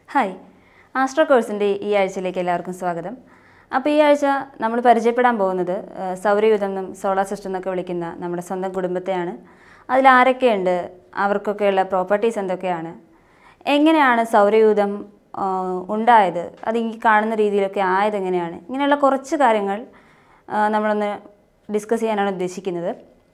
hi astro കോഴ്സിൻ്റെ ഈ ആഴ്ചയിലേക്ക് എല്ലാവർക്കും സ്വാഗതം അപ്പോൾ ഈ ആഴ്ച നമ്മൾ പരിചയപ്പെടാൻ പോകുന്നത് ആ, സൗരയൂഥം എന്നും സോളാർ സിസ്റ്റം എന്നൊക്കെ വിളിക്കുന്ന നമ്മുടെ സ്വന്തം കുടുംബത്തെയാണ് അതിൽ ആരൊക്കെയുണ്ട് അവർക്കൊക്കെയുള്ള പ്രോപ്പർട്ടീസ് എന്തൊക്കെയാണ് എങ്ങനെയാണ് സൗരയൂഥം ആ, ഉണ്ടായത് അത് ഈ കാണുന്ന രീതിയിലൊക്കെ ആയത് എങ്ങനെയാണ് ഇങ്ങനെയുള്ള കുറച്ച് കാര്യങ്ങൾ ആ, നമ്മളൊന്ന് ഡിസ്കസ് ചെയ്യാനാണ് ഉദ്ദേശിക്കുന്നത്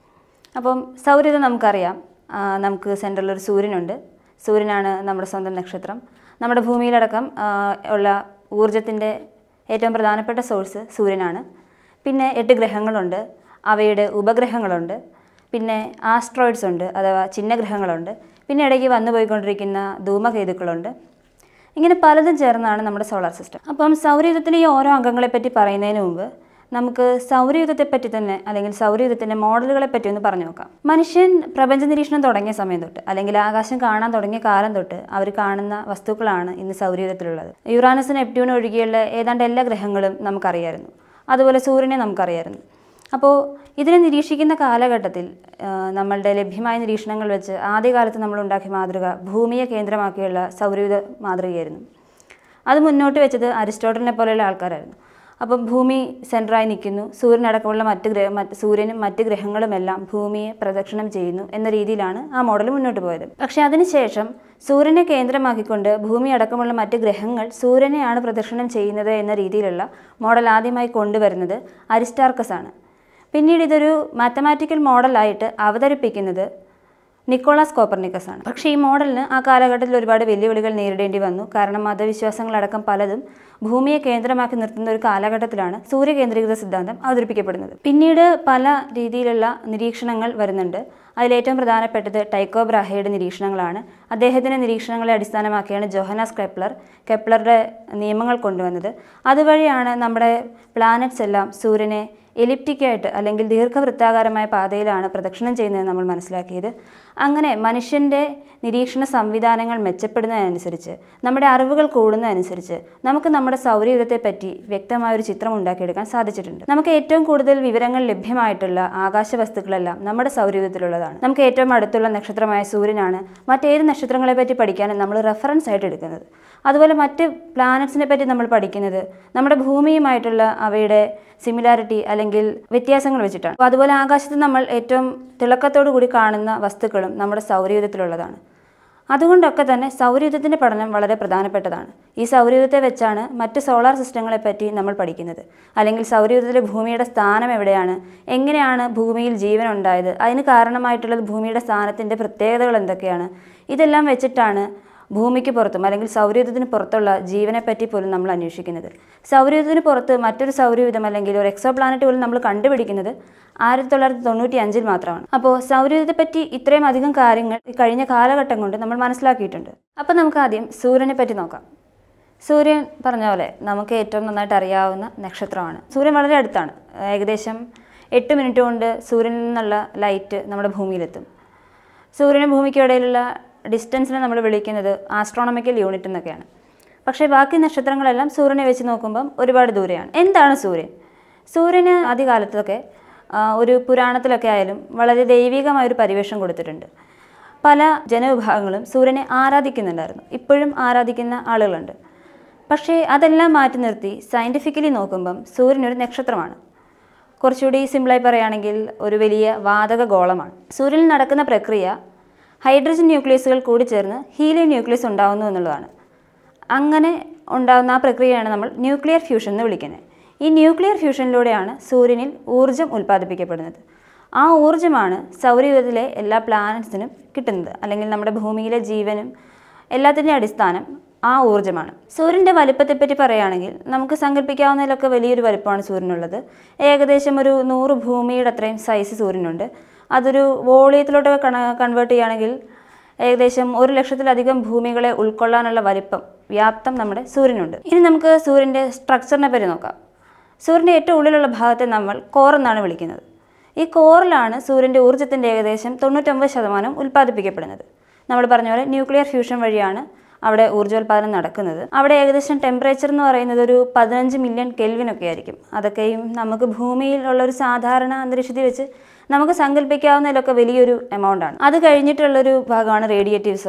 അപ്പം സൗരയൂഥം നമുക്കറിയാം ആ, നമുക്ക് സെൻട്രലിൽ ഒരു സൂര്യനുണ്ട് സൂര്യനാണ് നമ്മുടെ സ്വന്തം നക്ഷത്രം നമ്മുടെ ഭൂമിയിലടക്കം ആ, ഉള്ള ഊർജത്തിൻ്റെ ഏറ്റവും പ്രധാനപ്പെട്ട സോഴ്സ് സൂര്യനാണ് പിന്നെ എട്ട് ഗ്രഹങ്ങളുണ്ട് അവയുടെ ഉപഗ്രഹങ്ങളുണ്ട് പിന്നെ ആസ്ട്രോയിഡ്സ് ഉണ്ട് അഥവാ ചിഹ്നഗ്രഹങ്ങളുണ്ട് പിന്നെ ഇടയ്ക്ക് വന്നു പോയിക്കൊണ്ടിരിക്കുന്ന ധൂമകേതുക്കളുണ്ട് ഇങ്ങനെ പലതും ചേർന്നാണ് നമ്മുടെ സോളാർ സിസ്റ്റം അപ്പം സൗരയൂഥത്തിലെ ഈ ഓരോ അംഗങ്ങളെ പറ്റി പറയുന്നതിന് മുമ്പ് നമുക്ക് സൗരയൂഥത്തെ പറ്റി തന്നെ അല്ലെങ്കിൽ സൗരയൂഥത്തിൻ്റെ മോഡലുകളെ പറ്റി ഒന്ന് പറഞ്ഞു നോക്കാം മനുഷ്യൻ പ്രപഞ്ച നിരീക്ഷണം തുടങ്ങിയ സമയം തൊട്ട് അല്ലെങ്കിൽ ആകാശം കാണാൻ തുടങ്ങിയ കാലം തൊട്ട് അവർ കാണുന്ന വസ്തുക്കളാണ് ഇന്ന് സൗരയൂഥത്തിലുള്ളത് യുറാനസ് നെപ്റ്റ്യൂൺ ഒഴികെയുള്ള ഏതാണ്ട് എല്ലാ ഗ്രഹങ്ങളും നമുക്കറിയായിരുന്നു അതുപോലെ സൂര്യനെ നമുക്കറിയായിരുന്നു അപ്പോൾ ഇതിനെ നിരീക്ഷിക്കുന്ന കാലഘട്ടത്തിൽ ആ, നമ്മളുടെ ലഭ്യമായ നിരീക്ഷണങ്ങൾ വെച്ച് ആദ്യകാലത്ത് നമ്മൾ ഉണ്ടാക്കിയ മാതൃക ഭൂമിയെ കേന്ദ്രമാക്കിയുള്ള സൗരയൂഥ മാതൃകയായിരുന്നു അത് മുന്നോട്ട് വെച്ചത് അരിസ്റ്റോട്ടലിനെ പോലെയുള്ള ആൾക്കാരായിരുന്നു അപ്പം ഭൂമി സെൻറ്ററായി നിൽക്കുന്നു സൂര്യനടക്കമുള്ള മറ്റ് ഗ്രഹ മറ്റ് സൂര്യനും മറ്റ് ഗ്രഹങ്ങളുമെല്ലാം ഭൂമിയെ പ്രദക്ഷിണം ചെയ്യുന്നു എന്ന രീതിയിലാണ് ആ മോഡൽ മുന്നോട്ട് പോയത് പക്ഷേ അതിനുശേഷം സൂര്യനെ കേന്ദ്രമാക്കിക്കൊണ്ട് ഭൂമി അടക്കമുള്ള മറ്റ് ഗ്രഹങ്ങൾ സൂര്യനെയാണ് പ്രദക്ഷിണം ചെയ്യുന്നത് എന്ന രീതിയിലുള്ള മോഡൽ ആദ്യമായി കൊണ്ടുവരുന്നത് അരിസ്റ്റാർക്കസ് ആണ് പിന്നീട് ഇതൊരു മാത്തമാറ്റിക്കൽ മോഡലായിട്ട് അവതരിപ്പിക്കുന്നത് നിക്കോളാസ് കോപ്പർനിക്കസ് ആണ് പക്ഷേ ഈ മോഡലിന് ആ കാലഘട്ടത്തിൽ ഒരുപാട് വെല്ലുവിളികൾ നേരിടേണ്ടി വന്നു കാരണം മതവിശ്വാസങ്ങളടക്കം പലതും ഭൂമിയെ കേന്ദ്രമാക്കി നിർത്തുന്ന ഒരു കാലഘട്ടത്തിലാണ് സൂര്യകേന്ദ്രീകൃത സിദ്ധാന്തം അവതരിപ്പിക്കപ്പെടുന്നത് പിന്നീട് പല രീതിയിലുള്ള നിരീക്ഷണങ്ങൾ വരുന്നുണ്ട് അതിലേറ്റവും പ്രധാനപ്പെട്ടത് ടൈക്കോ ബ്രാഹയുടെ നിരീക്ഷണങ്ങളാണ് അദ്ദേഹത്തിൻ്റെ നിരീക്ഷണങ്ങളെ അടിസ്ഥാനമാക്കിയാണ് ജോഹനാസ് കെപ്ലർ കെപ്ലറുടെ നിയമങ്ങൾ കൊണ്ടുവന്നത് അതുവഴിയാണ് നമ്മുടെ പ്ലാനറ്റ്സ് എല്ലാം സൂര്യനെ എലിപ്റ്റിക്കായിട്ട് അല്ലെങ്കിൽ ദീർഘവൃത്താകാരമായ പാതയിലാണ് പ്രദക്ഷിണം ചെയ്യുന്നത് നമ്മൾ മനസ്സിലാക്കിയത് അങ്ങനെ മനുഷ്യൻ്റെ നിരീക്ഷണ സംവിധാനങ്ങൾ മെച്ചപ്പെടുന്നതനുസരിച്ച് നമ്മുടെ അറിവുകൾ കൂടുന്നതനുസരിച്ച് നമുക്ക് നമ്മുടെ സൗരയൂഥത്തെ പറ്റി വ്യക്തമായ ഒരു ചിത്രം ഉണ്ടാക്കിയെടുക്കാൻ സാധിച്ചിട്ടുണ്ട് നമുക്ക് ഏറ്റവും കൂടുതൽ വിവരങ്ങൾ ലഭ്യമായിട്ടുള്ള ആകാശ വസ്തുക്കളെല്ലാം നമ്മുടെ സൗരയൂഥത്തിലുള്ളതാണ് നമുക്ക് ഏറ്റവും അടുത്തുള്ള നക്ഷത്രമായ സൂര്യനാണ് മറ്റേത് നക്ഷത്രങ്ങളെ പറ്റി പഠിക്കാനും നമ്മൾ റെഫറൻസ് ആയിട്ട് എടുക്കുന്നത് അതുപോലെ മറ്റ് പ്ലാനറ്റ്സിനെ പറ്റി നമ്മൾ പഠിക്കുന്നത് നമ്മുടെ ഭൂമിയുമായിട്ടുള്ള അവയുടെ സിമിലാരിറ്റി അല്ലെങ്കിൽ വ്യത്യാസങ്ങൾ വെച്ചിട്ടാണ് അപ്പോൾ അതുപോലെ ആകാശത്ത് നമ്മൾ ഏറ്റവും തിളക്കത്തോടു കൂടി കാണുന്ന വസ്തുക്കളും നമ്മുടെ സൗരയൂഥത്തിലുള്ളതാണ് അതുകൊണ്ടൊക്കെ തന്നെ സൗരയൂഥത്തിൻ്റെ പഠനം വളരെ പ്രധാനപ്പെട്ടതാണ് ഈ സൗരയൂഥത്തെ വെച്ചാണ് മറ്റ് സോളാർ സിസ്റ്റങ്ങളെ പറ്റി നമ്മൾ പഠിക്കുന്നത് അല്ലെങ്കിൽ സൗരയൂഥത്തിലെ ഭൂമിയുടെ സ്ഥാനം എവിടെയാണ് എങ്ങനെയാണ് ഭൂമിയിൽ ജീവൻ ഉണ്ടായത് അതിന് കാരണമായിട്ടുള്ളത് ഭൂമിയുടെ സ്ഥാനത്തിൻ്റെ പ്രത്യേകതകൾ എന്തൊക്കെയാണ് ഇതെല്ലാം വെച്ചിട്ടാണ് ഭൂമിക്ക് പുറത്തും അല്ലെങ്കിൽ സൗരയൂഥത്തിന് പുറത്തുള്ള ജീവനെ പറ്റി പോലും നമ്മൾ അന്വേഷിക്കുന്നത് സൗരയൂഥത്തിന് പുറത്ത് മറ്റൊരു സൗരയൂഥം അല്ലെങ്കിൽ ഒരു എക്സോ പ്ലാനറ്റ് പോലും നമ്മൾ കണ്ടുപിടിക്കുന്നത് ആയിരത്തി തൊള്ളായിരത്തി തൊണ്ണൂറ്റി അഞ്ചിൽ മാത്രമാണ് അപ്പോൾ സൗരയൂഥത്തെ പറ്റി ഇത്രയും അധികം കാര്യങ്ങൾ ഈ കഴിഞ്ഞ കാലഘട്ടം കൊണ്ട് നമ്മൾ മനസ്സിലാക്കിയിട്ടുണ്ട് അപ്പോൾ നമുക്ക് ആദ്യം സൂര്യനെ പറ്റി നോക്കാം സൂര്യൻ പറഞ്ഞ പോലെ നമുക്ക് ഏറ്റവും നന്നായിട്ട് അറിയാവുന്ന നക്ഷത്രമാണ് സൂര്യൻ വളരെ അടുത്താണ് ഏകദേശം എട്ട് മിനിറ്റ് കൊണ്ട് സൂര്യനിൽ നിന്നുള്ള ലൈറ്റ് നമ്മുടെ ഭൂമിയിലെത്തും സൂര്യനും ഭൂമിക്കും ഇടയിലുള്ള ഡിസ്റ്റൻസിനെ നമ്മൾ വിളിക്കുന്നത് ആസ്ട്രോണമിക്കൽ യൂണിറ്റ് എന്നൊക്കെയാണ് പക്ഷേ ബാക്കി നക്ഷത്രങ്ങളെല്ലാം സൂര്യനെ വെച്ച് നോക്കുമ്പം ഒരുപാട് ദൂരെയാണ് എന്താണ് സൂര്യൻ സൂര്യന് ആദ്യകാലത്തൊക്കെ ആ, ഒരു പുരാണത്തിലൊക്കെ ആയാലും വളരെ ദൈവികമായ ഒരു പരിവേഷം കൊടുത്തിട്ടുണ്ട് പല ജനവിഭാഗങ്ങളും സൂര്യനെ ആരാധിക്കുന്നുണ്ടായിരുന്നു ഇപ്പോഴും ആരാധിക്കുന്ന ആളുകളുണ്ട് പക്ഷേ അതെല്ലാം മാറ്റി നിർത്തി സയൻറ്റിഫിക്കലി നോക്കുമ്പം സൂര്യൻ ഒരു നക്ഷത്രമാണ് കുറച്ചുകൂടി സിമ്പിളായി പറയുകയാണെങ്കിൽ ഒരു വലിയ വാതക ഗോളമാണ് സൂര്യനിൽ നടക്കുന്ന പ്രക്രിയ ഹൈഡ്രജൻ ന്യൂക്ലിയസുകൾ കൂടി ചേർന്ന് ഹീലിയം ന്യൂക്ലിയസ് ഉണ്ടാകുന്നു എന്നുള്ളതാണ് അങ്ങനെ ഉണ്ടാകുന്ന ആ പ്രക്രിയയാണ് നമ്മൾ ന്യൂക്ലിയർ ഫ്യൂഷൻ എന്ന് വിളിക്കുന്നത് ഈ ന്യൂക്ലിയർ ഫ്യൂഷനിലൂടെയാണ് സൂര്യനിൽ ഊർജം ഉൽപ്പാദിപ്പിക്കപ്പെടുന്നത് ആ ഊർജ്ജമാണ് സൗരയൂഥത്തിലെ എല്ലാ പ്ലാനറ്റ്സിനും കിട്ടുന്നത് അല്ലെങ്കിൽ നമ്മുടെ ഭൂമിയിലെ ജീവനും എല്ലാത്തിൻ്റെയും അടിസ്ഥാനം ആ ഊർജ്ജമാണ് സൂര്യൻ്റെ വലിപ്പത്തെപ്പറ്റി പറയുകയാണെങ്കിൽ നമുക്ക് സങ്കല്പിക്കാവുന്നതിലൊക്കെ വലിയൊരു വലിപ്പമാണ് സൂര്യനുള്ളത് ഏകദേശം ഒരു നൂറ് ഭൂമിയുടെ അത്രയും സൈസ് സൂര്യനുണ്ട് അതൊരു വോളിയത്തിലോട്ടൊക്കെ കണ കൺവേർട്ട് ചെയ്യുകയാണെങ്കിൽ ഏകദേശം ഒരു ലക്ഷത്തിലധികം ഭൂമികളെ ഉൾക്കൊള്ളാനുള്ള വലിപ്പം വ്യാപ്തം നമ്മുടെ സൂര്യനുണ്ട് ഇനി നമുക്ക് സൂര്യൻ്റെ സ്ട്രക്ചറിനെ പറ്റി നോക്കാം സൂര്യൻ്റെ ഏറ്റവും ഉള്ളിലുള്ള ഭാഗത്തെ നമ്മൾ കോർ എന്നാണ് വിളിക്കുന്നത് ഈ കോറിലാണ് സൂര്യൻ്റെ ഊർജ്ജത്തിൻ്റെ ഏകദേശം തൊണ്ണൂറ്റൊമ്പത് ശതമാനം ഉൽപ്പാദിപ്പിക്കപ്പെടുന്നത് നമ്മൾ പറഞ്ഞ പോലെ ന്യൂക്ലിയർ ഫ്യൂഷൻ വഴിയാണ് അവിടെ ഊർജ്ജോൽപാദനം നടക്കുന്നത് അവിടെ ഏകദേശം ടെമ്പറേച്ചർ എന്ന് പറയുന്നത് ഒരു പതിനഞ്ച് മില്യൺ കെൽവിനൊക്കെ ആയിരിക്കും അതൊക്കെയും നമുക്ക് ഭൂമിയിലുള്ള ഒരു സാധാരണ അന്തരീക്ഷത്തിൽ വെച്ച് നമുക്ക് സങ്കല്പിക്കാവുന്നതിലൊക്കെ വലിയൊരു എമൗണ്ട് ആണ് അത് കഴിഞ്ഞിട്ടുള്ളൊരു ഭാഗമാണ് റേഡിയേറ്റീവ് സോൺ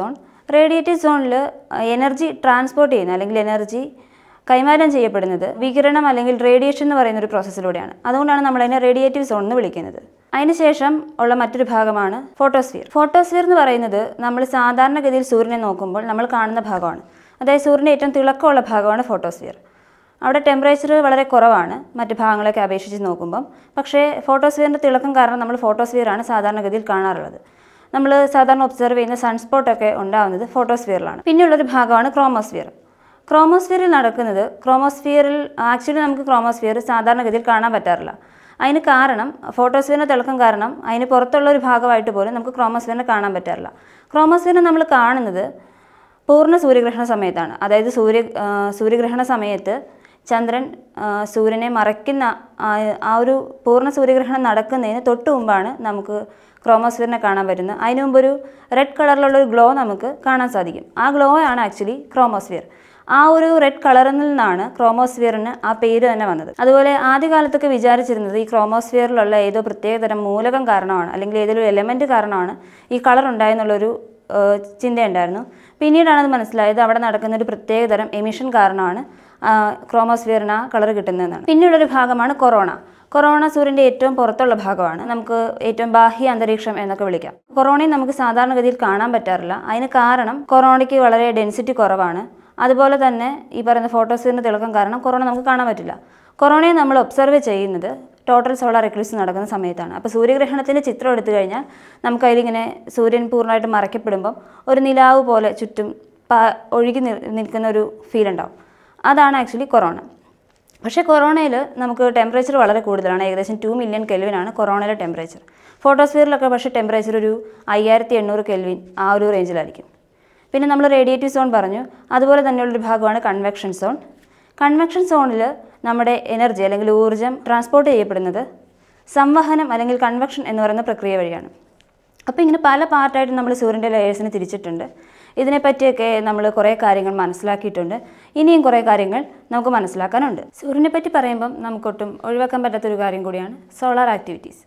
റേഡിയേറ്റീവ് സോണിൽ എനർജി ട്രാൻസ്പോർട്ട് ചെയ്യുന്ന അല്ലെങ്കിൽ എനർജി കൈമാറ്റം ചെയ്യപ്പെടുന്നത് വികിരണം അല്ലെങ്കിൽ റേഡിയേഷൻ എന്ന് പറയുന്ന ഒരു പ്രോസസ്സിലൂടെയാണ് അതുകൊണ്ടാണ് നമ്മൾ അതിനെ റേഡിയേറ്റീവ് സോൺ എന്ന് വിളിക്കുന്നത് അതിനുശേഷം ഉള്ള മറ്റൊരു ഭാഗമാണ് ഫോട്ടോസ്ഫിയർ ഫോട്ടോസ്ഫിയർ എന്ന് പറയുന്നത് നമ്മൾ സാധാരണഗതിയിൽ സൂര്യനെ നോക്കുമ്പോൾ നമ്മൾ കാണുന്ന ഭാഗമാണ് അതായത് സൂര്യൻ്റെ ഏറ്റവും തിളക്കമുള്ള ഭാഗമാണ് ഫോട്ടോസ്ഫിയർ അവിടെ ടെമ്പറേച്ചർ വളരെ കുറവാണ് മറ്റ് ഭാഗങ്ങളൊക്കെ അപേക്ഷിച്ച് നോക്കുമ്പം പക്ഷേ ഫോട്ടോസ്ഫിയറിൻ്റെ തിളക്കം കാരണം നമ്മൾ ഫോട്ടോസ്ഫിയറാണ് സാധാരണഗതിയിൽ കാണാറുള്ളത് നമ്മൾ സാധാരണ ഒബ്സർവ് ചെയ്യുന്ന സൺസ്പോട്ടൊക്കെ ഉണ്ടാകുന്നത് ഫോട്ടോസ്ഫിയറിലാണ് പിന്നെയുള്ളൊരു ഭാഗമാണ് ക്രോമോസ്ഫിയർ ക്രോമോസ്ഫിയറിൽ നടക്കുന്നത് ക്രോമോസ്ഫിയറിൽ ആക്ച്വലി നമുക്ക് ക്രോമോസ്ഫിയർ സാധാരണഗതിയിൽ കാണാൻ പറ്റാറില്ല അതിന് കാരണം ഫോട്ടോസ്ഫിയറിൻ്റെ തിളക്കം കാരണം അതിന് പുറത്തുള്ള ഒരു ഭാഗമായിട്ട് പോലും നമുക്ക് ക്രോമോസ്ഫിയറിനെ കാണാൻ പറ്റാറില്ല ക്രോമോസ്ഫിയറിനെ നമ്മൾ കാണുന്നത് പൂർണ്ണ സൂര്യഗ്രഹണ സമയത്താണ് അതായത് സൂര്യ ആ, സൂര്യഗ്രഹണ സമയത്ത് ചന്ദ്രൻ ആ, സൂര്യനെ മറയ്ക്കുന്ന ആ ആ ഒരു പൂർണ്ണ സൂര്യഗ്രഹണം നടക്കുന്നതിന് തൊട്ട് മുമ്പാണ് നമുക്ക് ക്രോമോസ്ഫിയറിനെ കാണാൻ പറ്റുന്നത് അതിന് മുമ്പ് ഒരു റെഡ് കളറിലുള്ള ഒരു ഗ്ലോ നമുക്ക് കാണാൻ സാധിക്കും ആ ഗ്ലോ ആണ് ആക്ച്വലി ക്രോമോസ്ഫിയർ ആ ഒരു റെഡ് കളറിൽ നിന്നാണ് ക്രോമോസ്ഫിയറിന് ആ പേര് തന്നെ വന്നത് അതുപോലെ ആദ്യകാലത്തൊക്കെ വിചാരിച്ചിരുന്നത് ഈ ക്രോമോസ്ഫിയറിലുള്ള ഏതോ പ്രത്യേകതരം മൂലകം കാരണമാണ് അല്ലെങ്കിൽ ഏതൊരു എലമെൻറ്റ് കാരണമാണ് ഈ കളർ ഉണ്ടായെന്നുള്ളൊരു ഏഹ്, ചിന്തയുണ്ടായിരുന്നു പിന്നീടാണ് അത് മനസ്സിലായത് അവിടെ നടക്കുന്ന ഒരു പ്രത്യേകതരം എമിഷൻ കാരണമാണ് ആ, ക്രോമോസ്ഫിയറിന് ആ കളർ കിട്ടുന്നതെന്നാണ് പിന്നെയുള്ളൊരു ഭാഗമാണ് കൊറോണ കൊറോണ സൂര്യൻ്റെ ഏറ്റവും പുറത്തുള്ള ഭാഗമാണ് നമുക്ക് ഏറ്റവും ബാഹ്യ അന്തരീക്ഷം എന്നൊക്കെ വിളിക്കാം കൊറോണയെ നമുക്ക് സാധാരണഗതിയിൽ കാണാൻ പറ്റാറില്ല അതിന് കാരണം കൊറോണയ്ക്ക് വളരെ ഡെൻസിറ്റി കുറവാണ് അതുപോലെ തന്നെ ഈ പറയുന്ന ഫോട്ടോസ്ഫിയറിൻ്റെ തിളക്കം കാരണം കൊറോണ നമുക്ക് കാണാൻ പറ്റില്ല കൊറോണയെ നമ്മൾ ഒബ്സർവ് ചെയ്യുന്നത് ടോട്ടൽ സോളാർ എക്ലിപ്സ് നടക്കുന്ന സമയത്താണ് അപ്പോൾ സൂര്യഗ്രഹണത്തിൻ്റെ ചിത്രം എടുത്തു കഴിഞ്ഞാൽ നമുക്കതിലിങ്ങനെ സൂര്യൻ പൂർണ്ണമായിട്ട് മറയ്ക്കപ്പെടുമ്പം ഒരു നിലാവ് പോലെ ചുറ്റും പ ഒഴുകി നി- നിൽക്കുന്ന ഒരു ഫീൽ ഉണ്ടാവും അതാണ് ആക്ച്വലി കൊറോണ പക്ഷേ കൊറോണയിൽ നമുക്ക് ടെമ്പറേച്ചർ വളരെ കൂടുതലാണ് ഏകദേശം ടു മില്യൺ കെൽവിനാണ് കൊറോണയിലെ ടെമ്പറേച്ചർ ഫോട്ടോസ്ഫിയറിലൊക്കെ പക്ഷേ ടെമ്പറേച്ചർ ഒരു അയ്യായിരത്തി എണ്ണൂറ് കെൽവിൻ ആ ഒരു റേഞ്ചിലായിരിക്കും പിന്നെ നമ്മൾ റേഡിയേറ്റീവ് സോൺ പറഞ്ഞു അതുപോലെ തന്നെയുള്ളൊരു ഭാഗമാണ് കൺവെക്ഷൻ സോൺ കൺവെക്ഷൻ സോണിൽ നമ്മുടെ എനർജി അല്ലെങ്കിൽ ഊർജ്ജം ട്രാൻസ്പോർട്ട് ചെയ്യപ്പെടുന്നത് സംവഹനം അല്ലെങ്കിൽ കൺവെക്ഷൻ എന്ന് പറയുന്ന പ്രക്രിയ വഴിയാണ് അപ്പോൾ ഇങ്ങനെ പല പാർട്ടായിട്ട് നമ്മൾ സൂര്യൻ്റെ ലെയേഴ്സിന് തിരിച്ചിട്ടുണ്ട് ഇതിനെപ്പറ്റിയൊക്കെ നമ്മൾ കുറേ കാര്യങ്ങൾ മനസ്സിലാക്കിയിട്ടുണ്ട് ഇനിയും കുറേ കാര്യങ്ങൾ നമുക്ക് മനസ്സിലാക്കാനുണ്ട് സൂര്യനെ പറ്റി പറയുമ്പം നമുക്കൊട്ടും ഒഴിവാക്കാൻ പറ്റാത്തൊരു കാര്യം കൂടിയാണ് സോളാർ ആക്ടിവിറ്റീസ്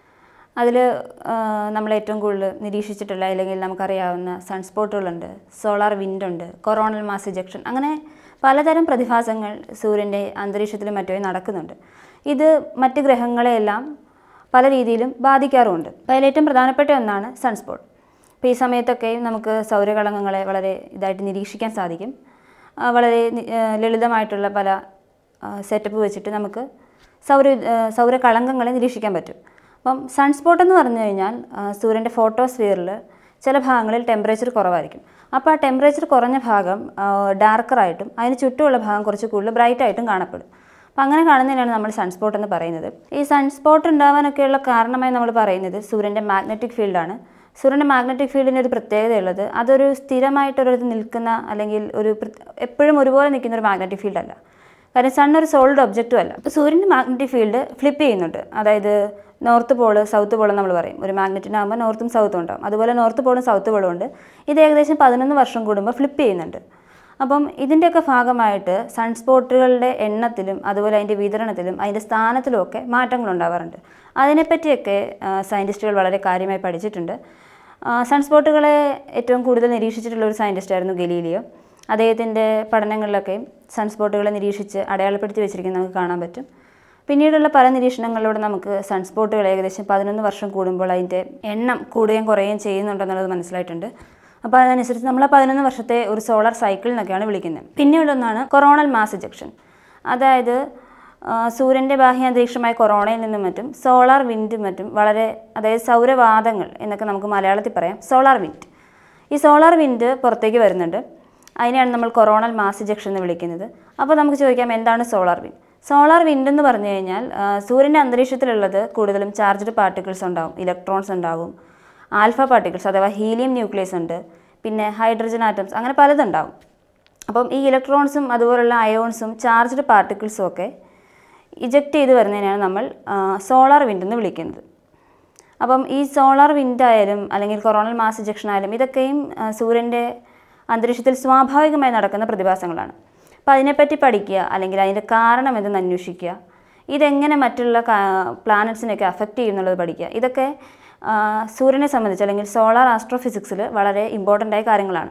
അതിൽ നമ്മൾ ഏറ്റവും കൂടുതൽ നിരീക്ഷിച്ചിട്ടുള്ള അല്ലെങ്കിൽ നമുക്കറിയാവുന്ന സൺസ്പോട്ടുകളുണ്ട് സോളാർ വിൻഡുണ്ട് കൊറോണൽ മാസ് ഇജക്ഷൻ അങ്ങനെ പലതരം പ്രതിഭാസങ്ങൾ സൂര്യൻ്റെ അന്തരീക്ഷത്തിലും മറ്റുമായി നടക്കുന്നുണ്ട് ഇത് മറ്റ് ഗ്രഹങ്ങളെയെല്ലാം പല രീതിയിലും ബാധിക്കാറുമുണ്ട് അപ്പോൾ അതിലേറ്റവും പ്രധാനപ്പെട്ട ഒന്നാണ് സൺസ്പോട്ട് അപ്പോൾ ഈ സമയത്തൊക്കെയും നമുക്ക് സൗരകളങ്കങ്ങളെ വളരെ ഇതായിട്ട് നിരീക്ഷിക്കാൻ സാധിക്കും ആ, വളരെ നി- ആ, ലളിതമായിട്ടുള്ള പല സെറ്റപ്പ് വെച്ചിട്ട് നമുക്ക് സൗര ആ, സൗരകളങ്കങ്ങളെ നിരീക്ഷിക്കാൻ പറ്റും അപ്പം സൺസ്പോട്ട് എന്ന് പറഞ്ഞു കഴിഞ്ഞാൽ ആ, സൂര്യൻ്റെ ഫോട്ടോസ്ഫിയറിൽ ചില ഭാഗങ്ങളിൽ ടെമ്പറേച്ചർ കുറവായിരിക്കും അപ്പോൾ ആ ടെമ്പറേച്ചർ കുറഞ്ഞ ഭാഗം ഡാർക്കറായിട്ടും അതിന് ചുറ്റുമുള്ള ഭാഗം കുറച്ച് കൂടുതൽ ബ്രൈറ്റ് ആയിട്ടും കാണപ്പെടും അപ്പം അങ്ങനെ കാണുന്നതിനാണ് നമ്മൾ സൺസ്പോട്ട് എന്ന് പറയുന്നത് ഈ സൺസ്പോട്ട് ഉണ്ടാവാനൊക്കെയുള്ള കാരണമായി നമ്മൾ പറയുന്നത് സൂര്യൻ്റെ മാഗ്നറ്റിക് ഫീൽഡാണ് സൂര്യൻ്റെ മാഗ്നറ്റിക് ഫീൽഡിന് ഒരു പ്രത്യേകതയുള്ളത് അതൊരു സ്ഥിരമായിട്ടൊരിടത്ത് നിൽക്കുന്ന അല്ലെങ്കിൽ ഒരു പ്ര- എപ്പോഴും ഒരുപോലെ നിൽക്കുന്ന ഒരു മാഗ്നറ്റിക് ഫീൽഡ് അല്ല കാരണം സൺ ഒരു സോളിഡ് ഒബ്ജക്റ്റും അല്ല അപ്പോൾ സൂര്യൻ്റെ മാഗ്നറ്റിക് ഫീൽഡ് ഫ്ലിപ്പ് ചെയ്യുന്നുണ്ട് അതായത് നോർത്ത് പോള് സൗത്ത് പോൾ നമ്മൾ പറയും ഒരു മാഗ്നറ്റിനാകുമ്പോൾ നോർത്തും സൗത്തും ഉണ്ടാവും അതുപോലെ നോർത്ത് പോളും സൗത്ത് പോളും ഉണ്ട് ഇത് ഏകദേശം പതിനൊന്ന് വർഷം കൂടുമ്പോൾ ഫ്ലിപ്പ് ചെയ്യുന്നുണ്ട് അപ്പം ഇതിൻ്റെയൊക്കെ ഭാഗമായിട്ട് സൺസ്പോട്ടുകളുടെ എണ്ണത്തിലും അതുപോലെ അതിൻ്റെ വിതരണത്തിലും അതിൻ്റെ സ്ഥാനത്തിലും ഒക്കെ മാറ്റങ്ങൾ ഉണ്ടാവാറുണ്ട് അതിനെപ്പറ്റിയൊക്കെ സയൻറ്റിസ്റ്റുകൾ വളരെ കാര്യമായി പഠിച്ചിട്ടുണ്ട് ആ, സൺസ്പോട്ടുകളെ ഏറ്റവും കൂടുതൽ നിരീക്ഷിച്ചിട്ടുള്ള ഒരു സയൻറ്റിസ്റ്റായിരുന്നു ഗലീലിയോ അദ്ദേഹത്തിൻ്റെ പഠനങ്ങളിലൊക്കെയും സൺസ്പോട്ടുകളെ നിരീക്ഷിച്ച് അടയാളപ്പെടുത്തി വെച്ചിരിക്കുന്നത് നമുക്ക് കാണാൻ പറ്റും പിന്നീടുള്ള പല നിരീക്ഷണങ്ങളിലൂടെ നമുക്ക് സൺസ്പോട്ടുകൾ ഏകദേശം പതിനൊന്ന് വർഷം കൂടുമ്പോൾ അതിൻ്റെ എണ്ണം കൂടുകയും കുറയുകയും ചെയ്യുന്നുണ്ടെന്നുള്ളത് മനസ്സിലായിട്ടുണ്ട് അപ്പോൾ അതനുസരിച്ച് നമ്മൾ ആ പതിനൊന്ന് വർഷത്തെ ഒരു സോളാർ സൈക്കിൾ എന്നൊക്കെയാണ് വിളിക്കുന്നത് പിന്നീടൊന്നാണ് കൊറോണൽ മാസ് ഇജക്ഷൻ അതായത് ആ, സൂര്യൻ്റെ ബാഹ്യാന്തരീക്ഷമായ കൊറോണയിൽ നിന്നും മറ്റും സോളാർ വിൻഡും മറ്റും വളരെ അതായത് സൗരവാദങ്ങൾ എന്നൊക്കെ നമുക്ക് മലയാളത്തിൽ പറയാം സോളാർ വിൻഡ് ഈ സോളാർ വിൻഡ് പുറത്തേക്ക് വരുന്നുണ്ട് അതിനെയാണ് നമ്മൾ കൊറോണൽ മാസ് ഇജക്ഷൻ എന്ന് വിളിക്കുന്നത് അപ്പോൾ നമുക്ക് ചോദിക്കാം എന്താണ് സോളാർ വിൻഡ് സോളാർ വിൻഡ് എന്ന് പറഞ്ഞു കഴിഞ്ഞാൽ ആ, സൂര്യൻ്റെ അന്തരീക്ഷത്തിലുള്ളത് കൂടുതലും ചാർജ്ഡ് പാർട്ടിക്കിൾസ് ഉണ്ടാവും ഇലക്ട്രോൺസ് ഉണ്ടാവും ആൽഫ പാർട്ടിക്കിൾസ് അഥവാ ഹീലിയം ന്യൂക്ലിയസ് ഉണ്ട് പിന്നെ ഹൈഡ്രജൻ ആറ്റംസ് അങ്ങനെ പലതുണ്ടാവും അപ്പം ഈ ഇലക്ട്രോൺസും അതുപോലുള്ള അയോൺസും ചാർജ്ഡ് പാർട്ടിക്കിൾസും ഒക്കെ ഇജക്റ്റ് ചെയ്ത് വരുന്നതിനാണ് നമ്മൾ സോളാർ വിൻഡ് എന്ന് വിളിക്കുന്നത് അപ്പം ഈ സോളാർ വിൻഡ് ആയാലും അല്ലെങ്കിൽ കൊറോണൽ മാസ് ഇജക്ഷൻ ആയാലും ഇതൊക്കെയും ആ, സൂര്യൻ്റെ അന്തരീക്ഷത്തിൽ സ്വാഭാവികമായി നടക്കുന്ന പ്രതിഭാസങ്ങളാണ് അപ്പോൾ അതിനെപ്പറ്റി പഠിക്കുക അല്ലെങ്കിൽ അതിൻ്റെ കാരണം എന്തെന്ന് അന്വേഷിക്കുക ഇതെങ്ങനെ മറ്റുള്ള പ്ലാനറ്റ്സിനെയൊക്കെ അഫക്റ്റ് ചെയ്യുന്നുള്ളത് പഠിക്കുക ഇതൊക്കെ ആ, സൂര്യനെ സംബന്ധിച്ച് അല്ലെങ്കിൽ സോളാർ ആസ്ട്രോഫിസിക്സിൽ വളരെ ഇമ്പോർട്ടൻ്റ് ആയ കാര്യങ്ങളാണ്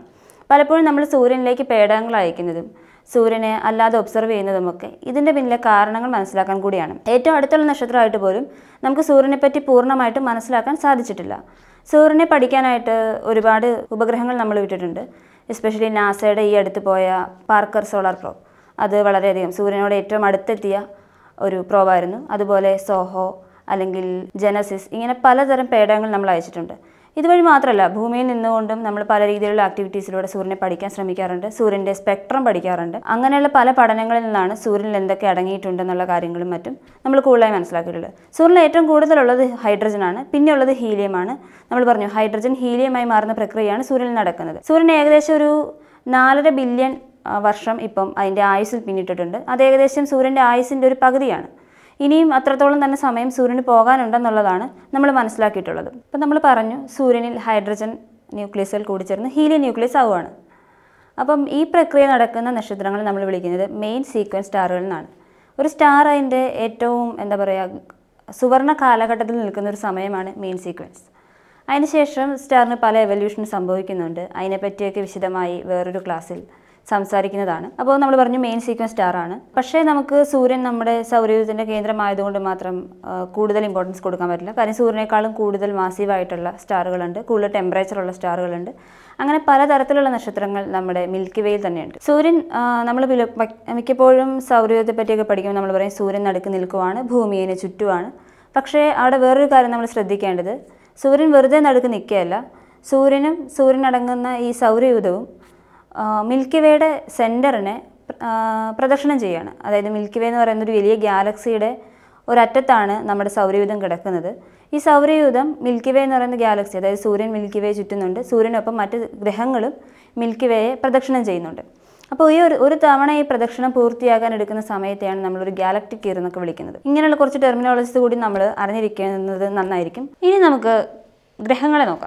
പലപ്പോഴും നമ്മൾ സൂര്യനിലേക്ക് പേടകങ്ങൾ അയക്കുന്നതും സൂര്യനെ അല്ലാതെ ഒബ്സർവ് ചെയ്യുന്നതുമൊക്കെ ഇതിൻ്റെ പിന്നിലെ കാരണങ്ങൾ മനസ്സിലാക്കാൻ കൂടിയാണ് ഏറ്റവും അടുത്തുള്ള നക്ഷത്രമായിട്ട് പോലും നമുക്ക് സൂര്യനെ പറ്റി പൂർണ്ണമായിട്ടും മനസ്സിലാക്കാൻ സാധിച്ചിട്ടില്ല സൂര്യനെ പഠിക്കാനായിട്ട് ഒരുപാട് ഉപഗ്രഹങ്ങൾ നമ്മൾ വിട്ടിട്ടുണ്ട് എസ്പെഷ്യലി നാസയുടെ ഈ അടുത്ത് പോയ പാർക്കർ സോളാർ പ്രോ അത് വളരെയധികം സൂര്യനോട് ഏറ്റവും അടുത്തെത്തിയ ഒരു പ്രോബായിരുന്നു അതുപോലെ സോഹോ അല്ലെങ്കിൽ ജനസിസ് ഇങ്ങനെ പലതരം പേടകങ്ങൾ നമ്മൾ അയച്ചിട്ടുണ്ട് ഇതുവഴി മാത്രമല്ല ഭൂമിയിൽ നിന്നുകൊണ്ടും നമ്മൾ പല രീതിയിലുള്ള ആക്ടിവിറ്റീസിലൂടെ സൂര്യനെ പഠിക്കാൻ ശ്രമിക്കാറുണ്ട് സൂര്യൻ്റെ സ്പെക്ട്രം പഠിക്കാറുണ്ട് അങ്ങനെയുള്ള പല പഠനങ്ങളിൽ നിന്നാണ് സൂര്യനിൽ എന്തൊക്കെ അടങ്ങിയിട്ടുണ്ടെന്നുള്ള കാര്യങ്ങളും മറ്റും നമ്മൾ കൂടുതലായി മനസ്സിലാക്കിയിട്ടുള്ളത് സൂര്യനിൽ ഏറ്റവും കൂടുതലുള്ളത് ഹൈഡ്രജനാണ് പിന്നെയുള്ളത് ഹീലിയമാണ് നമ്മൾ പറഞ്ഞു ഹൈഡ്രജൻ ഹീലിയമായി മാറുന്ന പ്രക്രിയയാണ് സൂര്യനിൽ നടക്കുന്നത് സൂര്യൻ ഏകദേശം ഒരു നാലര ബില്യൺ ആ, വർഷം ഇപ്പം അതിൻ്റെ ആയുസ്സിൽ പിന്നിട്ടിട്ടുണ്ട് അത് ഏകദേശം സൂര്യൻ്റെ ആയുസിൻ്റെ ഒരു പകുതിയാണ് ഇനിയും അത്രത്തോളം തന്നെ സമയം സൂര്യന് പോകാനുണ്ടെന്നുള്ളതാണ് നമ്മൾ മനസ്സിലാക്കിയിട്ടുള്ളത് ഇപ്പം നമ്മൾ പറഞ്ഞു സൂര്യനിൽ ഹൈഡ്രജൻ ന്യൂക്ലിയസിൽ കൂടിച്ചേർന്ന് ഹീലിയം ന്യൂക്ലിയസ് ആവുകയാണ് അപ്പം ഈ പ്രക്രിയ നടക്കുന്ന നക്ഷത്രങ്ങൾ നമ്മൾ വിളിക്കുന്നത് മെയിൻ സീക്വൻസ് സ്റ്റാറുകൾ എന്നാണ് ഒരു സ്റ്റാർ അതിൻ്റെ ഏറ്റവും എന്താ പറയുക സുവർണ കാലഘട്ടത്തിൽ നിൽക്കുന്ന ഒരു സമയമാണ് മെയിൻ സീക്വൻസ് അതിനുശേഷം സ്റ്റാറിന് പല എവല്യൂഷൻ സംഭവിക്കുന്നുണ്ട് അതിനെപ്പറ്റിയൊക്കെ വിശദമായി വേറൊരു ക്ലാസ്സിൽ സംസാരിക്കുന്നതാണ് അപ്പോൾ നമ്മൾ പറഞ്ഞു മെയിൻ സീക്വൻസ് സ്റ്റാർ ആണ് പക്ഷേ നമുക്ക് സൂര്യൻ നമ്മുടെ സൗരയൂഥത്തിൻ്റെ കേന്ദ്രമായതുകൊണ്ട് മാത്രം ആ, കൂടുതൽ ഇമ്പോർട്ടൻസ് കൊടുക്കാൻ പറ്റില്ല കാര്യം സൂര്യനേക്കാളും കൂടുതൽ മാസീവായിട്ടുള്ള സ്റ്റാറുകളുണ്ട് കൂടുതൽ ടെമ്പറേച്ചർ ഉള്ള സ്റ്റാറുകളുണ്ട് അങ്ങനെ പലതരത്തിലുള്ള നക്ഷത്രങ്ങൾ നമ്മുടെ മിൽക്കി വേയിൽ തന്നെയുണ്ട് സൂര്യൻ നമ്മൾ മിക്കപ്പോഴും സൗരയൂഥത്തെ പറ്റിയൊക്കെ പഠിക്കുമ്പോൾ നമ്മൾ പറയും സൂര്യൻ നടുക്ക് നിൽക്കുവാണ് ഭൂമിയെ ചുറ്റുമാണ് പക്ഷേ അവിടെ വേറൊരു കാര്യം നമ്മൾ ശ്രദ്ധിക്കേണ്ടത് സൂര്യൻ വെറുതെ നടുക്ക് നിൽക്കുകയല്ല സൂര്യനും സൂര്യനടങ്ങുന്ന ഈ സൗരയൂഥവും ആ, മിൽക്കി വേയുടെ സെൻറ്ററിനെ പ്രദക്ഷിണം ചെയ്യുകയാണ് അതായത് മിൽക്കി വേ എന്ന് പറയുന്ന ഒരു വലിയ ഗാലക്സിയുടെ ഒരറ്റത്താണ് നമ്മുടെ സൗരയൂഥം കിടക്കുന്നത് ഈ സൗരയൂഥം മിൽക്കി വേ എന്ന് പറയുന്ന ഗാലക്സി അതായത് സൂര്യൻ മിൽക്കി വേ ചുറ്റുന്നുണ്ട് സൂര്യനൊപ്പം മറ്റ് ഗ്രഹങ്ങളും മിൽക്കി വേയെ പ്രദക്ഷിണം ചെയ്യുന്നുണ്ട് അപ്പോൾ ഈ ഒരു ഒരു തവണ ഈ പ്രദക്ഷിണം പൂർത്തിയാകാൻ എടുക്കുന്ന സമയത്തെയാണ് നമ്മളൊരു ഗാലക്റ്റിക് ഇയർ എന്നൊക്കെ വിളിക്കുന്നത് ഇങ്ങനെയുള്ള കുറച്ച് ടെർമിനോളജീസ് കൂടി നമ്മൾ അറിഞ്ഞിരിക്കുന്നത് നന്നായിരിക്കും ഇനി നമുക്ക് ഗ്രഹങ്ങളെ നോക്കാം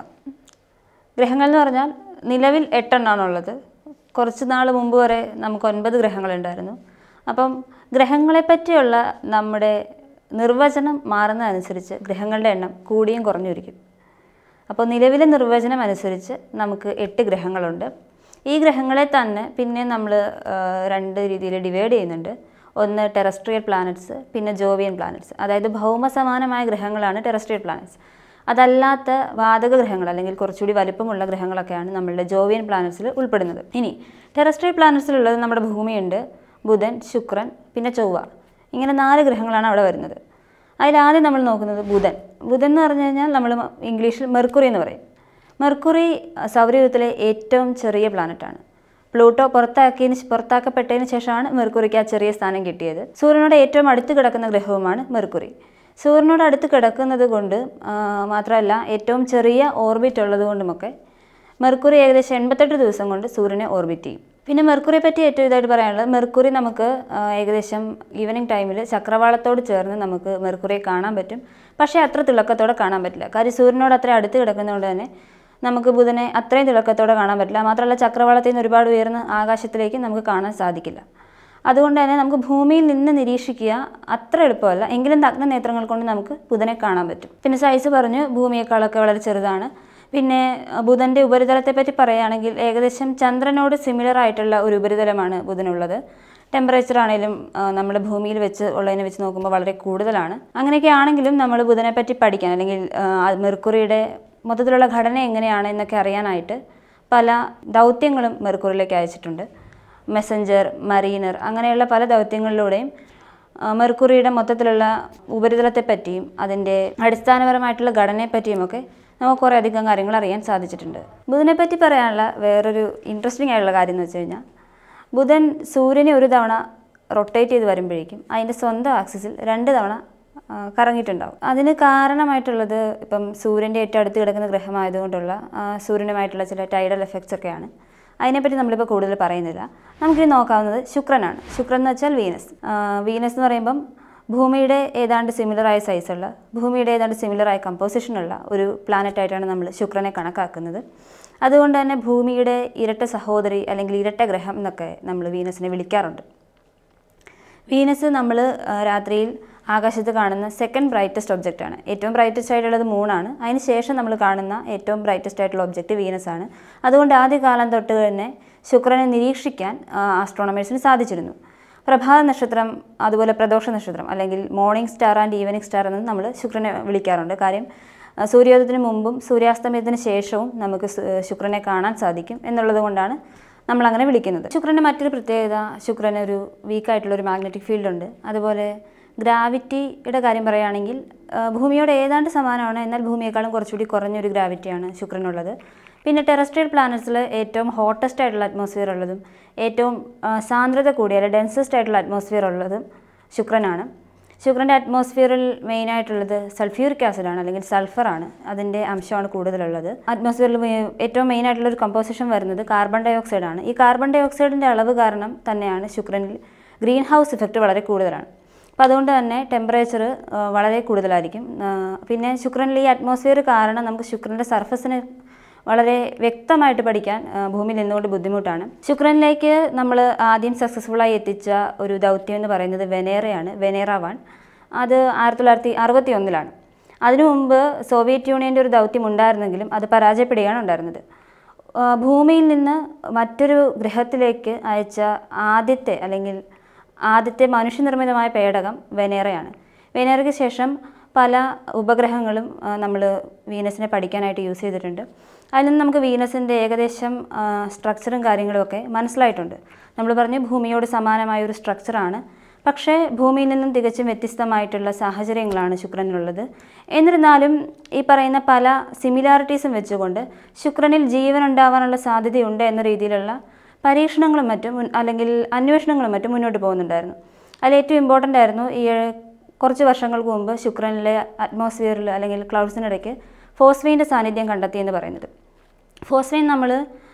ഗ്രഹങ്ങൾ എന്ന് പറഞ്ഞാൽ നിലവിൽ എട്ടെണ്ണമാണുള്ളത് കുറച്ച് നാൾ മുമ്പ് വരെ നമുക്ക് ഒൻപത് ഗ്രഹങ്ങളുണ്ടായിരുന്നു അപ്പം ഗ്രഹങ്ങളെ പറ്റിയുള്ള നമ്മുടെ നിർവചനം മാറുന്നതനുസരിച്ച് ഗ്രഹങ്ങളുടെ എണ്ണം കൂടിയും കുറഞ്ഞുമിരിക്കും അപ്പോൾ നിലവിലെ നിർവചനം അനുസരിച്ച് നമുക്ക് എട്ട് ഗ്രഹങ്ങളുണ്ട് ഈ ഗ്രഹങ്ങളെ തന്നെ പിന്നെ നമ്മൾ രണ്ട് രീതിയിൽ ഡിവൈഡ് ചെയ്യുന്നുണ്ട് ഒന്ന് ടെറസ്ട്രിയൽ പ്ലാനറ്റ്സ് പിന്നെ ജോവിയൻ പ്ലാനറ്റ്സ് അതായത് ഭൗമസമാനമായ ഗ്രഹങ്ങളാണ് ടെറസ്ട്രിയൽ പ്ലാനറ്റ്സ് അതല്ലാത്ത വാതക ഗ്രഹങ്ങൾ അല്ലെങ്കിൽ കുറച്ചുകൂടി വലിപ്പമുള്ള ഗ്രഹങ്ങളൊക്കെയാണ് നമ്മളുടെ ജോവിയൻ പ്ലാനറ്റ്സിൽ ഉൾപ്പെടുന്നത് ഇനി ടെറസ്ട്രിയൽ പ്ലാനറ്റ്സിലുള്ളത് നമ്മുടെ ഭൂമിയുണ്ട് ബുധൻ ശുക്രൻ പിന്നെ ചൊവ്വ ഇങ്ങനെ നാല് ഗ്രഹങ്ങളാണ് അവിടെ വരുന്നത് അതിലാദ്യം നമ്മൾ നോക്കുന്നത് ബുധൻ ബുധൻ എന്ന് പറഞ്ഞു കഴിഞ്ഞാൽ നമ്മൾ ഇംഗ്ലീഷിൽ മെർക്കുറി എന്ന് പറയും മെർക്കുറി അഹ്, സൗരയൂഥത്തിലെ ഏറ്റവും ചെറിയ പ്ലാനറ്റാണ് പ്ലൂട്ടോ പുറത്താക്കിയതിന് ശ്- പുറത്താക്കപ്പെട്ടതിന് ശേഷമാണ് മെർക്കുറിക്ക് ആ ചെറിയ സ്ഥാനം കിട്ടിയത് സൂര്യനോട് ഏറ്റവും അടുത്ത് കിടക്കുന്ന ഗ്രഹവുമാണ് മെർക്കുറി സൂര്യനോട് അടുത്ത് കിടക്കുന്നത് കൊണ്ട് ആ, മാത്രമല്ല ഏറ്റവും ചെറിയ ഓർബിറ്റ് ഉള്ളത് കൊണ്ടുമൊക്കെ മെർക്കുറി ഏകദേശം എൺപത്തെട്ട് ദിവസം കൊണ്ട് സൂര്യനെ ഓർബിറ്റ് ചെയ്യും പിന്നെ മെർക്കുറിയെ പറ്റി ഏറ്റവും ഇതായിട്ട് പറയാനുള്ളത് മെർക്കുറി നമുക്ക് ആ, ഏകദേശം ഈവനിങ് ടൈമിൽ ചക്രവാളത്തോട് ചേർന്ന് നമുക്ക് മെർക്കുറിയെ കാണാൻ പറ്റും പക്ഷേ അത്ര തിളക്കത്തോടെ കാണാൻ പറ്റില്ല കാര്യം സൂര്യനോട് അത്ര അടുത്ത് കിടക്കുന്നതുകൊണ്ട് തന്നെ നമുക്ക് ബുധനെ അത്രയും തിളക്കത്തോടെ കാണാൻ പറ്റില്ല മാത്രമല്ല ചക്രവാളത്തിൽ നിന്ന് ഒരുപാട് ഉയർന്ന ആകാശത്തിലേക്ക് നമുക്ക് കാണാൻ സാധിക്കില്ല അതുകൊണ്ട് തന്നെ നമുക്ക് ഭൂമിയിൽ നിന്ന് നിരീക്ഷിക്കുക അത്ര എളുപ്പമല്ല എങ്കിലും നഗ്ന നേത്രങ്ങൾ കൊണ്ട് നമുക്ക് ബുധനെ കാണാൻ പറ്റും പിന്നെ സൈസ് പറഞ്ഞു ഭൂമിയേക്കാളൊക്കെ വളരെ ചെറുതാണ് പിന്നെ അഹ്, ബുധൻ്റെ ഉപരിതലത്തെ പറ്റി പറയുകയാണെങ്കിൽ ഏകദേശം ചന്ദ്രനോട് സിമിലർ ആയിട്ടുള്ള ഒരു ഉപരിതലമാണ് ബുധനുള്ളത് ടെമ്പറേച്ചർ ആണെങ്കിലും ആ, നമ്മുടെ ഭൂമിയിൽ വെച്ച് ഉള്ളതിനെ വെച്ച് നോക്കുമ്പോൾ വളരെ കൂടുതലാണ് അങ്ങനെയൊക്കെ ആണെങ്കിലും നമ്മൾ ബുധനെ പറ്റി പഠിക്കാൻ അല്ലെങ്കിൽ ആ, മെർക്കുറിയുടെ മൊത്തത്തിലുള്ള ഘടന എങ്ങനെയാണ് എന്നൊക്കെ അറിയാനായിട്ട് പല ദൗത്യങ്ങളും മെർക്കുറിയിലേക്ക് അയച്ചിട്ടുണ്ട് മെസ്സഞ്ചർ മറീനർ അങ്ങനെയുള്ള പല ദൗത്യങ്ങളിലൂടെയും ആ, മെർക്കുറിയുടെ മൊത്തത്തിലുള്ള ഉപരിതലത്തെ പറ്റിയും അതിൻ്റെ അടിസ്ഥാനപരമായിട്ടുള്ള ഘടനയെ പറ്റിയുമൊക്കെ നമുക്ക് കുറേ അധികം കാര്യങ്ങൾ അറിയാൻ സാധിച്ചിട്ടുണ്ട് ബുധനെ പറ്റി പറയാനുള്ള വേറൊരു ഇൻട്രസ്റ്റിംഗ് ആയിട്ടുള്ള കാര്യം എന്ന് വെച്ച് കഴിഞ്ഞാൽ ബുധൻ സൂര്യനെ ഒരു തവണ റൊട്ടേറ്റ് ചെയ്ത് വരുമ്പോഴേക്കും അതിൻ്റെ സ്വന്തം ആക്സിസിൽ രണ്ട് തവണ ആ, കറങ്ങിയിട്ടുണ്ടാവും അതിന് കാരണമായിട്ടുള്ളത് ഇപ്പം സൂര്യൻ്റെ ഏറ്റവും അടുത്ത് കിടക്കുന്ന ഗ്രഹമായതുകൊണ്ടുള്ള ആ, സൂര്യനുമായിട്ടുള്ള ചില ടൈഡൽ എഫക്ട്സ് ഒക്കെയാണ് അതിനെപ്പറ്റി നമ്മളിപ്പോൾ കൂടുതൽ പറയുന്നില്ല നമുക്കിനി നോക്കാവുന്നത് ശുക്രനാണ് ശുക്രൻ എന്ന് വെച്ചാൽ വീനസ് ആ, വീനസ് എന്ന് പറയുമ്പം ഭൂമിയുടെ ഏതാണ്ട് സിമിലറായ സൈസുള്ള ഭൂമിയുടെ ഏതാണ്ട് സിമിലറായ കമ്പോസിഷനുള്ള ഒരു planet ആയിട്ടാണ് നമ്മൾ ശുക്രനെ കണക്കാക്കുന്നത് അതുകൊണ്ട് തന്നെ ഭൂമിയുടെ ഇരട്ട സഹോദരി അല്ലെങ്കിൽ ഇരട്ട ഗ്രഹം എന്നൊക്കെ നമ്മൾ വീനസിനെ വിളിക്കാറുണ്ട് വീനസ് നമ്മൾ രാത്രിയിൽ ആകാശത്ത് കാണുന്ന സെക്കൻഡ് ബ്രൈറ്റസ്റ്റ് ഒബ്ജക്റ്റ് ആണ് ഏറ്റവും ബ്രൈറ്റസ്റ്റ് ആയിട്ടുള്ളത് മൂണാണ് അതിന് ശേഷം നമ്മൾ കാണുന്ന ഏറ്റവും ബ്രൈറ്റസ്റ്റ് ആയിട്ടുള്ള ഒബ്ജക്റ്റ് വീനസ് ആണ് അതുകൊണ്ട് ആദ്യകാലം തൊട്ട് തന്നെ ശുക്രനെ നിരീക്ഷിക്കാൻ ആസ്ട്രോണമേഴ്സിന് സാധിച്ചിരുന്നു പ്രഭാത നക്ഷത്രം അതുപോലെ പ്രദോഷ നക്ഷത്രം അല്ലെങ്കിൽ morning star and evening star എന്ന് നമ്മൾ ശുക്രനെ വിളിക്കാറുണ്ട് കാര്യം ആ, സൂര്യോദയത്തിന് മുമ്പും സൂര്യാസ്തമയത്തിന് ശേഷവും നമുക്ക് സു- ശുക്രനെ കാണാൻ സാധിക്കും എന്നുള്ളത് കൊണ്ടാണ് നമ്മൾ അങ്ങനെ വിളിക്കുന്നത് ശുക്രൻ്റെ മറ്റൊരു പ്രത്യേകത ശുക്രന് ഒരു വീക്കായിട്ടുള്ള ഒരു മാഗ്നറ്റിക് ഫീൽഡ് ഉണ്ട് അതുപോലെ ഗ്രാവിറ്റിയുടെ കാര്യം പറയുകയാണെങ്കിൽ ആ, ഭൂമിയോട് ഏതാണ്ട് സമാനമാണ് എന്നാൽ ഭൂമിയേക്കാളും കുറച്ചുകൂടി കുറഞ്ഞൊരു ഗ്രാവിറ്റിയാണ് ശുക്രനുള്ളത് പിന്നെ ടെറസ്ട്രിയൽ പ്ലാനറ്റ്സിൽ ഏറ്റവും ഹോട്ടസ്റ്റ് ആയിട്ടുള്ള അറ്റ്മോസ്ഫിയർ ഉള്ളതും ഏറ്റവും ആ, സാന്ദ്രത കൂടിയ അല്ലെങ്കിൽ ഡെൻസസ്റ്റ് ആയിട്ടുള്ള അറ്റ്മോസ്ഫിയർ ഉള്ളതും ശുക്രനാണ് ശുക്രൻ്റെ അറ്റ്മോസ്ഫിയറിൽ മെയിനായിട്ടുള്ളത് സൾഫ്യൂറിക് ആസിഡാണ് അല്ലെങ്കിൽ സൾഫറാണ് അതിൻ്റെ അംശമാണ് കൂടുതലുള്ളത് അറ്റ്മോസ്ഫിയറിൽ മെ- ഏറ്റവും മെയിനായിട്ടുള്ള ഒരു കമ്പോസിഷൻ വരുന്നത് കാർബൺ ഡൈ ഓക്സൈഡ് ആണ് ഈ കാർബൺ ഡൈ ഓക്സൈഡിൻ്റെ അളവ് കാരണം തന്നെയാണ് ശുക്രനിൽ ഗ്രീൻ ഹൗസ് ഇഫക്റ്റ് വളരെ കൂടുതലാണ് അപ്പോൾ അതുകൊണ്ട് തന്നെ ടെമ്പറേച്ചർ വളരെ കൂടുതലായിരിക്കും ആ, പിന്നെ ശുക്രനിൽ ഈ അറ്റ്മോസ്ഫിയർ കാരണം നമുക്ക് ശുക്രൻ്റെ സർഫസിന് വളരെ വ്യക്തമായിട്ട് പഠിക്കാൻ ആ, ഭൂമിയിൽ നിന്നുകൊണ്ട് ബുദ്ധിമുട്ടാണ് ശുക്രനിലേക്ക് നമ്മൾ ആദ്യം സക്സസ്ഫുള്ളായി എത്തിച്ച ഒരു ദൗത്യം എന്ന് പറയുന്നത് വെനേറയാണ് വെനേറ വൺ അത് ആയിരത്തി തൊള്ളായിരത്തി അറുപത്തി ഒന്നിലാണ് അതിനു മുമ്പ് സോവിയറ്റ് യൂണിയൻ്റെ ഒരു ദൗത്യം ഉണ്ടായിരുന്നെങ്കിലും അത് പരാജയപ്പെടുകയാണ് ഉണ്ടായിരുന്നത് ആ, ഭൂമിയിൽ നിന്ന് മറ്റൊരു ഗ്രഹത്തിലേക്ക് അയച്ച ആദ്യത്തെ അല്ലെങ്കിൽ ആദ്യത്തെ മനുഷ്യനിർമ്മിതമായ പേടകം വെനേറയാണ് വെനേറയ്ക്ക് ശേഷം പല ഉപഗ്രഹങ്ങളും നമ്മൾ വീനസിനെ പഠിക്കാനായിട്ട് യൂസ് ചെയ്തിട്ടുണ്ട് അതിൽ നിന്ന് നമുക്ക് വീനസിൻ്റെ ഏകദേശം സ്ട്രക്ചറും കാര്യങ്ങളും ഒക്കെ മനസ്സിലായിട്ടുണ്ട് നമ്മൾ പറഞ്ഞു ഭൂമിയോട് സമാനമായ ഒരു സ്ട്രക്ചറാണ് പക്ഷേ ഭൂമിയിൽ നിന്നും തികച്ചും വ്യത്യസ്തമായിട്ടുള്ള സാഹചര്യങ്ങളാണ് ശുക്രനിലുള്ളത് എന്നിരുന്നാലും ഈ പറയുന്ന പല സിമിലാരിറ്റീസും വെച്ചുകൊണ്ട് ശുക്രനിൽ ജീവൻ ഉണ്ടാവാനുള്ള സാധ്യതയുണ്ട് എന്ന രീതിയിലുള്ള പരീക്ഷണങ്ങളും മറ്റും മുൻ- അല്ലെങ്കിൽ അന്വേഷണങ്ങളും മറ്റും മുന്നോട്ട് പോകുന്നുണ്ടായിരുന്നു അതിൽ ഏറ്റവും ഇമ്പോർട്ടൻ്റ് ആയിരുന്നു ഈ ഏഹ്, കുറച്ച് വർഷങ്ങൾക്ക് മുമ്പ് ശുക്രനിലെ അറ്റ്മോസ്ഫിയറിൽ അല്ലെങ്കിൽ ക്ലൗഡ്സിനിടയ്ക്ക് ഫോസ്ഫീൻ്റെ സാന്നിധ്യം കണ്ടെത്തി എന്ന് പറയുന്നത് ഫോസ്ഫൈൻ നമ്മൾ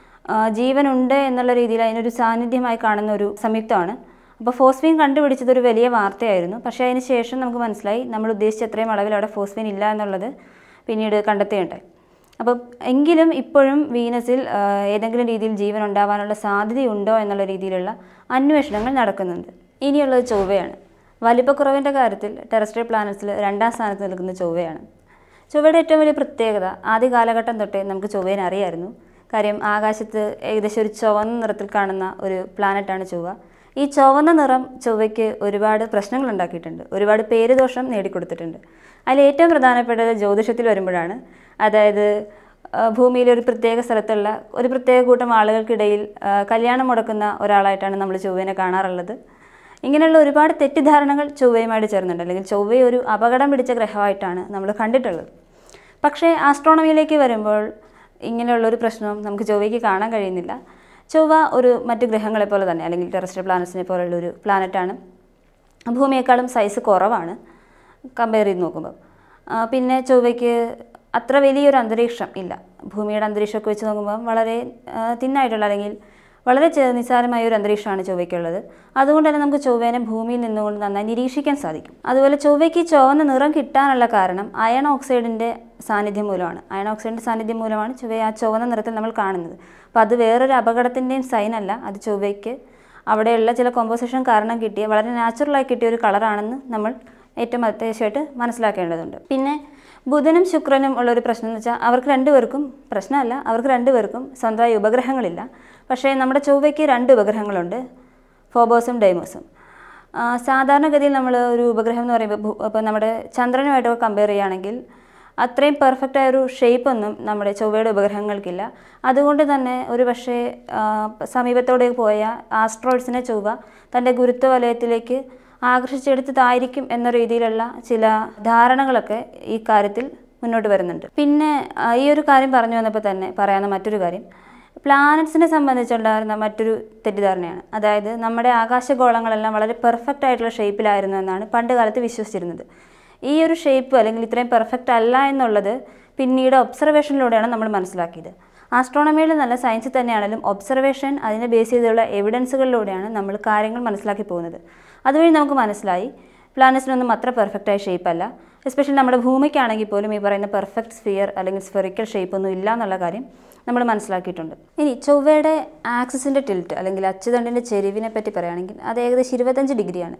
ജീവനുണ്ട് എന്നുള്ള രീതിയിൽ അതിനൊരു സാന്നിധ്യമായി കാണുന്ന ഒരു സംയുക്തമാണ് അപ്പോൾ ഫോസ്ഫീൻ കണ്ടുപിടിച്ചത് ഒരു വലിയ വാർത്തയായിരുന്നു പക്ഷേ അതിന് ശേഷം നമുക്ക് മനസ്സിലായി നമ്മൾ ഉദ്ദേശിച്ച അത്രയും അളവിൽ അവിടെ ഫോസ്ഫീൻ ഇല്ല എന്നുള്ളത് പിന്നീട് കണ്ടെത്തുകയുണ്ടായി അപ്പോൾ എങ്കിലും ഇപ്പോഴും വീനസിൽ ആ, ഏതെങ്കിലും രീതിയിൽ ജീവൻ ഉണ്ടാവാനുള്ള സാധ്യതയുണ്ടോ എന്നുള്ള രീതിയിലുള്ള അന്വേഷണങ്ങൾ നടക്കുന്നുണ്ട് ഇനിയുള്ളത് ചൊവ്വയാണ് വലിപ്പക്കുറവിൻ്റെ കാര്യത്തിൽ ടെറസ്ട്രിയൽ പ്ലാനറ്റ്സിൽ രണ്ടാം സ്ഥാനത്ത് നിൽക്കുന്ന ചൊവ്വയാണ് ചൊവ്വയുടെ ഏറ്റവും വലിയ പ്രത്യേകത ആദ്യ കാലഘട്ടം തൊട്ടേ നമുക്ക് ചൊവ്വേനെ അറിയായിരുന്നു കാര്യം ആകാശത്ത് ഏകദേശം ഒരു ചുവന്ന നിറത്തിൽ കാണുന്ന ഒരു പ്ലാനറ്റാണ് ചൊവ്വ ഈ ചുവന്ന നിറം ചൊവ്വയ്ക്ക് ഒരുപാട് പ്രശ്നങ്ങൾ ഉണ്ടാക്കിയിട്ടുണ്ട് ഒരുപാട് പേരുദോഷം നേടിക്കൊടുത്തിട്ടുണ്ട് അതിൽ ഏറ്റവും പ്രധാനപ്പെട്ടത് ജ്യോതിഷത്തിൽ വരുമ്പോഴാണ് അതായത് ആ, ഭൂമിയിലെ ഒരു പ്രത്യേക സ്ഥലത്തുള്ള ഒരു പ്രത്യേക കൂട്ടം ആളുകൾക്കിടയിൽ ആ, കല്യാണം മുടക്കുന്ന ഒരാളായിട്ടാണ് നമ്മൾ ചൊവ്വേനെ കാണാറുള്ളത് ഇങ്ങനെയുള്ള ഒരുപാട് തെറ്റിദ്ധാരണകൾ ചൊവ്വയുമായിട്ട് ചേർന്നുണ്ട് അല്ലെങ്കിൽ ചൊവ്വ ഒരു അപകടം പിടിച്ച ഗ്രഹമായിട്ടാണ് നമ്മൾ കണ്ടിട്ടുള്ളത് പക്ഷേ ആസ്ട്രോണമിയിലേക്ക് വരുമ്പോൾ ഇങ്ങനെയുള്ളൊരു പ്രശ്നം നമുക്ക് ചൊവ്വയ്ക്ക് കാണാൻ കഴിയുന്നില്ല ചൊവ്വ ഒരു മറ്റ് ഗ്രഹങ്ങളെ പോലെ തന്നെ അല്ലെങ്കിൽ ടെറസ്ട്രിയൽ പ്ലാനറ്റ്സിനെ പോലുള്ള ഒരു പ്ലാനറ്റാണ് ഭൂമിയേക്കാളും സൈസ് കുറവാണ് കമ്പയർ ചെയ്ത് നോക്കുമ്പോൾ ആ, പിന്നെ ചൊവ്വയ്ക്ക് അത്ര വലിയൊരു അന്തരീക്ഷം ഇല്ല ഭൂമിയുടെ അന്തരീക്ഷമൊക്കെ വെച്ച് നോക്കുമ്പോൾ വളരെ തിന്നായിട്ടുള്ള അല്ലെങ്കിൽ വളരെ ചെ- നിസ്സാരമായ ഒരു അന്തരീക്ഷമാണ് ചൊവ്വയ്ക്കുള്ളത് അതുകൊണ്ട് തന്നെ നമുക്ക് ചൊവ്വേനെ ഭൂമിയിൽ നിന്നുകൊണ്ട് നന്നായി നിരീക്ഷിക്കാൻ സാധിക്കും അതുപോലെ ചൊവ്വയ്ക്ക് ചുവന്ന നിറം കിട്ടാനുള്ള കാരണം അയൺ ഓക്സൈഡിൻ്റെ സാന്നിധ്യം മൂലമാണ് അയൺ ഓക്സൈഡിൻ്റെ സാന്നിധ്യം മൂലമാണ് ചൊവ്വയെ ആ ചുവന്ന നിറത്തിൽ നമ്മൾ കാണുന്നത് അപ്പോൾ അത് വേറൊരു അപകടത്തിൻ്റെയും സൈനല്ല അത് ചൊവ്വയ്ക്ക് അവിടെയുള്ള ചില കോമ്പോസിഷൻ കാരണം കിട്ടിയ വളരെ നാച്ചുറലായി കിട്ടിയ ഒരു കളറാണെന്ന് നമ്മൾ ഏറ്റവും അത്യാവശ്യമായിട്ട് മനസ്സിലാക്കേണ്ടതുണ്ട് പിന്നെ ബുധനും ശുക്രനും ഉള്ള ഒരു പ്രശ്നം എന്ന് വെച്ചാൽ അവർക്ക് രണ്ടുപേർക്കും പ്രശ്നമല്ല അവർക്ക് രണ്ടുപേർക്കും സ്വന്തമായി ഉപഗ്രഹങ്ങളില്ല പക്ഷേ നമ്മുടെ ചൊവ്വയ്ക്ക് രണ്ട് ഉപഗ്രഹങ്ങളുണ്ട് ഫോബോസും ഡൈമോസും ആ, സാധാരണഗതിയിൽ നമ്മൾ ഒരു ഉപഗ്രഹം എന്ന് പറയുമ്പോൾ ഭൂ- ഇപ്പോൾ നമ്മുടെ ചന്ദ്രനുമായിട്ടൊക്കെ കമ്പയർ ചെയ്യുകയാണെങ്കിൽ അത്രയും പെർഫെക്റ്റ് ആയ ഒരു ഷേപ്പ് ഒന്നും നമ്മുടെ ചൊവ്വയുടെ ഉപഗ്രഹങ്ങൾക്കില്ല അതുകൊണ്ട് തന്നെ ഒരു പക്ഷേ ആ, സമീപത്തോടെ പോയ ആസ്ട്രോയിഡ്സിനെ ചൊവ്വ തൻ്റെ ഗുരുത്വ വലയത്തിലേക്ക് ആകർഷിച്ചെടുത്തതായിരിക്കും എന്ന രീതിയിലുള്ള ചില ധാരണകളൊക്കെ ഈ കാര്യത്തിൽ മുന്നോട്ട് വരുന്നുണ്ട് പിന്നെ ആ, ഈ ഒരു കാര്യം പറഞ്ഞു വന്നപ്പോൾ തന്നെ പറയാവുന്ന മറ്റൊരു കാര്യം പ്ലാനറ്റ്സിനെ സംബന്ധിച്ചുണ്ടായിരുന്ന മറ്റൊരു തെറ്റിദ്ധാരണയാണ് അതായത് നമ്മുടെ ആകാശഗോളങ്ങളെല്ലാം വളരെ പെർഫെക്റ്റ് ആയിട്ടുള്ള ഷേപ്പിലായിരുന്നു എന്നാണ് പണ്ട് കാലത്ത് വിശ്വസിച്ചിരുന്നത് ഈ ഒരു ഷേപ്പ് അല്ലെങ്കിൽ ഇത്രയും പെർഫെക്റ്റ് അല്ല എന്നുള്ളത് പിന്നീട് ഒബ്സർവേഷനിലൂടെയാണ് നമ്മൾ മനസ്സിലാക്കിയത് ആസ്ട്രോണമിയിൽ നല്ല സയൻസിൽ തന്നെയാണെങ്കിലും ഒബ്സർവേഷൻ അതിനെ ബേസ് ചെയ്തുള്ള എവിഡൻസുകളിലൂടെയാണ് നമ്മൾ കാര്യങ്ങൾ മനസ്സിലാക്കി പോകുന്നത് അതുവഴി നമുക്ക് മനസ്സിലായി പ്ലാനറ്റ്സിനൊന്നും അത്ര പെർഫെക്റ്റായ ഷേപ്പ് അല്ല എസ്പെഷ്യലി നമ്മുടെ ഭൂമിക്കാണെങ്കിൽ പോലും ഈ പറയുന്ന പെർഫെക്റ്റ് സ്ഫിയർ അല്ലെങ്കിൽ സ്ഫെറിക്കൽ ഷേപ്പ് ഒന്നും ഇല്ല എന്നുള്ള കാര്യം നമ്മൾ മനസ്സിലാക്കിയിട്ടുണ്ട് ഇനി ചൊവ്വയുടെ ആക്സിസിൻ്റെ ടിൽറ്റ് അല്ലെങ്കിൽ അച്ചുതണ്ടിൻ്റെ ചെരിവിനെ പറ്റി പറയുകയാണെങ്കിൽ അത് ഏകദേശം ഇരുപത്തഞ്ച് ഡിഗ്രിയാണ്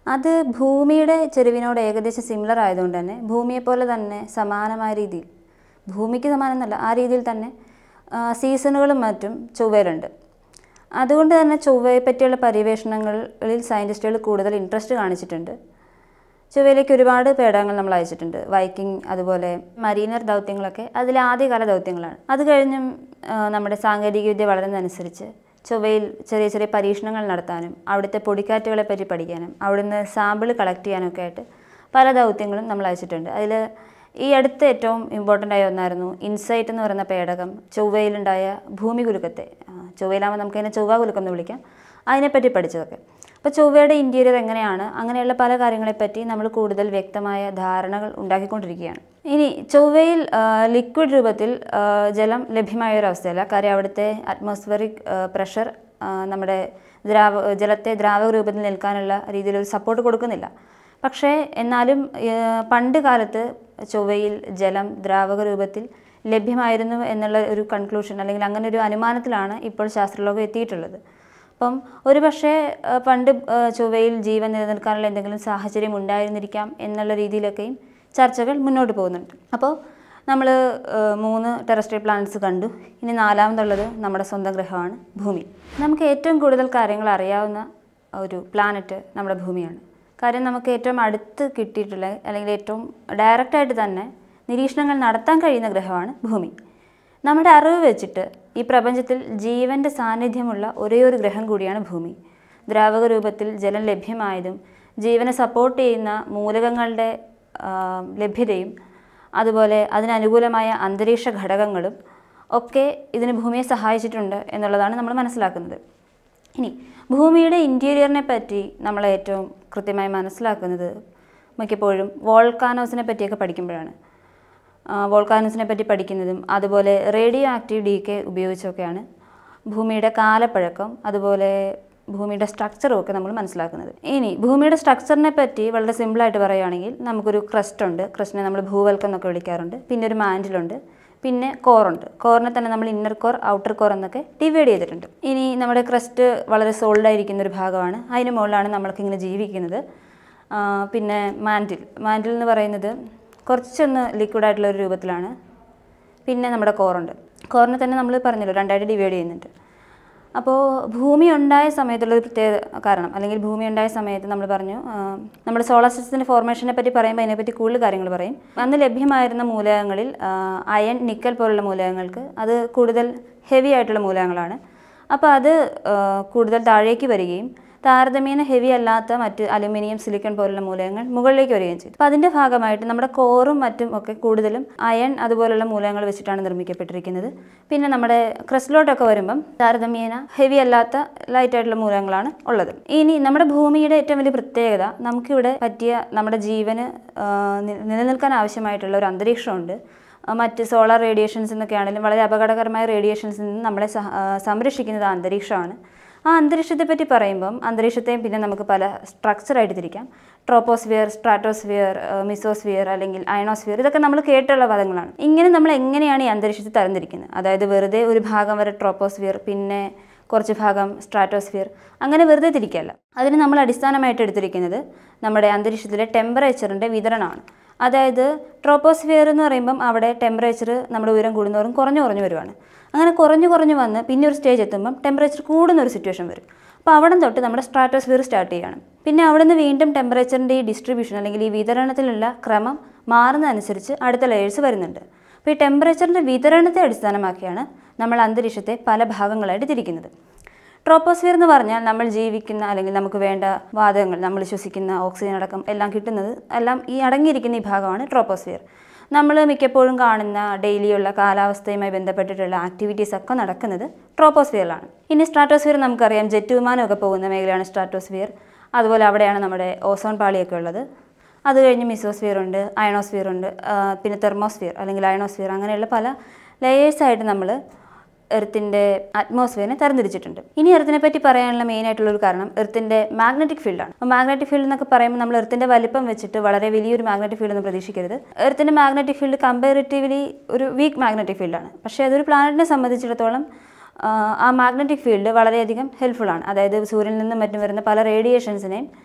അത് ഭൂമിയുടെ ചെരുവിനോട് ഏകദേശം സിമിലർ ആയതുകൊണ്ട് തന്നെ ഭൂമിയെപ്പോലെ തന്നെ സമാനമായ രീതിയിൽ ഭൂമിക്ക് സമാനം എന്നല്ല ആ രീതിയിൽ തന്നെ ആ, സീസണുകളും മറ്റും ചൊവ്വയിലുണ്ട് അതുകൊണ്ട് തന്നെ ചൊവ്വയെ പറ്റിയുള്ള പര്യവേഷണങ്ങളിൽ സയൻറ്റിസ്റ്റുകൾ കൂടുതൽ ഇൻട്രസ്റ്റ് കാണിച്ചിട്ടുണ്ട് ചൊവ്വയിലേക്ക് ഒരുപാട് പേടകങ്ങൾ നമ്മൾ അയച്ചിട്ടുണ്ട് വൈക്കിംഗ് അതുപോലെ മരീനർ ദൗത്യങ്ങളൊക്കെ അതിലെ ആദ്യകാല ദൗത്യങ്ങളാണ് അത് കഴിഞ്ഞും ആ, നമ്മുടെ സാങ്കേതികവിദ്യ വളരുന്നതനുസരിച്ച് ചൊവ്വയിൽ ചെറിയ ചെറിയ പരീക്ഷണങ്ങൾ നടത്താനും അവിടുത്തെ പൊടിക്കാറ്റുകളെ പറ്റി പഠിക്കാനും അവിടുന്ന് സാമ്പിൾ കളക്ട് ചെയ്യാനും ഒക്കെ ആയിട്ട് പല ദൗത്യങ്ങളും നമ്മൾ അയച്ചിട്ടുണ്ട് അതിൽ ഈ അടുത്ത് ഏറ്റവും ഇമ്പോർട്ടൻ്റ് ആയ ഒന്നായിരുന്നു ഇൻസൈറ്റ് എന്ന് പറയുന്ന പേടകം ചൊവ്വയിലുണ്ടായ ഭൂമി കുലുക്കത്തെ ആ, ചൊവ്വയിലാകുമ്പോൾ നമുക്കതിനെ ചൊവ്വ കുലുക്കം എന്ന് വിളിക്കാം അതിനെപ്പറ്റി പഠിച്ചതൊക്കെ അപ്പോൾ ചൊവ്വയുടെ ഇൻറ്റീരിയർ എങ്ങനെയാണ് അങ്ങനെയുള്ള പല കാര്യങ്ങളെപ്പറ്റി നമ്മൾ കൂടുതൽ വ്യക്തമായ ധാരണകൾ ഉണ്ടാക്കിക്കൊണ്ടിരിക്കുകയാണ് ഇനി ചൊവ്വയിൽ ലിക്വിഡ് രൂപത്തിൽ ആ, ജലം ലഭ്യമായ ഒരു അവസ്ഥയല്ല കാര്യം അവിടുത്തെ അറ്റ്മോസ്ഫിയറിക് പ്രഷർ നമ്മുടെ ദ്രാവ ജലത്തെ ദ്രാവക രൂപത്തിൽ നിൽക്കാനുള്ള രീതിയിൽ ഒരു സപ്പോർട്ട് കൊടുക്കുന്നില്ല പക്ഷേ എന്നാലും ഏഹ്, പണ്ട് കാലത്ത് ചൊവ്വയിൽ ജലം ദ്രാവക രൂപത്തിൽ ലഭ്യമായിരുന്നു എന്നുള്ള ഒരു കൺക്ലൂഷൻ അല്ലെങ്കിൽ അങ്ങനെ ഒരു അനുമാനത്തിലാണ് ഇപ്പോൾ ശാസ്ത്രലോകം എത്തിയിട്ടുള്ളത് അപ്പം ഒരു പക്ഷേ ഏഹ്, പണ്ട് ഏഹ്, ചൊവ്വയിൽ ജീവൻ നിലനിൽക്കാനുള്ള എന്തെങ്കിലും സാഹചര്യം ഉണ്ടായിരുന്നിരിക്കാം എന്നുള്ള രീതിയിലൊക്കെയും ചർച്ചകൾ മുന്നോട്ട് പോകുന്നുണ്ട് അപ്പോൾ നമ്മൾ മൂന്ന് ടെറസ്ട്രിയൽ പ്ലാനറ്റ്സ് കണ്ടു ഇനി നാലാമതുള്ളത് നമ്മുടെ സ്വന്തം ഗ്രഹമാണ് ഭൂമി നമുക്ക് ഏറ്റവും കൂടുതൽ കാര്യങ്ങൾ അറിയാവുന്ന ഒരു പ്ലാനറ്റ് നമ്മുടെ ഭൂമിയാണ് കാര്യം നമുക്ക് ഏറ്റവും അടുത്ത് കിട്ടിയിട്ടുള്ള അല്ലെങ്കിൽ ഏറ്റവും ഡയറക്റ്റായിട്ട് തന്നെ നിരീക്ഷണങ്ങൾ നടത്താൻ കഴിയുന്ന ഗ്രഹമാണ് ഭൂമി നമ്മുടെ അറിവ് വെച്ചിട്ട് ഈ പ്രപഞ്ചത്തിൽ ജീവൻ്റെ സാന്നിധ്യമുള്ള ഒരേ ഒരു ഗ്രഹം കൂടിയാണ് ഭൂമി ദ്രാവക രൂപത്തിൽ ജലം ലഭ്യമായതും ജീവനെ സപ്പോർട്ട് ചെയ്യുന്ന മൂലകങ്ങളുടെ ആ, ലഭ്യതയും അതുപോലെ അതിനനുകൂലമായ അന്തരീക്ഷ ഘടകങ്ങളും ഒക്കെ ഇതിന് ഭൂമിയെ സഹായിച്ചിട്ടുണ്ട് എന്നുള്ളതാണ് നമ്മൾ മനസ്സിലാക്കുന്നത് ഇനി ഭൂമിയുടെ ഇൻറ്റീരിയറിനെ പറ്റി നമ്മൾ ഏറ്റവും കൃത്യമായി മനസ്സിലാക്കുന്നത് മിക്കപ്പോഴും വോൾക്കാനോസിനെ പറ്റിയൊക്കെ പഠിക്കുമ്പോഴാണ് വോൾക്കാനോസിനെ പറ്റി പഠിക്കുന്നതും അതുപോലെ റേഡിയോ ആക്റ്റീവ് ഡി കെ ഉപയോഗിച്ചൊക്കെയാണ് ഭൂമിയുടെ കാലപ്പഴക്കം അതുപോലെ ഭൂമിയുടെ സ്ട്രക്ചറും ഒക്കെ നമ്മൾ മനസ്സിലാക്കുന്നത് ഇനി ഭൂമിയുടെ സ്ട്രക്ചറിനെ പറ്റി വളരെ സിമ്പിളായിട്ട് പറയുകയാണെങ്കിൽ നമുക്കൊരു ക്രസ്റ്റ് ഉണ്ട് ക്രസ്റ്റിനെ നമ്മൾ ഭൂവൽക്കം എന്നൊക്കെ വിളിക്കാറുണ്ട് പിന്നെ ഒരു മാൻഡിലുണ്ട് പിന്നെ കോറുണ്ട് കോറിനെ തന്നെ നമ്മൾ ഇന്നർ കോർ ഔട്ടർ കോർ എന്നൊക്കെ ഡിവൈഡ് ചെയ്തിട്ടുണ്ട് ഇനി നമ്മുടെ ക്രസ്റ്റ് വളരെ സോൾഡ് ആയിരിക്കുന്ന ഒരു ഭാഗമാണ് അതിന് മുകളിലാണ് നമ്മൾക്കിങ്ങനെ ജീവിക്കുന്നത് ആ, പിന്നെ മാൻഡിൽ മാൻഡിൽ എന്ന് പറയുന്നത് കുറച്ചൊന്ന് ലിക്വിഡ് ആയിട്ടുള്ള ഒരു രൂപത്തിലാണ് പിന്നെ നമ്മുടെ കോറുണ്ട് കോറിനെ തന്നെ നമ്മൾ പറഞ്ഞല്ലോ രണ്ടായിട്ട് ഡിവൈഡ് ചെയ്യുന്നുണ്ട് അപ്പോൾ ഭൂമി ഉണ്ടായ സമയത്തുള്ള ഒരു പ്രത്യേക കാരണം അല്ലെങ്കിൽ ഭൂമി ഉണ്ടായ സമയത്ത് നമ്മൾ പറഞ്ഞു ആ, നമ്മുടെ സോളാർ സിസ്റ്റത്തിൻ്റെ ഫോർമേഷനെ പറ്റി പറയുമ്പോൾ അതിനെപ്പറ്റി കൂടുതൽ കാര്യങ്ങൾ പറയും അന്ന് ലഭ്യമായിരുന്ന മൂലകങ്ങളിൽ ആ, അയൺ നിക്കൽ പോലുള്ള മൂലകങ്ങൾക്ക് അത് കൂടുതൽ ഹെവി ആയിട്ടുള്ള മൂലകങ്ങളാണ് അപ്പോൾ അത് ആ, കൂടുതൽ താഴേക്ക് വരികയും താരതമ്യേന ഹെവി അല്ലാത്ത മറ്റ് അലുമിനിയം സിലിക്കൺ പോലുള്ള മൂലകങ്ങൾ മുകളിലേക്ക് വരികയും ചെയ്തു അപ്പോൾ അതിൻ്റെ ഭാഗമായിട്ട് നമ്മുടെ കോറും മറ്റും ഒക്കെ കൂടുതലും അയൺ അതുപോലുള്ള മൂലകങ്ങൾ വെച്ചിട്ടാണ് നിർമ്മിക്കപ്പെട്ടിരിക്കുന്നത് പിന്നെ നമ്മുടെ ക്രസ്ലോട്ടൊക്കെ വരുമ്പം താരതമ്യേന ഹെവി അല്ലാത്ത ലൈറ്റ് ആയിട്ടുള്ള മൂലകങ്ങളാണ് ഉള്ളത് ഇനി നമ്മുടെ ഭൂമിയുടെ ഏറ്റവും വലിയ പ്രത്യേകത നമുക്കിവിടെ പറ്റിയ നമ്മുടെ ജീവന് ആ, നി- നിലനിൽക്കാൻ ആവശ്യമായിട്ടുള്ള ഒരു അന്തരീക്ഷമുണ്ട് ആ, മറ്റ് സോളാർ റേഡിയേഷൻസ് എന്നൊക്കെ ആണെങ്കിലും വളരെ അപകടകരമായ റേഡിയേഷൻസിൽ നിന്ന് നമ്മളെ സഹ- ആ, സംരക്ഷിക്കുന്നത് ആ അന്തരീക്ഷമാണ് ആ അന്തരീക്ഷത്തെ പറ്റി പറയുമ്പം അന്തരീക്ഷത്തെയും പിന്നെ നമുക്ക് പല സ്ട്രക്ചറായിട്ട് തിരിക്കാം ട്രോപ്പോസ്ഫിയർ സ്ട്രാറ്റോസ്ഫിയർ മിസോസ്ഫിയർ അല്ലെങ്കിൽ അയണോസ്ഫിയർ ഇതൊക്കെ നമ്മൾ കേട്ടുള്ള പദങ്ങളാണ് ഇങ്ങനെ നമ്മൾ എങ്ങനെയാണ് ഈ അന്തരീക്ഷത്തെ തരംതിരിക്കുന്നത് അതായത് വെറുതെ ഒരു ഭാഗം വരെ ട്രോപ്പോസ്ഫിയർ പിന്നെ കുറച്ച് ഭാഗം സ്ട്രാറ്റോസ്ഫിയർ അങ്ങനെ വെറുതെ തിരിക്കല്ല അതിന് നമ്മൾ അടിസ്ഥാനമായിട്ട് എടുത്തിരിക്കുന്നത് നമ്മുടെ അന്തരീക്ഷത്തിലെ ടെമ്പറേച്ചറിൻ്റെ വിതരണമാണ് അതായത് ട്രോപ്പോസ്ഫിയർ എന്ന് പറയുമ്പം അവിടെ ടെമ്പറേച്ചർ നമ്മുടെ ഉയരം കൂടുന്നതോറും കുറഞ്ഞു കുറഞ്ഞു വരുവാണ് അങ്ങനെ കുറഞ്ഞു കുറഞ്ഞു വന്ന് പിന്നെ ഒരു സ്റ്റേജ് എത്തുമ്പം ടെമ്പറേച്ചർ കൂടുന്ന ഒരു സിറ്റുവേഷൻ വരും അപ്പോൾ അവിടെ തൊട്ട് നമ്മുടെ സ്ട്രാറ്റോസ്ഫിയർ സ്റ്റാർട്ട് ചെയ്യണം പിന്നെ അവിടെ നിന്ന് വീണ്ടും ടെമ്പറേച്ചറിൻ്റെ ഈ ഡിസ്ട്രിബ്യൂഷൻ അല്ലെങ്കിൽ ഈ വിതരണത്തിലുള്ള ക്രമം മാറുന്നതനുസരിച്ച് അടുത്ത ലെയേഴ്സ് വരുന്നുണ്ട് അപ്പോൾ ഈ ടെമ്പറേച്ചറിൻ്റെ വിതരണത്തെ അടിസ്ഥാനമാക്കിയാണ് നമ്മൾ അന്തരീക്ഷത്തെ പല ഭാഗങ്ങളായിട്ട് തിരിക്കുന്നത് ട്രോപ്പോസ്ഫിയർ എന്ന് പറഞ്ഞാൽ നമ്മൾ ജീവിക്കുന്ന അല്ലെങ്കിൽ നമുക്ക് വേണ്ട വാതകങ്ങൾ നമ്മൾ ശ്വസിക്കുന്ന ഓക്സിജൻ അടക്കം എല്ലാം കിട്ടുന്നത് എല്ലാം ഈ അടങ്ങിയിരിക്കുന്ന ഈ ഭാഗമാണ് ട്രോപ്പോസ്ഫിയർ നമ്മൾ മിക്കപ്പോഴും കാണുന്ന ഡെയിലിയുള്ള കാലാവസ്ഥയുമായി ബന്ധപ്പെട്ടിട്ടുള്ള ആക്ടിവിറ്റീസ് ഒക്കെ നടക്കുന്നത് ട്രോപ്പോസ്ഫിയറിലാണ് ഇനി സ്ട്രാറ്റോസ്ഫിയർ നമുക്കറിയാം ജെറ്റ് വിമാനമൊക്കെ പോകുന്ന മേഖലയാണ് സ്ട്രാറ്റോസ്ഫിയർ അതുപോലെ അവിടെയാണ് നമ്മുടെ ഓസോൺ പാളിയൊക്കെ ഉള്ളത് അത് കഴിഞ്ഞ് മിസോസ്ഫിയർ ഉണ്ട് അയണോസ്ഫിയർ ഉണ്ട് ആ, പിന്നെ തെർമോസ്ഫിയർ അല്ലെങ്കിൽ അയണോസ്ഫിയർ അങ്ങനെയുള്ള പല ലെയേഴ്സായിട്ട് നമ്മൾ എർത്തിൻ്റെ അറ്റ്മോസ്ഫിയറിനെ തരംതിരിച്ചിട്ടുണ്ട് ഇനി എർത്തിനെ പറ്റി പറയാനുള്ള മെയിൻ ആയിട്ടുള്ള ഒരു കാരണം എർത്തിൻ്റെ മാഗ്നറ്റിക് ഫീൽഡാണ് അപ്പോൾ മാഗ്നറ്റിക് ഫീൽഡ് എന്നൊക്കെ പറയുമ്പോൾ നമ്മൾ എർത്തിൻ്റെ വലിപ്പം വെച്ചിട്ട് വളരെ വലിയൊരു മാഗ്നറ്റിക് ഫീൽഡ് ഒന്നും പ്രതീക്ഷിക്കരുത് എർത്തിൻ്റെ മാഗ്നറ്റിക് ഫീൽഡ് കമ്പാരിറ്റീവ്ലി ഒരു വീക്ക് മാഗ്നറ്റിക് ഫീൽഡാണ് പക്ഷേ അതൊരു പ്ലാനറ്റിനെ സംബന്ധിച്ചിടത്തോളം ആ, ആ മാഗ്നറ്റിക് ഫീൽഡ് വളരെയധികം ഹെൽപ്ഫുൾ ആണ് അതായത് സൂര്യനിൽ നിന്നും മറ്റും വരുന്ന പല റേഡിയേഷൻസിനെയും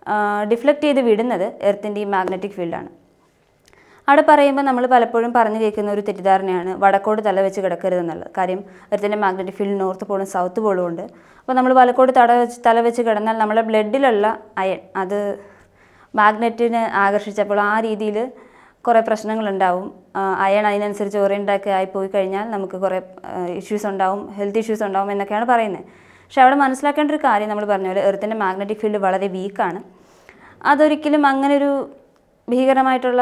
ഡിഫ്ലക്റ്റ് ചെയ്ത് വിടുന്നത് എർത്തിൻ്റെ ഈ മാഗ്നറ്റിക് ഫീൽഡാണ് അവിടെ പറയുമ്പോൾ നമ്മൾ പലപ്പോഴും പറഞ്ഞു കേൾക്കുന്ന ഒരു തെറ്റിദ്ധാരണയാണ് വടക്കോട് തല വെച്ച് കിടക്കരുതെന്നുള്ളത് കാര്യം എർത്തിൻ്റെ മാഗ്നറ്റിക് ഫീൽഡ് നോർത്ത് പോളും സൗത്ത് പോളും ഉണ്ട് അപ്പോൾ നമ്മൾ വലക്കോട് തട വെച്ച് തല വെച്ച് കിടന്നാൽ നമ്മുടെ ബ്ലഡിലുള്ള അയൺ അത് മാഗ്നറ്റിനെ ആകർഷിച്ചപ്പോൾ ആ രീതിയിൽ കുറേ പ്രശ്നങ്ങളുണ്ടാവും അയൺ അതിനനുസരിച്ച് ഓറിയൻ്റൊക്കെ ആയി പോയി കഴിഞ്ഞാൽ നമുക്ക് കുറേ ഇഷ്യൂസ് ഉണ്ടാവും ഹെൽത്ത് ഇഷ്യൂസ് ഉണ്ടാവും എന്നൊക്കെയാണ് പറയുന്നത് പക്ഷെ അവിടെ മനസ്സിലാക്കേണ്ട ഒരു കാര്യം നമ്മൾ പറഞ്ഞ പോലെ എർത്തിൻ്റെ മാഗ്നറ്റിക് ഫീൽഡ് വളരെ വീക്കാണ് അതൊരിക്കലും അങ്ങനെ ഒരു ഭീകരമായിട്ടുള്ള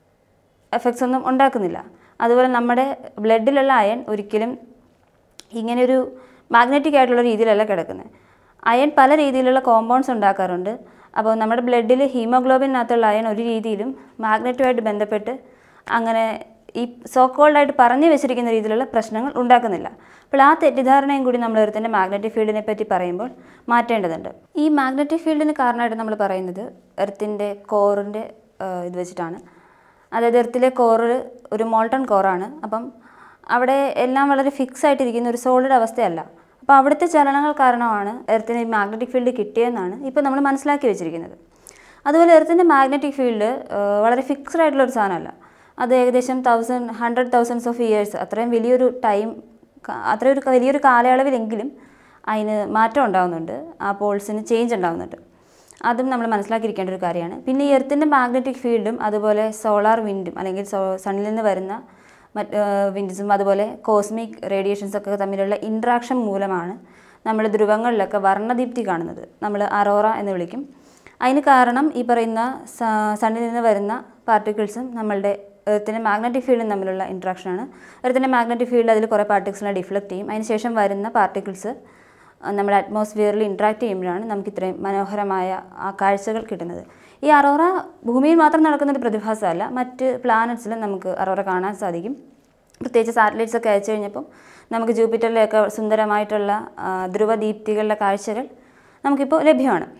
എഫക്ട്സ് ഒന്നും ഉണ്ടാക്കുന്നില്ല അതുപോലെ നമ്മുടെ ബ്ലഡിലുള്ള അയൺ ഒരിക്കലും ഇങ്ങനെയൊരു മാഗ്നറ്റിക് ആയിട്ടുള്ള രീതിയിലല്ല കിടക്കുന്നത് അയൺ പല രീതിയിലുള്ള കോമ്പൗണ്ട്സ് ഉണ്ടാക്കാറുണ്ട് അപ്പോൾ നമ്മുടെ ബ്ലഡിൽ ഹീമോഗ്ലോബിനകത്തുള്ള അയൺ ഒരു രീതിയിലും മാഗ്നറ്റുമായിട്ട് ബന്ധപ്പെട്ട് അങ്ങനെ ഈ സോക്കോൾഡായിട്ട് പറഞ്ഞു വെച്ചിരിക്കുന്ന രീതിയിലുള്ള പ്രശ്നങ്ങൾ ഉണ്ടാക്കുന്നില്ല അപ്പോൾ ആ തെറ്റിദ്ധാരണയും കൂടി നമ്മൾ എർത്തിൻ്റെ മാഗ്നറ്റിക് ഫീൽഡിനെ പറ്റി പറയുമ്പോൾ മാറ്റേണ്ടതുണ്ട് ഈ മാഗ്നറ്റിക് ഫീൽഡിന് കാരണമായിട്ട് നമ്മൾ പറയുന്നത് എർത്തിൻ്റെ കോറിൻ്റെ ഇത് വെച്ചിട്ടാണ് അതായത് എർത്തിലെ കോറ് ഒരു മോൾട്ടൺ കോറാണ് അപ്പം അവിടെ എല്ലാം വളരെ ഫിക്സ് ആയിട്ടിരിക്കുന്ന ഒരു സോളിഡ് അവസ്ഥയല്ല അപ്പോൾ അവിടുത്തെ ചലനങ്ങൾ കാരണമാണ് എർത്തിന് ഈ മാഗ്നറ്റിക് ഫീൽഡ് കിട്ടിയതെന്നാണ് ഇപ്പോൾ നമ്മൾ മനസ്സിലാക്കി വെച്ചിരിക്കുന്നത് അതുപോലെ എർത്തിൻ്റെ മാഗ്നറ്റിക് ഫീൽഡ് വളരെ ഫിക്സ്ഡ് ആയിട്ടുള്ള ഒരു സാധനമല്ല അത് ഏകദേശം thousand hundred thousands of years അത്രയും വലിയൊരു ടൈം അത്രയും ഒരു വലിയൊരു കാലയളവിലെങ്കിലും അതിന് മാറ്റം ഉണ്ടാകുന്നുണ്ട് ആ പോൾസിന് ചേഞ്ച് ഉണ്ടാകുന്നുണ്ട് അതും നമ്മൾ മനസ്സിലാക്കിയിരിക്കേണ്ട ഒരു കാര്യമാണ് പിന്നെ ഈ എർത്തിൻ്റെ മാഗ്നറ്റിക് ഫീൽഡും അതുപോലെ സോളാർ വിൻഡും അല്ലെങ്കിൽ സണ്ണിൽ നിന്ന് വരുന്ന മറ്റ് വിൻഡ്സും അതുപോലെ കോസ്മിക് റേഡിയേഷൻസ് ഒക്കെ തമ്മിലുള്ള ഇൻട്രാക്ഷൻ മൂലമാണ് നമ്മൾ ധ്രുവങ്ങളിലൊക്കെ വർണ്ണദീപ്തി കാണുന്നത് നമ്മൾ അറോറ എന്ന് വിളിക്കും അതിന് കാരണം ഈ പറയുന്ന സണ്ണിൽ നിന്ന് വരുന്ന പാർട്ടിക്കിൾസും നമ്മളുടെ എർത്തിൻ്റെ മാഗ്നറ്റിക് ഫീൽഡും തമ്മിലുള്ള ഇൻട്രാക്ഷനാണ് എർത്തിൻ്റെ മാഗ്നറ്റിക് ഫീൽഡ് അതിൽ കുറേ പാർട്ടിക്കിൾസിനെ ഡിഫ്ലക്റ്റ് ചെയ്യും അതിന് ശേഷം വരുന്ന പാർട്ടിക്കിൾസ് നമ്മുടെ അറ്റ്മോസ്ഫിയറിൽ ഇൻട്രാക്ട് ചെയ്യുമ്പോഴാണ് നമുക്ക് ഇത്രയും മനോഹരമായ ആ കാഴ്ചകൾ കിട്ടുന്നത് ഈ അറോറ ഭൂമിയിൽ മാത്രം നടക്കുന്ന ഒരു പ്രതിഭാസമല്ല മറ്റ് പ്ലാനറ്റ്സിലും നമുക്ക് അറോറ കാണാൻ സാധിക്കും പ്രത്യേകിച്ച് സാറ്റലൈറ്റ്സ് ഒക്കെ അയച്ചു കഴിഞ്ഞപ്പം നമുക്ക് ജൂപ്പിറ്ററിലെയൊക്കെ സുന്ദരമായിട്ടുള്ള ധ്രുവദീപ്തികളുടെ കാഴ്ചകൾ നമുക്കിപ്പോൾ ലഭ്യമാണ്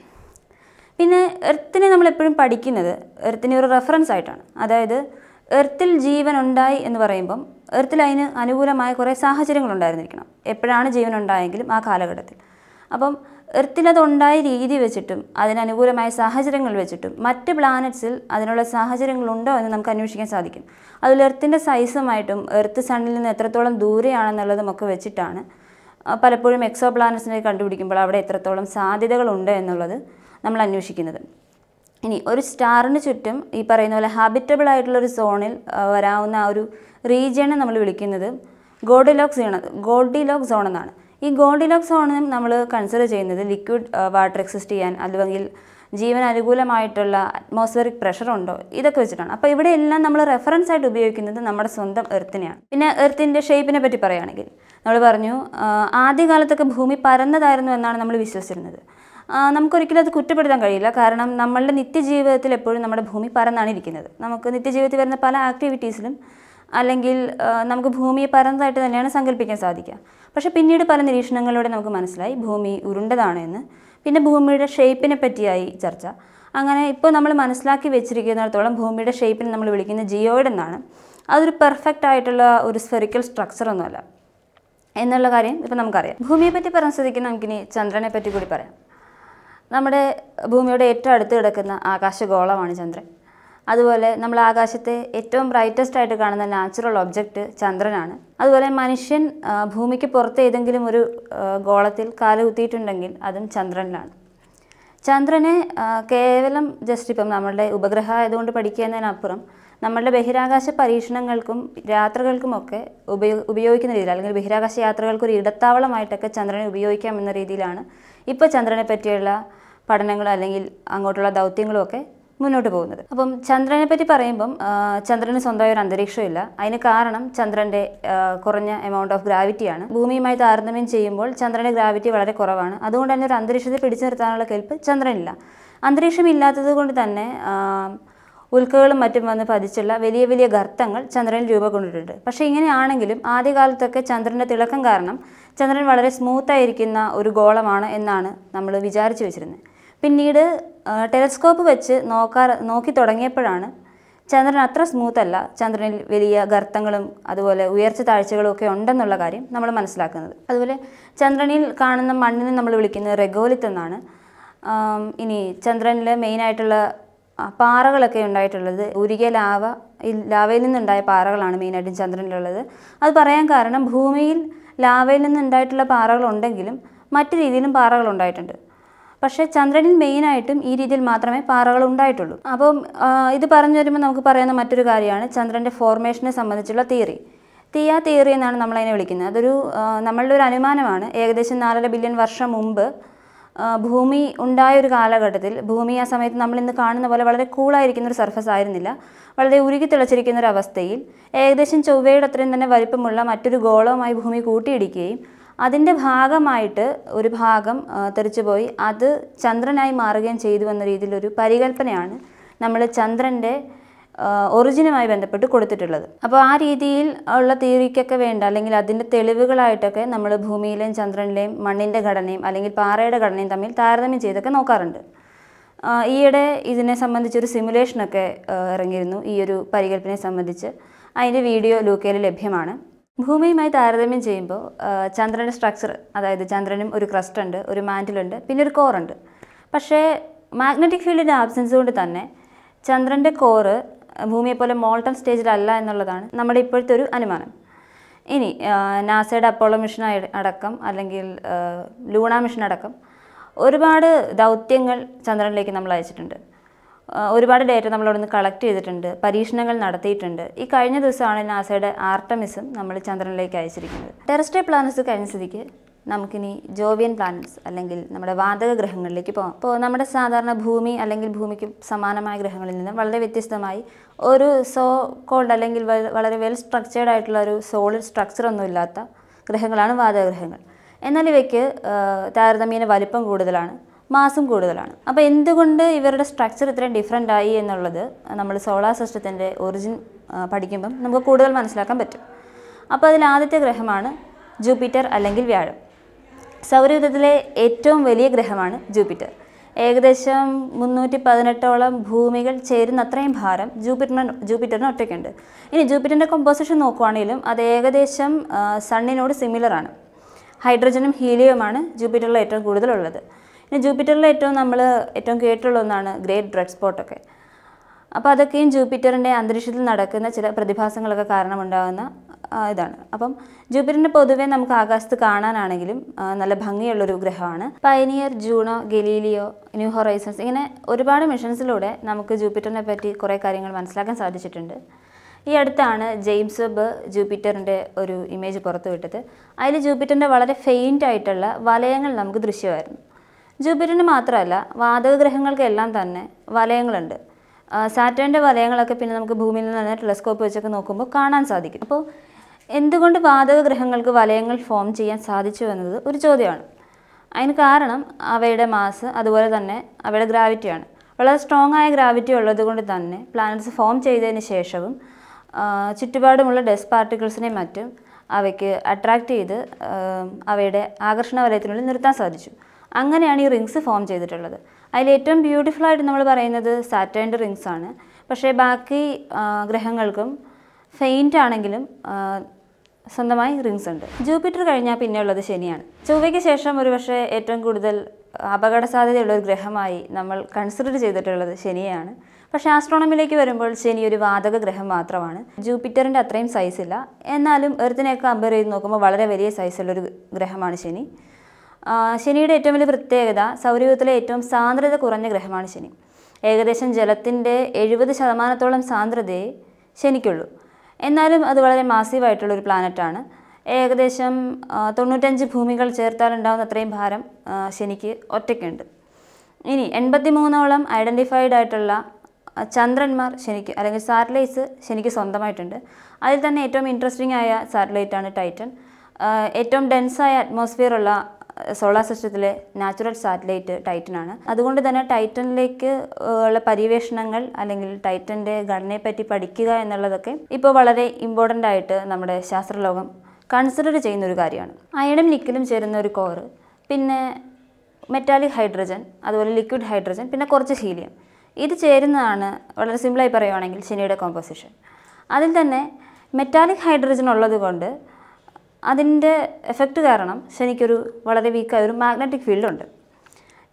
പിന്നെ എർത്തിനെ നമ്മൾ എപ്പോഴും പഠിക്കുന്നത് എർത്തിനെ ഒരു റെഫറൻസ് ആയിട്ടാണ് അതായത് എർത്തിൽ ജീവൻ ഉണ്ടായി എന്ന് പറയുമ്പം എർത്തിൽ അതിന് അനുകൂലമായ കുറേ സാഹചര്യങ്ങൾ ഉണ്ടായിരുന്നിരിക്കണം എപ്പോഴാണ് ജീവൻ ഉണ്ടായെങ്കിലും ആ കാലഘട്ടത്തിൽ അപ്പം എർത്തിലത് ഉണ്ടായ രീതി വെച്ചിട്ടും അതിനനുകൂലമായ സാഹചര്യങ്ങൾ വെച്ചിട്ടും മറ്റ് പ്ലാനറ്റ്സിൽ അതിനുള്ള സാഹചര്യങ്ങളുണ്ടോ എന്ന് നമുക്ക് അന്വേഷിക്കാൻ സാധിക്കും അതിൽ എർത്തിൻ്റെ സൈസുമായിട്ടും എർത്ത് സണ്ണിൽ നിന്ന് എത്രത്തോളം ദൂരെയാണെന്നുള്ളതും ഒക്കെ വെച്ചിട്ടാണ് പലപ്പോഴും എക്സോ പ്ലാനറ്റ്സിനെ കണ്ടുപിടിക്കുമ്പോൾ അവിടെ എത്രത്തോളം സാധ്യതകളുണ്ട് എന്നുള്ളത് നമ്മൾ അന്വേഷിക്കുന്നത് ഇനി ഒരു സ്റ്റാറിന് ചുറ്റും ഈ പറയുന്ന പോലെ ഹാബിറ്റബിൾ ആയിട്ടുള്ള ഒരു സോണിൽ വരാവുന്ന ആ ഒരു റീജിയനെ നമ്മൾ വിളിക്കുന്നത് ഗോഡിലോക്ക് സോൺ ഗോഡിലോക്ക് സോൺ എന്നാണ് ഈ ഗോഡിലോക്ക് സോണും നമ്മൾ കൺസിഡർ ചെയ്യുന്നത് ലിക്വിഡ് വാട്ടർ എക്സിസ്റ്റ് ചെയ്യാൻ അല്ലെങ്കിൽ ജീവൻ അനുകൂലമായിട്ടുള്ള അറ്റ്മോസ്ഫിയറിക് പ്രഷർ ഉണ്ടോ ഇതൊക്കെ വെച്ചിട്ടാണ് അപ്പോൾ ഇവിടെ എല്ലാം നമ്മൾ റെഫറൻസ് ആയിട്ട് ഉപയോഗിക്കുന്നത് നമ്മുടെ സ്വന്തം എർത്തിനെയാണ് പിന്നെ എർത്തിൻ്റെ ഷേപ്പിനെ പറ്റി പറയുകയാണെങ്കിൽ നമ്മൾ പറഞ്ഞു ആദ്യകാലത്തൊക്കെ ഭൂമി പരന്നതായിരുന്നു എന്നാണ് നമ്മൾ വിശ്വസിച്ചിരുന്നത് നമുക്കൊരിക്കലും അത് കുറ്റപ്പെടുത്താൻ കഴിയില്ല കാരണം നമ്മളുടെ നിത്യജീവിതത്തിൽ എപ്പോഴും നമ്മുടെ ഭൂമി പരന്നാണ് ഇരിക്കുന്നത് നമുക്ക് നിത്യജീവിതത്തിൽ വരുന്ന പല ആക്ടിവിറ്റീസിലും അല്ലെങ്കിൽ നമുക്ക് ഭൂമിയെ പരന്നതായിട്ട് തന്നെയാണ് സങ്കല്പിക്കാൻ സാധിക്കുക പക്ഷേ പിന്നീട് പല നിരീക്ഷണങ്ങളിലൂടെ നമുക്ക് മനസ്സിലായി ഭൂമി ഉരുണ്ടതാണ് എന്ന് പിന്നെ ഭൂമിയുടെ ഷേപ്പിനെ പറ്റിയായി ചർച്ച അങ്ങനെ ഇപ്പോൾ നമ്മൾ മനസ്സിലാക്കി വെച്ചിരിക്കുന്നിടത്തോളം ഭൂമിയുടെ ഷേപ്പിനെ നമ്മൾ വിളിക്കുന്നത് ജിയോയിഡ് എന്നാണ് അതൊരു പെർഫെക്റ്റ് ആയിട്ടുള്ള ഒരു സ്ഫെറിക്കൽ സ്ട്രക്ചറൊന്നുമല്ല എന്നുള്ള കാര്യം ഇപ്പോൾ നമുക്കറിയാം ഭൂമിയെ പറ്റി പറഞ്ഞ സ്ഥിതിക്ക് നമുക്കിനി ചന്ദ്രനെ പറ്റി കൂടി പറയാം നമ്മുടെ ഭൂമിയുടെ ഏറ്റവും അടുത്ത് കിടക്കുന്ന ആകാശഗോളമാണ് ചന്ദ്രൻ അതുപോലെ നമ്മൾ ആകാശത്തെ ഏറ്റവും ബ്രൈറ്റസ്റ്റ് ആയിട്ട് കാണുന്ന നാച്ചുറൽ ഒബ്ജക്റ്റ് ചന്ദ്രനാണ് അതുപോലെ മനുഷ്യൻ ഭൂമിക്ക് പുറത്ത് ഏതെങ്കിലും ഒരു ഗോളത്തിൽ കാലുകുത്തിയിട്ടുണ്ടെങ്കിൽ അതും ചന്ദ്രനിലാണ് ചന്ദ്രനെ കേവലം ജസ്റ്റ് ഇപ്പം നമ്മളുടെ ഉപഗ്രഹം ആയതുകൊണ്ട് പഠിക്കുക എന്നതിനപ്പുറം നമ്മളുടെ ബഹിരാകാശ പരീക്ഷണങ്ങൾക്കും യാത്രകൾക്കുമൊക്കെ ഉപയോ ഉപയോഗിക്കുന്ന രീതിയിൽ അല്ലെങ്കിൽ ബഹിരാകാശ യാത്രകൾക്ക് ഒരു ഇടത്താവളമായിട്ടൊക്കെ ചന്ദ്രനെ ഉപയോഗിക്കാം എന്ന രീതിയിലാണ് ഇപ്പോൾ ചന്ദ്രനെ പറ്റിയുള്ള പഠനങ്ങളും അല്ലെങ്കിൽ അങ്ങോട്ടുള്ള ദൗത്യങ്ങളും ഒക്കെ മുന്നോട്ട് പോകുന്നത് അപ്പം ചന്ദ്രനെ പറ്റി പറയുമ്പം ചന്ദ്രന് സ്വന്തമായ ഒരു അന്തരീക്ഷമില്ല അതിന് കാരണം ചന്ദ്രൻ്റെ കുറഞ്ഞ എമൗണ്ട് ഓഫ് ഗ്രാവിറ്റിയാണ് ഭൂമിയുമായി താരതമ്യം ചെയ്യുമ്പോൾ ചന്ദ്രൻ്റെ ഗ്രാവിറ്റി വളരെ കുറവാണ് അതുകൊണ്ട് തന്നെ ഒരു അന്തരീക്ഷത്തെ പിടിച്ചു നിർത്താനുള്ള കെൽപ്പ് ചന്ദ്രനില്ല അന്തരീക്ഷം ഇല്ലാത്തത് കൊണ്ട് തന്നെ ഉൽക്കകളും മറ്റും വന്ന് പതിച്ചുള്ള വലിയ വലിയ ഗർത്തങ്ങൾ ചന്ദ്രനിൽ രൂപം കൊണ്ടിട്ടുണ്ട് പക്ഷേ ഇങ്ങനെയാണെങ്കിലും ആദ്യകാലത്തൊക്കെ ചന്ദ്രൻ്റെ തിളക്കം കാരണം ചന്ദ്രൻ വളരെ സ്മൂത്തായിരിക്കുന്ന ഒരു ഗോളമാണ് എന്നാണ് നമ്മൾ വിചാരിച്ചു വെച്ചിരുന്നത് പിന്നീട് ടെലസ്കോപ്പ് വെച്ച് നോക്കാ നോക്കി തുടങ്ങിയപ്പോഴാണ് ചന്ദ്രൻ അത്ര സ്മൂത്ത് അല്ല ചന്ദ്രനിൽ വലിയ ഗർത്തങ്ങളും അതുപോലെ ഉയർച്ച താഴ്ചകളും ഒക്കെ ഉണ്ടെന്നുള്ള കാര്യം നമ്മൾ മനസ്സിലാക്കുന്നത് അതുപോലെ ചന്ദ്രനിൽ കാണുന്ന മണ്ണിനെ നമ്മൾ വിളിക്കുന്നത് റെഗോലിത്ത് എന്നാണ് ആം, ഇനി ചന്ദ്രനിൽ മെയിനായിട്ടുള്ള ആ, പാറകളൊക്കെ ഉണ്ടായിട്ടുള്ളത് ഉരുകിയ ലാവ ഈ ലാവയിൽ നിന്നുണ്ടായ പാറകളാണ് മെയിനായിട്ടും ചന്ദ്രനിലുള്ളത് അത് പറയാൻ കാരണം ഭൂമിയിൽ ലാവയിൽ നിന്നുണ്ടായിട്ടുള്ള പാറകൾ ഉണ്ടെങ്കിലും മറ്റു രീതിയിലും പാറകൾ ഉണ്ടായിട്ടുണ്ട് പക്ഷേ ചന്ദ്രനിൽ മെയിനായിട്ടും ഈ രീതിയിൽ മാത്രമേ പാറകൾ ഉണ്ടായിട്ടുള്ളൂ അപ്പം ആ, ഇത് പറഞ്ഞു വരുമ്പോൾ നമുക്ക് പറയാവുന്ന മറ്റൊരു കാര്യമാണ് ചന്ദ്രൻ്റെ ഫോർമേഷനെ സംബന്ധിച്ചുള്ള തിയറി തിയ തിയറി എന്നാണ് നമ്മളതിനെ വിളിക്കുന്നത് അതൊരു ആ, നമ്മളുടെ ഒരു അനുമാനമാണ് ഏകദേശം നാലര ബില്യൺ വർഷം മുമ്പ് ആ, ഭൂമി ഉണ്ടായ ഒരു കാലഘട്ടത്തിൽ ഭൂമി ആ സമയത്ത് നമ്മൾ ഇന്ന് കാണുന്ന പോലെ വളരെ കൂളായിരിക്കുന്ന ഒരു സർഫസ് ആയിരുന്നില്ല വളരെ ഉരുകി തിളച്ചിരിക്കുന്ന ഒരു അവസ്ഥയിൽ ഏകദേശം ചൊവ്വയുടെ അത്രയും തന്നെ വലിപ്പമുള്ള മറ്റൊരു ഗോളവുമായി ഭൂമി കൂട്ടിയിടിക്കുകയും അതിൻ്റെ ഭാഗമായിട്ട് ഒരു ഭാഗം ആ, തെറിച്ചുപോയി അത് ചന്ദ്രനായി മാറുകയും ചെയ്തു എന്ന രീതിയിലൊരു പരികല്പനയാണ് നമ്മൾ ചന്ദ്രൻ്റെ ഒറിജിനുമായി ബന്ധപ്പെട്ട് കൊടുത്തിട്ടുള്ളത് അപ്പോൾ ആ രീതിയിൽ ഉള്ള തിയറിക്കൊക്കെ വേണ്ട അല്ലെങ്കിൽ അതിൻ്റെ തെളിവുകളായിട്ടൊക്കെ നമ്മൾ ഭൂമിയിലെയും ചന്ദ്രനിലെയും മണ്ണിൻ്റെ ഘടനയും അല്ലെങ്കിൽ പാറയുടെ ഘടനയും തമ്മിൽ താരതമ്യം ചെയ്തൊക്കെ നോക്കാറുണ്ട് ആ, ഈയിടെ ഇതിനെ സംബന്ധിച്ചൊരു സിമുലേഷനൊക്കെ ആ, ഇറങ്ങിയിരുന്നു ഈ ഒരു പരികല്പനയെ സംബന്ധിച്ച് അതിൻ്റെ വീഡിയോ ലൂക്കയിൽ ലഭ്യമാണ് ഭൂമിയുമായി താരതമ്യം ചെയ്യുമ്പോൾ ആ, ചന്ദ്രൻ്റെ സ്ട്രക്ചർ അതായത് ചന്ദ്രനും ഒരു ക്രസ്റ്റ് ഉണ്ട് ഒരു മാൻറ്റിലുണ്ട് പിന്നെ ഒരു കോറുണ്ട് പക്ഷേ മാഗ്നറ്റിക് ഫീൽഡിൻ്റെ ആബ്സെൻസ് കൊണ്ട് തന്നെ ചന്ദ്രൻ്റെ കോറ് ഭൂമിയെ പോലെ മോൾട്ടൺ സ്റ്റേജിലല്ല എന്നുള്ളതാണ് നമ്മുടെ ഇപ്പോഴത്തെ ഒരു അനുമാനം ഇനി ആ, നാസയുടെ അപ്പോളോ മിഷൻ ആയി- അടക്കം അല്ലെങ്കിൽ ആ, ലൂണ മിഷൻ അടക്കം ഒരുപാട് ദൗത്യങ്ങൾ ചന്ദ്രനിലേക്ക് നമ്മൾ അയച്ചിട്ടുണ്ട് ആ, ഒരുപാട് ഡേറ്റ നമ്മൾ അവിടെ നിന്ന് കളക്ട് ചെയ്തിട്ടുണ്ട് പരീക്ഷണങ്ങൾ നടത്തിയിട്ടുണ്ട് ഈ കഴിഞ്ഞ ദിവസമാണ് നാസയുടെ ആർട്ടമിസും നമ്മൾ ചന്ദ്രനിലേക്ക് അയച്ചിരിക്കുന്നത് ടെറസ്ട്രിയൽ പ്ലാനറ്റ്സ് കഴിഞ്ഞ സ്ഥിതിക്ക് നമുക്കിനി ജോവിയൻ പ്ലാനറ്റ്സ് അല്ലെങ്കിൽ നമ്മുടെ വാതക ഗ്രഹങ്ങളിലേക്ക് പോകാം അപ്പോൾ നമ്മുടെ സാധാരണ ഭൂമി അല്ലെങ്കിൽ ഭൂമിക്ക് സമാനമായ ഗ്രഹങ്ങളിൽ നിന്ന് വളരെ വ്യത്യസ്തമായി ഒരു സോ കോൾഡ് അല്ലെങ്കിൽ വൽ- വളരെ വെൽ സ്ട്രക്ചേർഡ് ആയിട്ടുള്ള ഒരു സോളിഡ് സ്ട്രക്ചർ ഒന്നും ഇല്ലാത്ത ഗ്രഹങ്ങളാണ് വാതക ഗ്രഹങ്ങൾ എന്നാൽ ഇവയ്ക്ക് ആ, താരതമ്യേന വലിപ്പം കൂടുതലാണ് മാസും കൂടുതലാണ് അപ്പോൾ എന്തുകൊണ്ട് ഇവരുടെ സ്ട്രക്ചർ ഇത്രയും ഡിഫറെൻ്റ് ആയി എന്നുള്ളത് നമ്മൾ സോളാർ സിസ്റ്റത്തിൻ്റെ ഒറിജിൻ പഠിക്കുമ്പം നമുക്ക് കൂടുതൽ മനസ്സിലാക്കാൻ പറ്റും അപ്പോൾ അതിൽ ആദ്യത്തെ ഗ്രഹമാണ് ജൂപ്പിറ്റർ അല്ലെങ്കിൽ വ്യാഴം സൗരയൂഥത്തിലെ ഏറ്റവും വലിയ ഗ്രഹമാണ് ജൂപ്പിറ്റർ ഏകദേശം മുന്നൂറ്റി പതിനെട്ടോളം ഭൂമികൾ ചേരുന്ന അത്രയും ഭാരം ജൂപ്പിറ്ററിന് ജൂപ്പിറ്ററിന് ഒറ്റയ്ക്കുണ്ട് ഇനി ജൂപ്പിറ്ററിൻ്റെ കൊമ്പോസിഷൻ നോക്കുവാണെങ്കിലും അത് ഏകദേശം ആ, സണ്ണിനോട് സിമിലർ ആണ് ഹൈഡ്രജനും ഹീലിയവുമാണ് ജൂപ്പിറ്ററിൽ ഏറ്റവും കൂടുതലുള്ളത് ഇനി ജൂപ്പിറ്ററിൽ ഏറ്റവും നമ്മൾ ഏറ്റവും കേട്ടുള്ള ഒന്നാണ് ഗ്രേറ്റ് ഡ്രെഡ് സ്പോട്ടൊക്കെ അപ്പോൾ അതൊക്കെയും ജൂപ്പിറ്ററിൻ്റെ അന്തരീക്ഷത്തിൽ നടക്കുന്ന ചില പ്രതിഭാസങ്ങളൊക്കെ കാരണമുണ്ടാകുന്ന ആ, ഇതാണ് അപ്പം ജൂപ്പിറ്ററിനെ പൊതുവെ നമുക്ക് ആകാശത്ത് കാണാനാണെങ്കിലും ആ, നല്ല ഭംഗിയുള്ളൊരു ഗ്രഹമാണ് Pioneer Juno Galileo New Horizons ഇങ്ങനെ ഒരുപാട് മിഷൻസിലൂടെ നമുക്ക് ജൂപ്പിറ്ററിനെ പറ്റി കുറേ കാര്യങ്ങൾ മനസ്സിലാക്കാൻ സാധിച്ചിട്ടുണ്ട് ഈ അടുത്താണ് ജെയിംസ് വെബ് ജൂപ്പിറ്ററിൻ്റെ ഒരു ഇമേജ് പുറത്തുവിട്ടത് അതിൽ ജൂപ്പിറ്ററിൻ്റെ വളരെ ഫെയിൻ്റ് ആയിട്ടുള്ള വലയങ്ങൾ നമുക്ക് ദൃശ്യമായിരുന്നു ജൂപ്പിറ്ററിന് മാത്രമല്ല വാതക ഗ്രഹങ്ങൾക്കെല്ലാം തന്നെ വലയങ്ങളുണ്ട് സാറ്റേണിൻ്റെ വലയങ്ങളൊക്കെ പിന്നെ നമുക്ക് ഭൂമിയിൽ നിന്ന് തന്നെ ടെലസ്കോപ്പ് വെച്ചൊക്കെ നോക്കുമ്പോൾ കാണാൻ സാധിക്കും അപ്പോൾ എന്തുകൊണ്ട് വാതക ഗ്രഹങ്ങൾക്ക് വലയങ്ങൾ ഫോം ചെയ്യാൻ സാധിച്ചു എന്നത് ഒരു ചോദ്യമാണ് അതിന് കാരണം അവയുടെ മാസ് അതുപോലെ തന്നെ അവയുടെ ഗ്രാവിറ്റിയാണ് വളരെ സ്ട്രോങ് ആയ ഗ്രാവിറ്റി ഉള്ളത് കൊണ്ട് തന്നെ പ്ലാനറ്റ്സ് ഫോം ചെയ്തതിന് ശേഷവും ആ, ചുറ്റുപാടുമുള്ള ഡസ്റ്റ് പാർട്ടിക്കിൾസിനെയും മറ്റും അവയ്ക്ക് അട്രാക്റ്റ് ചെയ്ത് ആ, അവയുടെ ആകർഷണ വലയത്തിനുള്ളിൽ നിർത്താൻ സാധിച്ചു അങ്ങനെയാണ് ഈ റിങ്സ് ഫോം ചെയ്തിട്ടുള്ളത് അതിൽ ഏറ്റവും ബ്യൂട്ടിഫുൾ ആയിട്ട് നമ്മൾ പറയുന്നത് സാറ്റേണിൻ്റെ റിങ്സ് ആണ് പക്ഷേ ബാക്കി ആ, ഗ്രഹങ്ങൾക്കും ഫെയിൻ്റ് ആണെങ്കിലും ആ, സ്വന്തമായി റിങ്സ് ഉണ്ട് ജൂപ്പിറ്റർ കഴിഞ്ഞാൽ പിന്നെ ഉള്ളത് ശനിയാണ് ചൊവ്വയ്ക്ക് ശേഷം ഒരുപക്ഷെ ഏറ്റവും കൂടുതൽ അപകട സാധ്യതയുള്ള ഒരു ഗ്രഹമായി നമ്മൾ കൺസിഡർ ചെയ്തിട്ടുള്ളത് ശനിയാണ് പക്ഷേ ആസ്ട്രോണമിയിലേക്ക് വരുമ്പോൾ ശനി ഒരു വാതക ഗ്രഹം മാത്രമാണ് ജൂപ്പിറ്ററിൻ്റെ അത്രയും സൈസ് ഇല്ല എന്നാലും എർത്തിനെയൊക്കെ കമ്പയർ ചെയ്ത് നോക്കുമ്പോൾ വളരെ വലിയ സൈസുള്ളൊരു ഗ്രഹമാണ് ശനി ആ, ശനിയുടെ ഏറ്റവും വലിയ പ്രത്യേകത സൗരയൂഥത്തിലെ ഏറ്റവും സാന്ദ്രത കുറഞ്ഞ ഗ്രഹമാണ് ശനി ഏകദേശം ജലത്തിൻ്റെ എഴുപത് ശതമാനത്തോളം സാന്ദ്രതയെ ശനിക്കുള്ളൂ എന്നാലും അത് വളരെ മാസീവായിട്ടുള്ള ഒരു പ്ലാനറ്റാണ് ഏകദേശം ആ, തൊണ്ണൂറ്റഞ്ച് ഭൂമികൾ ചേർത്താലുണ്ടാകുന്ന അത്രയും ഭാരം ആ, ശനിക്ക് ഒറ്റയ്ക്കുണ്ട് ഇനി എൺപത്തി മൂന്നോളം ഐഡൻറ്റിഫൈഡ് ആയിട്ടുള്ള ആ, ചന്ദ്രന്മാർ ശനിക്ക് അല്ലെങ്കിൽ സാറ്റലൈറ്റ്സ് ശനിക്ക് സ്വന്തമായിട്ടുണ്ട് അതിൽ തന്നെ ഏറ്റവും ഇൻട്രസ്റ്റിംഗ് ആയ സാറ്റലൈറ്റാണ് ടൈറ്റൻ ആ, ഏറ്റവും ഡെൻസായ അറ്റ്മോസ്ഫിയർ ഉള്ള സോളാർ സിസ്റ്റത്തിലെ നാച്ചുറൽ സാറ്റലൈറ്റ് ടൈറ്റനാണ് അതുകൊണ്ട് തന്നെ ടൈറ്റനിലേക്ക് ഉള്ള പര്യവേഷണങ്ങൾ അല്ലെങ്കിൽ ടൈറ്റൻ്റെ ഘടനയെപ്പറ്റി പഠിക്കുക എന്നുള്ളതൊക്കെ ഇപ്പോൾ വളരെ ഇമ്പോർട്ടൻ്റ് ആയിട്ട് നമ്മുടെ ശാസ്ത്രലോകം കൺസിഡർ ചെയ്യുന്ന ഒരു കാര്യമാണ് അയണും നിക്കലും ചേരുന്ന ഒരു കോറ് പിന്നെ മെറ്റാലിക് ഹൈഡ്രജൻ അതുപോലെ ലിക്വിഡ് ഹൈഡ്രജൻ പിന്നെ കുറച്ച് ഹീലിയം ഇത് ചേരുന്നതാണ് വളരെ സിമ്പിളായി പറയുവാണെങ്കിൽ ശനിയുടെ കോമ്പോസിഷൻ അതിൽ തന്നെ മെറ്റാലിക് ഹൈഡ്രജൻ ഉള്ളത് കൊണ്ട് അതിൻ്റെ എഫക്റ്റ് കാരണം ശനിക്കൊരു വളരെ വീക്കായ ഒരു മാഗ്നറ്റിക് ഫീൽഡുണ്ട്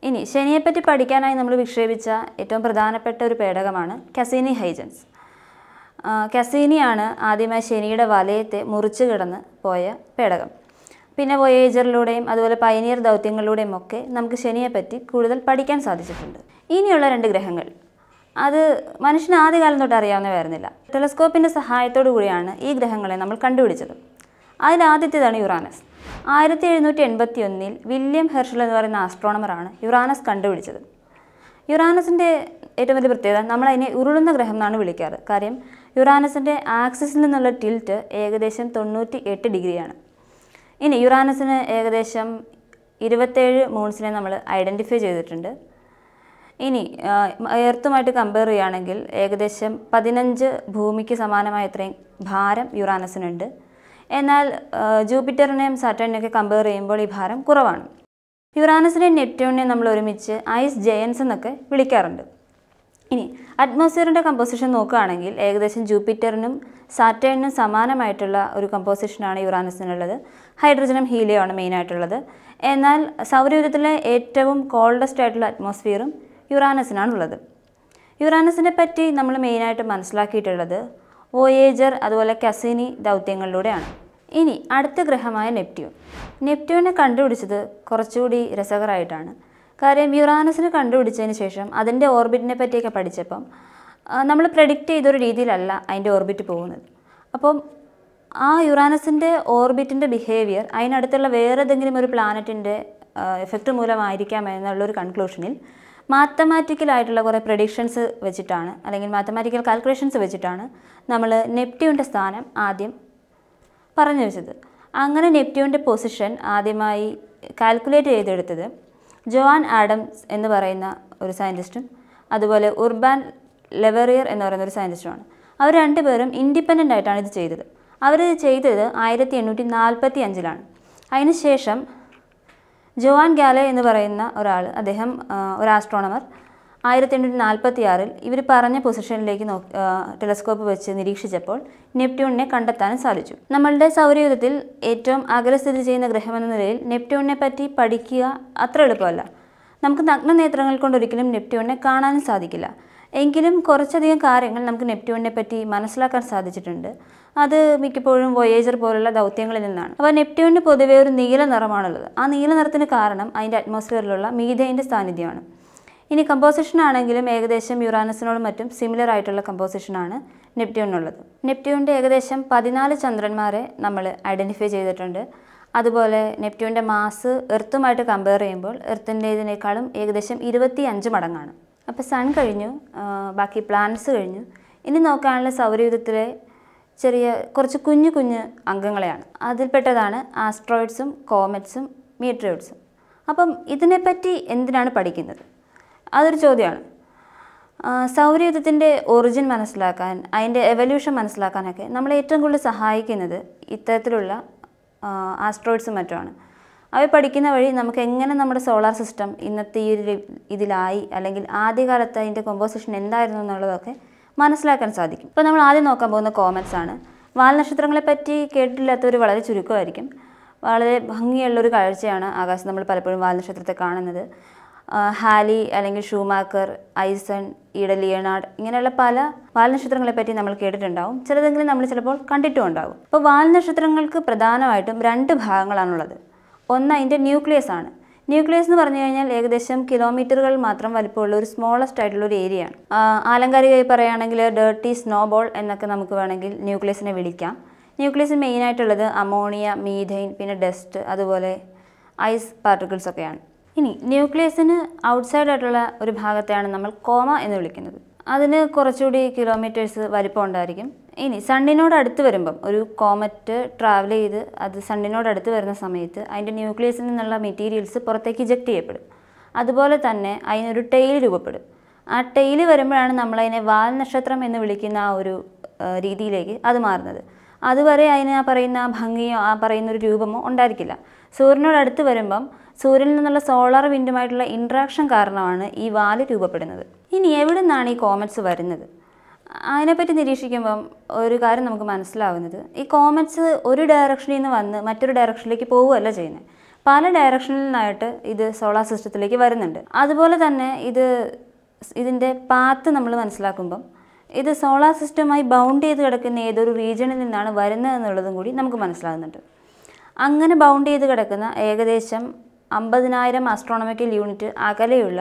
ഇനി ശനിയെപ്പറ്റി പഠിക്കാനായി നമ്മൾ വിക്ഷേപിച്ച ഏറ്റവും പ്രധാനപ്പെട്ട ഒരു പേടകമാണ് കസീനി ഹൈജൻസ് ആ, കസീനിയാണ് ആദ്യമായി ശനിയുടെ വലയത്തെ മുറിച്ചു കിടന്ന് പോയ പേടകം പിന്നെ വോയേജറിലൂടെയും അതുപോലെ പൈനിയർ ദൗത്യങ്ങളിലൂടെയും ഒക്കെ നമുക്ക് ശനിയെപ്പറ്റി കൂടുതൽ പഠിക്കാൻ സാധിച്ചിട്ടുണ്ട് ഇനിയുള്ള രണ്ട് ഗ്രഹങ്ങൾ അത് മനുഷ്യന് ആദ്യകാലം തൊട്ട് അറിയാവുന്നവയായിരുന്നില്ല ടെലസ്കോപ്പിൻ്റെ സഹായത്തോടു കൂടിയാണ് ഈ ഗ്രഹങ്ങളെ നമ്മൾ കണ്ടുപിടിച്ചത് അതിലാദ്യത്തേതാണ് യുറാനസ് ആയിരത്തി എഴുന്നൂറ്റി എൺപത്തി ഒന്നിൽ വില്യം ഹെർഷൽ എന്ന് പറയുന്ന ആസ്ട്രോണമറാണ് യുറാനസ് കണ്ടുപിടിച്ചത് യുറാനസിൻ്റെ ഏറ്റവും വലിയ പ്രത്യേകത നമ്മൾ അതിനെ ഉരുളുന്ന ഗ്രഹം എന്നാണ് വിളിക്കാറ് കാര്യം യുറാനസിൻ്റെ ആക്സിസിൽ നിന്നുള്ള ടിൽറ്റ് ഏകദേശം തൊണ്ണൂറ്റി എട്ട് ഡിഗ്രിയാണ് ഇനി യുറാനസിന് ഏകദേശം ഇരുപത്തേഴ് മൂൺസിനെ നമ്മൾ ഐഡൻറ്റിഫൈ ചെയ്തിട്ടുണ്ട് ഇനി എർത്തുമായിട്ട് കമ്പയർ ചെയ്യുകയാണെങ്കിൽ ഏകദേശം പതിനഞ്ച് ഭൂമിക്ക് സമാനമായ ഇത്രയും ഭാരം യുറാനസിനുണ്ട് എന്നാൽ ആ, ജൂപ്പിറ്ററിനെയും സാറ്റേണിനെയൊക്കെ കമ്പയർ ചെയ്യുമ്പോൾ ഈ ഭാരം കുറവാണ് യുറാനസിനെയും നെപ്റ്റ്യൂണിനെയും നമ്മൾ ഒരുമിച്ച് ഐസ് ജയൻസ് എന്നൊക്കെ വിളിക്കാറുണ്ട് ഇനി അറ്റ്മോസ്ഫിയറിൻ്റെ കമ്പോസിഷൻ നോക്കുകയാണെങ്കിൽ ഏകദേശം ജൂപ്പിറ്ററിനും സാറ്റേണിനും സമാനമായിട്ടുള്ള ഒരു കമ്പോസിഷനാണ് യുറാനസിനുള്ളത് ഹൈഡ്രജനും ഹീലിയമാണ് മെയിനായിട്ടുള്ളത് എന്നാൽ സൗരയൂഥത്തിലെ ഏറ്റവും കോൾഡസ്റ്റ് ആയിട്ടുള്ള അറ്റ്മോസ്ഫിയറും യുറാനസിനാണുള്ളത് യുറാനസിനെ പറ്റി നമ്മൾ മെയിനായിട്ട് മനസ്സിലാക്കിയിട്ടുള്ളത് വോയേജർ അതുപോലെ കസിനി ദൗത്യങ്ങളിലൂടെയാണ് ഇനി അടുത്ത ഗ്രഹമായ നെപ്റ്റ്യൂൺ നെപ്റ്റ്യൂണിനെ കണ്ടുപിടിച്ചത് കുറച്ചുകൂടി രസകരമായിട്ടാണ് കാര്യം യുറാനസിനെ കണ്ടുപിടിച്ചതിന് ശേഷം അതിൻ്റെ ഓർബിറ്റിനെ പറ്റിയൊക്കെ പഠിച്ചപ്പം നമ്മൾ പ്രഡിക്റ്റ് ചെയ്തൊരു രീതിയിലല്ല അതിൻ്റെ ഓർബിറ്റ് പോകുന്നത് അപ്പം ആ യുറാനസിൻ്റെ ഓർബിറ്റിൻ്റെ ബിഹേവിയർ അതിനടുത്തുള്ള വേറെ ഏതെങ്കിലും ഒരു പ്ലാനറ്റിൻ്റെ എഫക്റ്റ് മൂലമായിരിക്കാം എന്നുള്ളൊരു കൺക്ലൂഷനിൽ മാത്തമാറ്റിക്കലായിട്ടുള്ള കുറേ പ്രഡിക്ഷൻസ് വെച്ചിട്ടാണ് അല്ലെങ്കിൽ മാത്തമാറ്റിക്കൽ കാൽക്കുലേഷൻസ് വെച്ചിട്ടാണ് നമ്മൾ നെപ്റ്റ്യൂണിൻ്റെ സ്ഥാനം ആദ്യം പറഞ്ഞു വെച്ചത് അങ്ങനെ നെപ്റ്റ്യൂണിൻ്റെ പൊസിഷൻ ആദ്യമായി കാൽക്കുലേറ്റ് ചെയ്തെടുത്തത് ജോവാൻ ആഡംസ് എന്ന് പറയുന്ന ഒരു സയൻറ്റിസ്റ്റും അതുപോലെ ഉർബാൻ ലെവറിയർ എന്ന് പറയുന്ന ഒരു സയൻറ്റിസ്റ്റുമാണ് അവർ രണ്ടുപേരും ഇൻഡിപെൻഡൻ്റ് ആയിട്ടാണ് ഇത് ചെയ്തത് അവർ ഇത് ചെയ്തത് ആയിരത്തി എണ്ണൂറ്റി നാൽപ്പത്തി അഞ്ചിലാണ് അതിനുശേഷം ജോവാൻ ഗാലെ എന്ന് പറയുന്ന ഒരാൾ അദ്ദേഹം ആ, ഒരു ആസ്ട്രോണമർ ആയിരത്തി എണ്ണൂറ്റി നാൽപ്പത്തി ആറിൽ ഇവർ പറഞ്ഞ പൊസിഷനിലേക്ക് നോ ടെലസ്കോപ്പ് വെച്ച് നിരീക്ഷിച്ചപ്പോൾ നെപ്റ്റ്യൂണിനെ കണ്ടെത്താനും സാധിച്ചു നമ്മളുടെ സൗരയൂഥത്തിൽ ഏറ്റവും അകലെ സ്ഥിതി ചെയ്യുന്ന ഗ്രഹമെന്ന നിലയിൽ നെപ്റ്റ്യൂണിനെ പറ്റി പഠിക്കുക അത്ര എളുപ്പമല്ല നമുക്ക് നഗ്നനേത്രങ്ങൾ കൊണ്ട് ഒരിക്കലും നെപ്റ്റ്യൂണിനെ കാണാനും സാധിക്കില്ല എങ്കിലും കുറച്ചധികം കാര്യങ്ങൾ നമുക്ക് നെപ്റ്റ്യൂണിനെ പറ്റി മനസ്സിലാക്കാൻ സാധിച്ചിട്ടുണ്ട് അത് മിക്കപ്പോഴും വൊയേജർ പോലുള്ള ദൗത്യങ്ങളിൽ നിന്നാണ് അപ്പോൾ നെപ്റ്റ്യൂണിന് പൊതുവേ ഒരു നീല നിറമാണുള്ളത് ആ നീല നിറത്തിന് കാരണം അതിൻ്റെ അറ്റ്മോസ്ഫിയറിലുള്ള മീഥൈൻ്റെ സാന്നിധ്യമാണ് ഇനി കമ്പോസിഷൻ ആണെങ്കിലും ഏകദേശം യുറാനസിനോടും മറ്റും സിമിലർ ആയിട്ടുള്ള കമ്പോസിഷനാണ് നെപ്റ്റ്യൂണിനുള്ളത് നെപ്റ്റ്യൂണിൻ്റെ ഏകദേശം പതിനാല് ചന്ദ്രന്മാരെ നമ്മൾ ഐഡൻറ്റിഫൈ ചെയ്തിട്ടുണ്ട് അതുപോലെ നെപ്റ്റ്യൂണിൻ്റെ മാസ് എർത്തുമായിട്ട് കമ്പയർ ചെയ്യുമ്പോൾ എർത്തിൻ്റേതിനേക്കാളും ഏകദേശം ഇരുപത്തി അഞ്ച് മടങ്ങാണ് അപ്പോൾ സൺ കഴിഞ്ഞു ആ, ബാക്കി പ്ലാനറ്റ്സ് കഴിഞ്ഞു ഇനി നോക്കാനുള്ള സൗരയൂഥത്തിലെ ചെറിയ കുറച്ച് കുഞ്ഞു കുഞ്ഞു അംഗങ്ങളെയാണ് അതിൽപ്പെട്ടതാണ് ആസ്ട്രോയിഡ്സും കോമറ്റ്സും മീറ്ററോയിഡ്സും അപ്പം ഇതിനെപ്പറ്റി എന്തിനാണ് പഠിക്കുന്നത് അതൊരു ചോദ്യമാണ് ആ, സൗരയൂഥത്തിൻ്റെ ഒറിജിൻ മനസ്സിലാക്കാൻ അതിൻ്റെ എവല്യൂഷൻ മനസ്സിലാക്കാനൊക്കെ നമ്മളെ ഏറ്റവും കൂടുതൽ സഹായിക്കുന്നത് ഇത്തരത്തിലുള്ള ആസ്ട്രോയിഡ്സും മറ്റുമാണ് അവ പഠിക്കുന്ന വഴി നമുക്ക് എങ്ങനെ നമ്മുടെ സോളാർ സിസ്റ്റം ഇന്നത്തെ ഈ ഒരു രി- ഇതിലായി അല്ലെങ്കിൽ ആദ്യകാലത്ത് അതിൻ്റെ കോമ്പോസിഷൻ എന്തായിരുന്നു എന്നുള്ളതൊക്കെ മനസ്സിലാക്കാൻ സാധിക്കും ഇപ്പോൾ നമ്മൾ ആദ്യം നോക്കാൻ പോകുന്ന കോമറ്റ്സ് ആണ് വാൽനക്ഷത്രങ്ങളെ പറ്റി കേട്ടിട്ടില്ലാത്തവർ വളരെ ചുരുക്കമായിരിക്കും വളരെ ഭംഗിയുള്ളൊരു കാഴ്ചയാണ് ആകാശത്ത് നമ്മൾ പലപ്പോഴും വാൽനക്ഷത്രത്തെ കാണുന്നത് ആ, ഹാലി അല്ലെങ്കിൽ ഷൂമാക്കർ ഐസൺ ഈഡ ലിയനാർഡ് ഇങ്ങനെയുള്ള പല വാൽനക്ഷത്രങ്ങളെ പറ്റി നമ്മൾ കേട്ടിട്ടുണ്ടാവും ചിലതെങ്കിലും നമ്മൾ ചിലപ്പോൾ കണ്ടിട്ടും ഉണ്ടാവും അപ്പോൾ വാൽനക്ഷത്രങ്ങൾക്ക് പ്രധാനമായിട്ടും രണ്ട് ഭാഗങ്ങളാണുള്ളത് ഒന്ന് അതിൻ്റെ ന്യൂക്ലിയസ് ആണ് ന്യൂക്ലിയസ് എന്ന് പറഞ്ഞു കഴിഞ്ഞാൽ ഏകദേശം കിലോമീറ്ററുകൾ മാത്രം വലിപ്പമുള്ള ഒരു സ്മോളസ്റ്റ് ആയിട്ടുള്ള ഒരു ഏരിയ ആണ് ആ, ആലങ്കാരികമായി പറയുകയാണെങ്കിൽ ഡേർട്ടി സ്നോബോൾ എന്നൊക്കെ നമുക്ക് വേണമെങ്കിൽ ന്യൂക്ലിയസിനെ വിളിക്കാം ന്യൂക്ലിയസ് മെയിനായിട്ടുള്ളത് അമോണിയ മീഥൈൻ പിന്നെ ഡസ്റ്റ് അതുപോലെ ഐസ് പാർട്ടിക്കിൾസ് ഒക്കെയാണ് ഇനി ന്യൂക്ലിയസിന് ഔട്ട്സൈഡ് ആയിട്ടുള്ള ഒരു ഭാഗത്തെയാണ് നമ്മൾ കോമ എന്ന് വിളിക്കുന്നത് അതിന് കുറച്ചുകൂടി കിലോമീറ്റേഴ്സ് വലിപ്പം ഉണ്ടായിരിക്കും ഇനി സണ്ണിനോട് അടുത്ത് വരുമ്പം ഒരു കോമറ്റ് ട്രാവൽ ചെയ്ത് അത് സണ്ണിനോട് അടുത്ത് വരുന്ന സമയത്ത് അതിൻ്റെ ന്യൂക്ലിയസിൽ നിന്നുള്ള മെറ്റീരിയൽസ് പുറത്തേക്ക് ഇജക്റ്റ് ചെയ്യപ്പെടും അതുപോലെ തന്നെ അതിനൊരു ടെയിൽ രൂപപ്പെടും ആ ടെയിൽ വരുമ്പോഴാണ് നമ്മളതിനെ വാൽ നക്ഷത്രം എന്ന് വിളിക്കുന്ന ആ ഒരു ആ, രീതിയിലേക്ക് അത് മാറുന്നത് അതുവരെ അതിന് ആ പറയുന്ന ആ ഭംഗിയോ ആ പറയുന്ന ഒരു രൂപമോ ഉണ്ടായിരിക്കില്ല സൂര്യനോട് അടുത്ത് വരുമ്പം സൂര്യനിൽ നിന്നുള്ള സോളാർ വിൻഡുമായിട്ടുള്ള ഇൻട്രാക്ഷൻ കാരണമാണ് ഈ വാല് രൂപപ്പെടുന്നത് ഇനി എവിടെ നിന്നാണ് ഈ കോമറ്റ്സ് വരുന്നത് അതിനെപ്പറ്റി നിരീക്ഷിക്കുമ്പം ഒരു കാര്യം നമുക്ക് മനസ്സിലാവുന്നത് ഈ കോമറ്റ്സ് ഒരു ഡയറക്ഷനിൽ നിന്ന് വന്ന് മറ്റൊരു ഡയറക്ഷനിലേക്ക് പോവുകയല്ല ചെയ്യുന്നത് പല ഡയറക്ഷനിൽ നിന്നായിട്ട് ഇത് സോളാർ സിസ്റ്റത്തിലേക്ക് വരുന്നുണ്ട് അതുപോലെ തന്നെ ഇത് ഇതിൻ്റെ പാത്ത് നമ്മൾ മനസ്സിലാക്കുമ്പം ഇത് സോളാർ സിസ്റ്റവുമായി ബൗണ്ട് ചെയ്ത് കിടക്കുന്ന ഏതൊരു റീജിയണിൽ നിന്നാണ് വരുന്നത് എന്നുള്ളതും കൂടി നമുക്ക് മനസ്സിലാകുന്നുണ്ട് അങ്ങനെ ബൗണ്ട് ചെയ്ത് കിടക്കുന്ന ഏകദേശം അമ്പതിനായിരം ആസ്ട്രോണമിക്കൽ യൂണിറ്റ് അകലെയുള്ള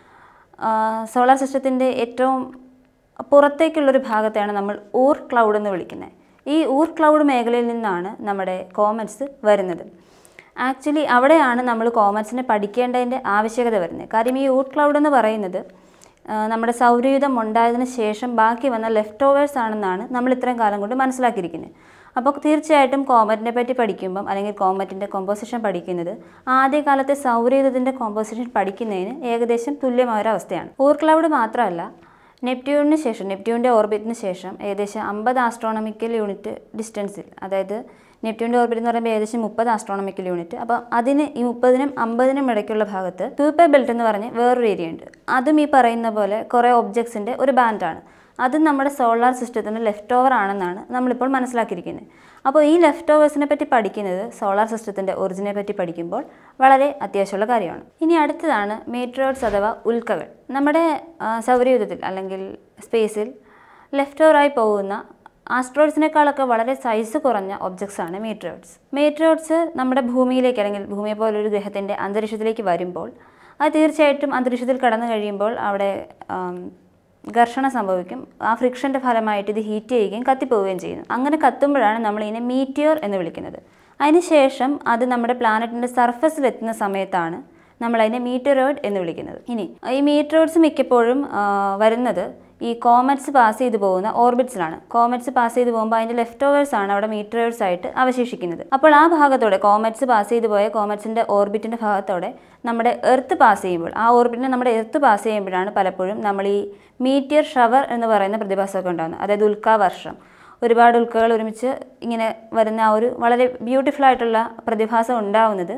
സോളാർ സിസ്റ്റത്തിൻ്റെ ഏറ്റവും പുറത്തേക്കുള്ളൊരു ഭാഗത്തെയാണ് നമ്മൾ ഊർ ക്ലൗഡ് എന്ന് വിളിക്കുന്നത് ഈ ഊർ ക്ലൗഡ് മേഖലയിൽ നിന്നാണ് നമ്മുടെ കോമറ്റ്സ് വരുന്നത് ആക്ച്വലി അവിടെയാണ് നമ്മൾ കോമറ്റ്സിനെ പഠിക്കേണ്ടതിൻ്റെ ആവശ്യകത വരുന്നത് കാര്യം ഈ ഊർ ക്ലൗഡ് എന്ന് പറയുന്നത് ആ, നമ്മുടെ സൗരയുധം ഉണ്ടായതിനു ശേഷം ബാക്കി വന്ന ലെഫ്റ്റ് ഓവേഴ്സ് ആണെന്നാണ് നമ്മൾ ഇത്രയും കാലം കൊണ്ട് മനസ്സിലാക്കിയിരിക്കുന്നത് അപ്പോൾ തീർച്ചയായിട്ടും കോമറ്റിനെ പറ്റി പഠിക്കുമ്പം അല്ലെങ്കിൽ കോമറ്റിൻ്റെ കോമ്പോസിഷൻ പഠിക്കുന്നത് ആദ്യകാലത്തെ സൗരയുധത്തിൻ്റെ കോമ്പോസിഷൻ പഠിക്കുന്നതിന് ഏകദേശം തുല്യമായ ഒരു അവസ്ഥയാണ് ഊർ ക്ലൗഡ് മാത്രമല്ല നെപ്റ്റ്യൂണിന് ശേഷം നെപ്റ്റ്യൂണിൻ്റെ ഓർബിറ്റിന് ശേഷം ഏകദേശം അമ്പത് ആസ്ട്രോണമിക്കൽ യൂണിറ്റ് ഡിസ്റ്റൻസിൽ അതായത് നെപ്റ്റ്യൂണിൻ്റെ ഓർബിറ്റ് എന്ന് പറയുമ്പോൾ ഏകദേശം മുപ്പത് ആസ്ട്രോണമിക്കൽ യൂണിറ്റ് അപ്പോൾ അതിന് ഈ മുപ്പതിനും അമ്പതിനും ഇടയ്ക്കുള്ള ഭാഗത്ത് ക്യൂപ്പർ ബെൽറ്റ് എന്ന് പറഞ്ഞ് വേറൊരു ഏരിയ ഉണ്ട് അതും ഈ പറയുന്ന പോലെ കുറേ ഒബ്ജക്ട്സിൻ്റെ ഒരു ബാൻഡാണ് അത് നമ്മുടെ സോളാർ സിസ്റ്റത്തിന് ലെഫ്റ്റ് ഓവർ ആണെന്നാണ് നമ്മളിപ്പോൾ മനസ്സിലാക്കിയിരിക്കുന്നത് അപ്പോൾ ഈ ലെഫ്റ്റ് ഓവേഴ്സിനെ പറ്റി പഠിക്കുന്നത് സോളാർ സിസ്റ്റത്തിൻ്റെ ഒറിജിനെ പറ്റി പഠിക്കുമ്പോൾ വളരെ അത്യാവശ്യമുള്ള കാര്യമാണ് ഇനി അടുത്തതാണ് മീറ്ററോയിഡ്സ് അഥവാ ഉൽക്കകൾ നമ്മുടെ ആ, സൗരയൂഥത്തിൽ അല്ലെങ്കിൽ സ്പേസിൽ ലെഫ്റ്റ് ഓവറായി പോകുന്ന ആസ്ട്രോയിഡ്സിനേക്കാളൊക്കെ വളരെ സൈസ് കുറഞ്ഞ ഒബ്ജക്ട്സ് ആണ് മീറ്ററോയിഡ്സ് മീറ്ററോയിഡ്സ് നമ്മുടെ ഭൂമിയിലേക്ക് അല്ലെങ്കിൽ ഭൂമിയെ പോലൊരു ഗ്രഹത്തിൻ്റെ അന്തരീക്ഷത്തിലേക്ക് വരുമ്പോൾ അത് തീർച്ചയായിട്ടും അന്തരീക്ഷത്തിൽ കടന്നു കഴിയുമ്പോൾ അവിടെ ആം, ഘർഷണം സംഭവിക്കും ആ ഫ്രിക്ഷൻ്റെ ഫലമായിട്ട് ഇത് ഹീറ്റ് ചെയ്യുകയും കത്തിപ്പോവുകയും ചെയ്യുന്നു അങ്ങനെ കത്തുമ്പോഴാണ് നമ്മൾ ഇതിനെ മീറ്റിയർ എന്ന് വിളിക്കുന്നത് അതിനുശേഷം അത് നമ്മുടെ പ്ലാനറ്റിൻ്റെ സർഫസിൽ എത്തുന്ന സമയത്താണ് നമ്മൾ അതിനെ മീറ്ററോയിഡ് എന്ന് വിളിക്കുന്നത് ഇനി ഈ മീറ്ററോയിഡ്സ് മിക്കപ്പോഴും ആ, വരുന്നത് ഈ കോമറ്റ്സ് പാസ് ചെയ്തു പോകുന്ന ഓർബിറ്റ്സിലാണ് കോമറ്റ്സ് പാസ് ചെയ്തു പോകുമ്പോൾ അതിൻ്റെ ലെഫ്റ്റ് ഓവേഴ്സ് ആണ് അവിടെ മീറ്ററോയിഡ്സ് ആയിട്ട് അവശേഷിക്കുന്നത് അപ്പോൾ ആ ഭാഗത്തോടെ കോമറ്റ്സ് പാസ് ചെയ്തു പോയ കോമറ്റ്സിൻ്റെ ഓർബിറ്റിൻ്റെ ഭാഗത്തോടെ നമ്മുടെ എർത്ത് പാസ് ചെയ്യുമ്പോൾ ആ ഓർബിറ്റിനെ നമ്മുടെ എർത്ത് പാസ് ചെയ്യുമ്പോഴാണ് പലപ്പോഴും നമ്മൾ ഈ മീറ്റിയർ ഷവർ എന്ന് പറയുന്ന പ്രതിഭാസമൊക്കെ ഉണ്ടാകുന്നത് അതായത് ഉൽക്കാവർഷം ഒരുപാട് ഉൽക്കകൾ ഒരുമിച്ച് ഇങ്ങനെ വരുന്ന ആ ഒരു വളരെ ബ്യൂട്ടിഫുൾ ആയിട്ടുള്ള പ്രതിഭാസം ഉണ്ടാവുന്നത്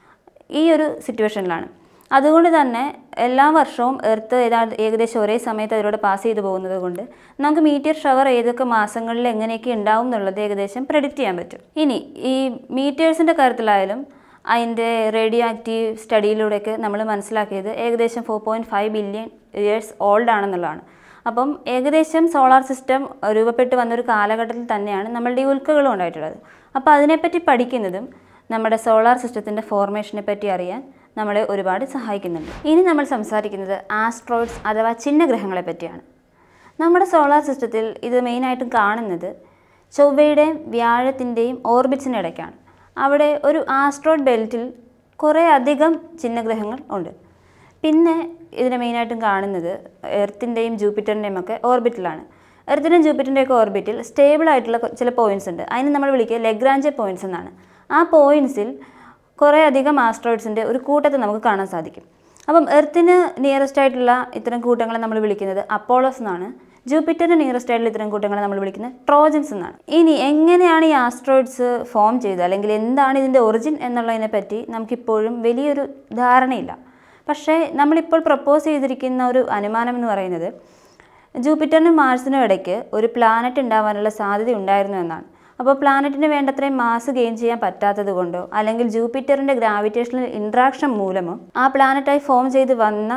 ഈ ഒരു സിറ്റുവേഷനിലാണ് അതുകൊണ്ട് തന്നെ എല്ലാ വർഷവും എർത്ത് ഏതാണ്ട് ഏകദേശം ഒരേ സമയത്ത് അതിലൂടെ പാസ് ചെയ്തു പോകുന്നത് കൊണ്ട് നമുക്ക് മീറ്റിയർ ഷവർ ഏതൊക്കെ മാസങ്ങളിൽ എങ്ങനെയൊക്കെ ഉണ്ടാവും എന്നുള്ളത് ഏകദേശം പ്രെഡിക്റ്റ് ചെയ്യാൻ പറ്റും ഇനി ഈ മീറ്റേഴ്സിൻ്റെ കാര്യത്തിലായാലും അതിൻ്റെ റേഡിയോ ആക്റ്റീവ് സ്റ്റഡിയിലൂടെയൊക്കെ നമ്മൾ മനസ്സിലാക്കിയത് ഏകദേശം four point five billion years old ആണെന്നുള്ളതാണ് അപ്പം ഏകദേശം സോളാർ സിസ്റ്റം രൂപപ്പെട്ട് വന്നൊരു കാലഘട്ടത്തിൽ തന്നെയാണ് നമ്മളുടെ ഈ ഉൽക്കകളും ഉണ്ടായിട്ടുള്ളത് അപ്പോൾ അതിനെപ്പറ്റി പഠിക്കുന്നതും നമ്മുടെ സോളാർ സിസ്റ്റത്തിൻ്റെ ഫോർമേഷനെ പറ്റി അറിയാൻ നമ്മളെ ഒരുപാട് സഹായിക്കുന്നുണ്ട് ഇനി നമ്മൾ സംസാരിക്കുന്നത് ആസ്ട്രോയിഡ്സ് അഥവാ ചിഹ്നഗ്രഹങ്ങളെ പറ്റിയാണ് നമ്മുടെ സോളാർ സിസ്റ്റത്തിൽ ഇത് മെയിനായിട്ടും കാണുന്നത് ചൊവ്വയുടെയും വ്യാഴത്തിൻ്റെയും ഓർബിറ്റ്സിനിടയ്ക്കാണ് അവിടെ ഒരു ആസ്ട്രോയിഡ് ബെൽറ്റിൽ കുറേ അധികം ചിഹ്നഗ്രഹങ്ങൾ ഉണ്ട് പിന്നെ ഇതിനെ മെയിനായിട്ടും കാണുന്നത് എർത്തിൻ്റെയും ജൂപ്പിറ്ററിൻ്റെയും ഒക്കെ ഓർബിറ്റിലാണ് എർത്തിൻ്റെയും ജൂപ്പിറ്ററിൻ്റെ ഒക്കെ ഓർബിറ്റിൽ സ്റ്റേബിൾ ആയിട്ടുള്ള കൊ- ചില പോയിന്റ്സ് ഉണ്ട് അതിന് നമ്മൾ വിളിക്കുക ലെഗ്രാഞ്ചെ പോയിന്റ്സ് എന്നാണ് ആ പോയിന്റ്സിൽ കുറേ അധികം ആസ്ട്രോയിഡ്സിൻ്റെ ഒരു കൂട്ടത്തെ നമുക്ക് കാണാൻ സാധിക്കും അപ്പം എർത്തിന് നിയറസ്റ്റ് ആയിട്ടുള്ള ഇത്തരം കൂട്ടങ്ങളെ നമ്മൾ വിളിക്കുന്നത് അപ്പോളോസ് എന്നാണ് ജൂപ്പിറ്ററിന് നിയറസ്റ്റ് ആയിട്ടുള്ള ഇത്തരം കൂട്ടങ്ങളെ നമ്മൾ വിളിക്കുന്നത് ട്രോജൻസ് എന്നാണ് ഇനി എങ്ങനെയാണ് ഈ ആസ്ട്രോയിഡ്സ് ഫോം ചെയ്തത് അല്ലെങ്കിൽ എന്താണ് ഇതിൻ്റെ ഒറിജിൻ എന്നുള്ളതിനെ പറ്റി നമുക്കിപ്പോഴും വലിയൊരു ധാരണയില്ല പക്ഷേ നമ്മളിപ്പോൾ പ്രപ്പോസ് ചെയ്തിരിക്കുന്ന ഒരു അനുമാനം എന്ന് പറയുന്നത് ജൂപ്പിറ്ററിനും മാർസിനും ഇടയ്ക്ക് ഒരു പ്ലാനറ്റ് ഉണ്ടാവാനുള്ള സാധ്യത ഉണ്ടായിരുന്നു എന്നാണ് അപ്പോൾ പ്ലാനറ്റിന് വേണ്ടത്രയും മാസ് ഗെയിൻ ചെയ്യാൻ പറ്റാത്തത് കൊണ്ടോ അല്ലെങ്കിൽ ജൂപ്പിറ്ററിൻ്റെ ഗ്രാവിറ്റേഷണൽ ഇൻട്രാക്ഷൻ മൂലമോ ആ പ്ലാനറ്റായി ഫോം ചെയ്ത് വന്ന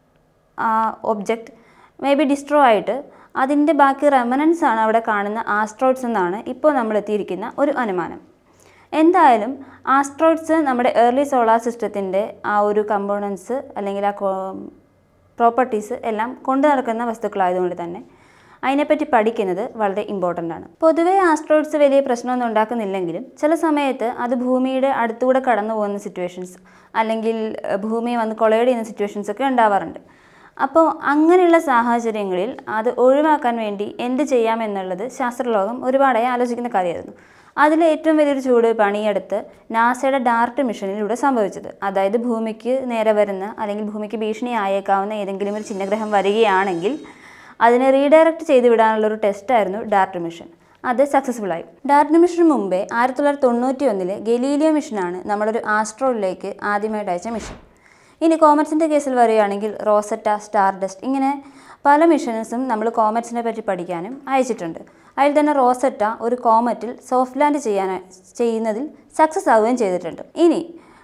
ആ ഒബ്ജക്റ്റ് മേ ബി ഡിസ്ട്രോ ആയിട്ട് അതിൻ്റെ ബാക്കി റെമനൻസ് ആണ് അവിടെ കാണുന്ന ആസ്ട്രോയിഡ്സ് എന്നാണ് ഇപ്പോൾ നമ്മൾ എത്തിയിരിക്കുന്ന ഒരു അനുമാനം എന്തായാലും ആസ്ട്രോയിഡ്സ് നമ്മുടെ ഏർലി സോളാർ സിസ്റ്റത്തിൻ്റെ ആ ഒരു കമ്പോണൻസ് അല്ലെങ്കിൽ ആ പ്രോപ്പർട്ടീസ് എല്ലാം കൊണ്ടു നടക്കുന്ന വസ്തുക്കളായതുകൊണ്ട് തന്നെ അതിനെപ്പറ്റി പഠിക്കുന്നത് വളരെ ഇമ്പോർട്ടൻ്റ് ആണ് പൊതുവേ ആസ്ട്രോയിഡ്സ് വലിയ പ്രശ്നമൊന്നും ഉണ്ടാക്കുന്നില്ലെങ്കിലും ചില സമയത്ത് അത് ഭൂമിയുടെ അടുത്തൂടെ കടന്നു പോകുന്ന സിറ്റുവേഷൻസ് അല്ലെങ്കിൽ ഏഹ്, ഭൂമിയെ വന്ന് കൊളൈഡ് ചെയ്യുന്ന സിറ്റുവേഷൻസ് ഒക്കെ ഉണ്ടാവാറുണ്ട് അപ്പോൾ അങ്ങനെയുള്ള സാഹചര്യങ്ങളിൽ അത് ഒഴിവാക്കാൻ വേണ്ടി എന്ത് ചെയ്യാമെന്നുള്ളത് ശാസ്ത്രലോകം ഒരുപാടായി ആലോചിക്കുന്ന കാര്യമായിരുന്നു അതിൽ ഏറ്റവും വലിയൊരു ചൂട് പണിയെടുത്ത് നാസയുടെ ഡാർട്ട് മിഷനിലൂടെ സംഭവിച്ചത് അതായത് ഭൂമിക്ക് നേരെ വരുന്ന അല്ലെങ്കിൽ ഭൂമിക്ക് ഭീഷണി ആയേക്കാവുന്ന ഏതെങ്കിലും ഒരു ചിഹ്നഗ്രഹം വരികയാണെങ്കിൽ അതിനെ റീഡയറക്റ്റ് ചെയ്ത് വിടാനുള്ള ഒരു ടെസ്റ്റായിരുന്നു ഡാർട്ട് മിഷൻ അത് സക്സസ്ഫുൾ ആയി ഡാർട്ട് മിഷന് മുമ്പേ ആയിരത്തി തൊള്ളായിരത്തി തൊണ്ണൂറ്റി ഒന്നിലെ ഗലീലിയോ മിഷനാണ് നമ്മളൊരു ആസ്ട്രോയിലേക്ക് ആദ്യമായിട്ട് അയച്ച മിഷൻ ഇനി കോമറ്റ്സിൻ്റെ കേസിൽ വരികയാണെങ്കിൽ റോസറ്റ സ്റ്റാർ ഡസ്റ്റ് ഇങ്ങനെ പല മിഷൻസും നമ്മൾ കോമറ്റ്സിനെ പറ്റി പഠിക്കാനും അയച്ചിട്ടുണ്ട് അതിൽ തന്നെ റോസറ്റ ഒരു കോമറ്റിൽ സോഫ്റ്റ് ലാൻഡ് ചെയ്യാൻ ചെയ്യുന്നതിൽ സക്സസ് ആവുകയും ചെയ്തിട്ടുണ്ട് ഇനി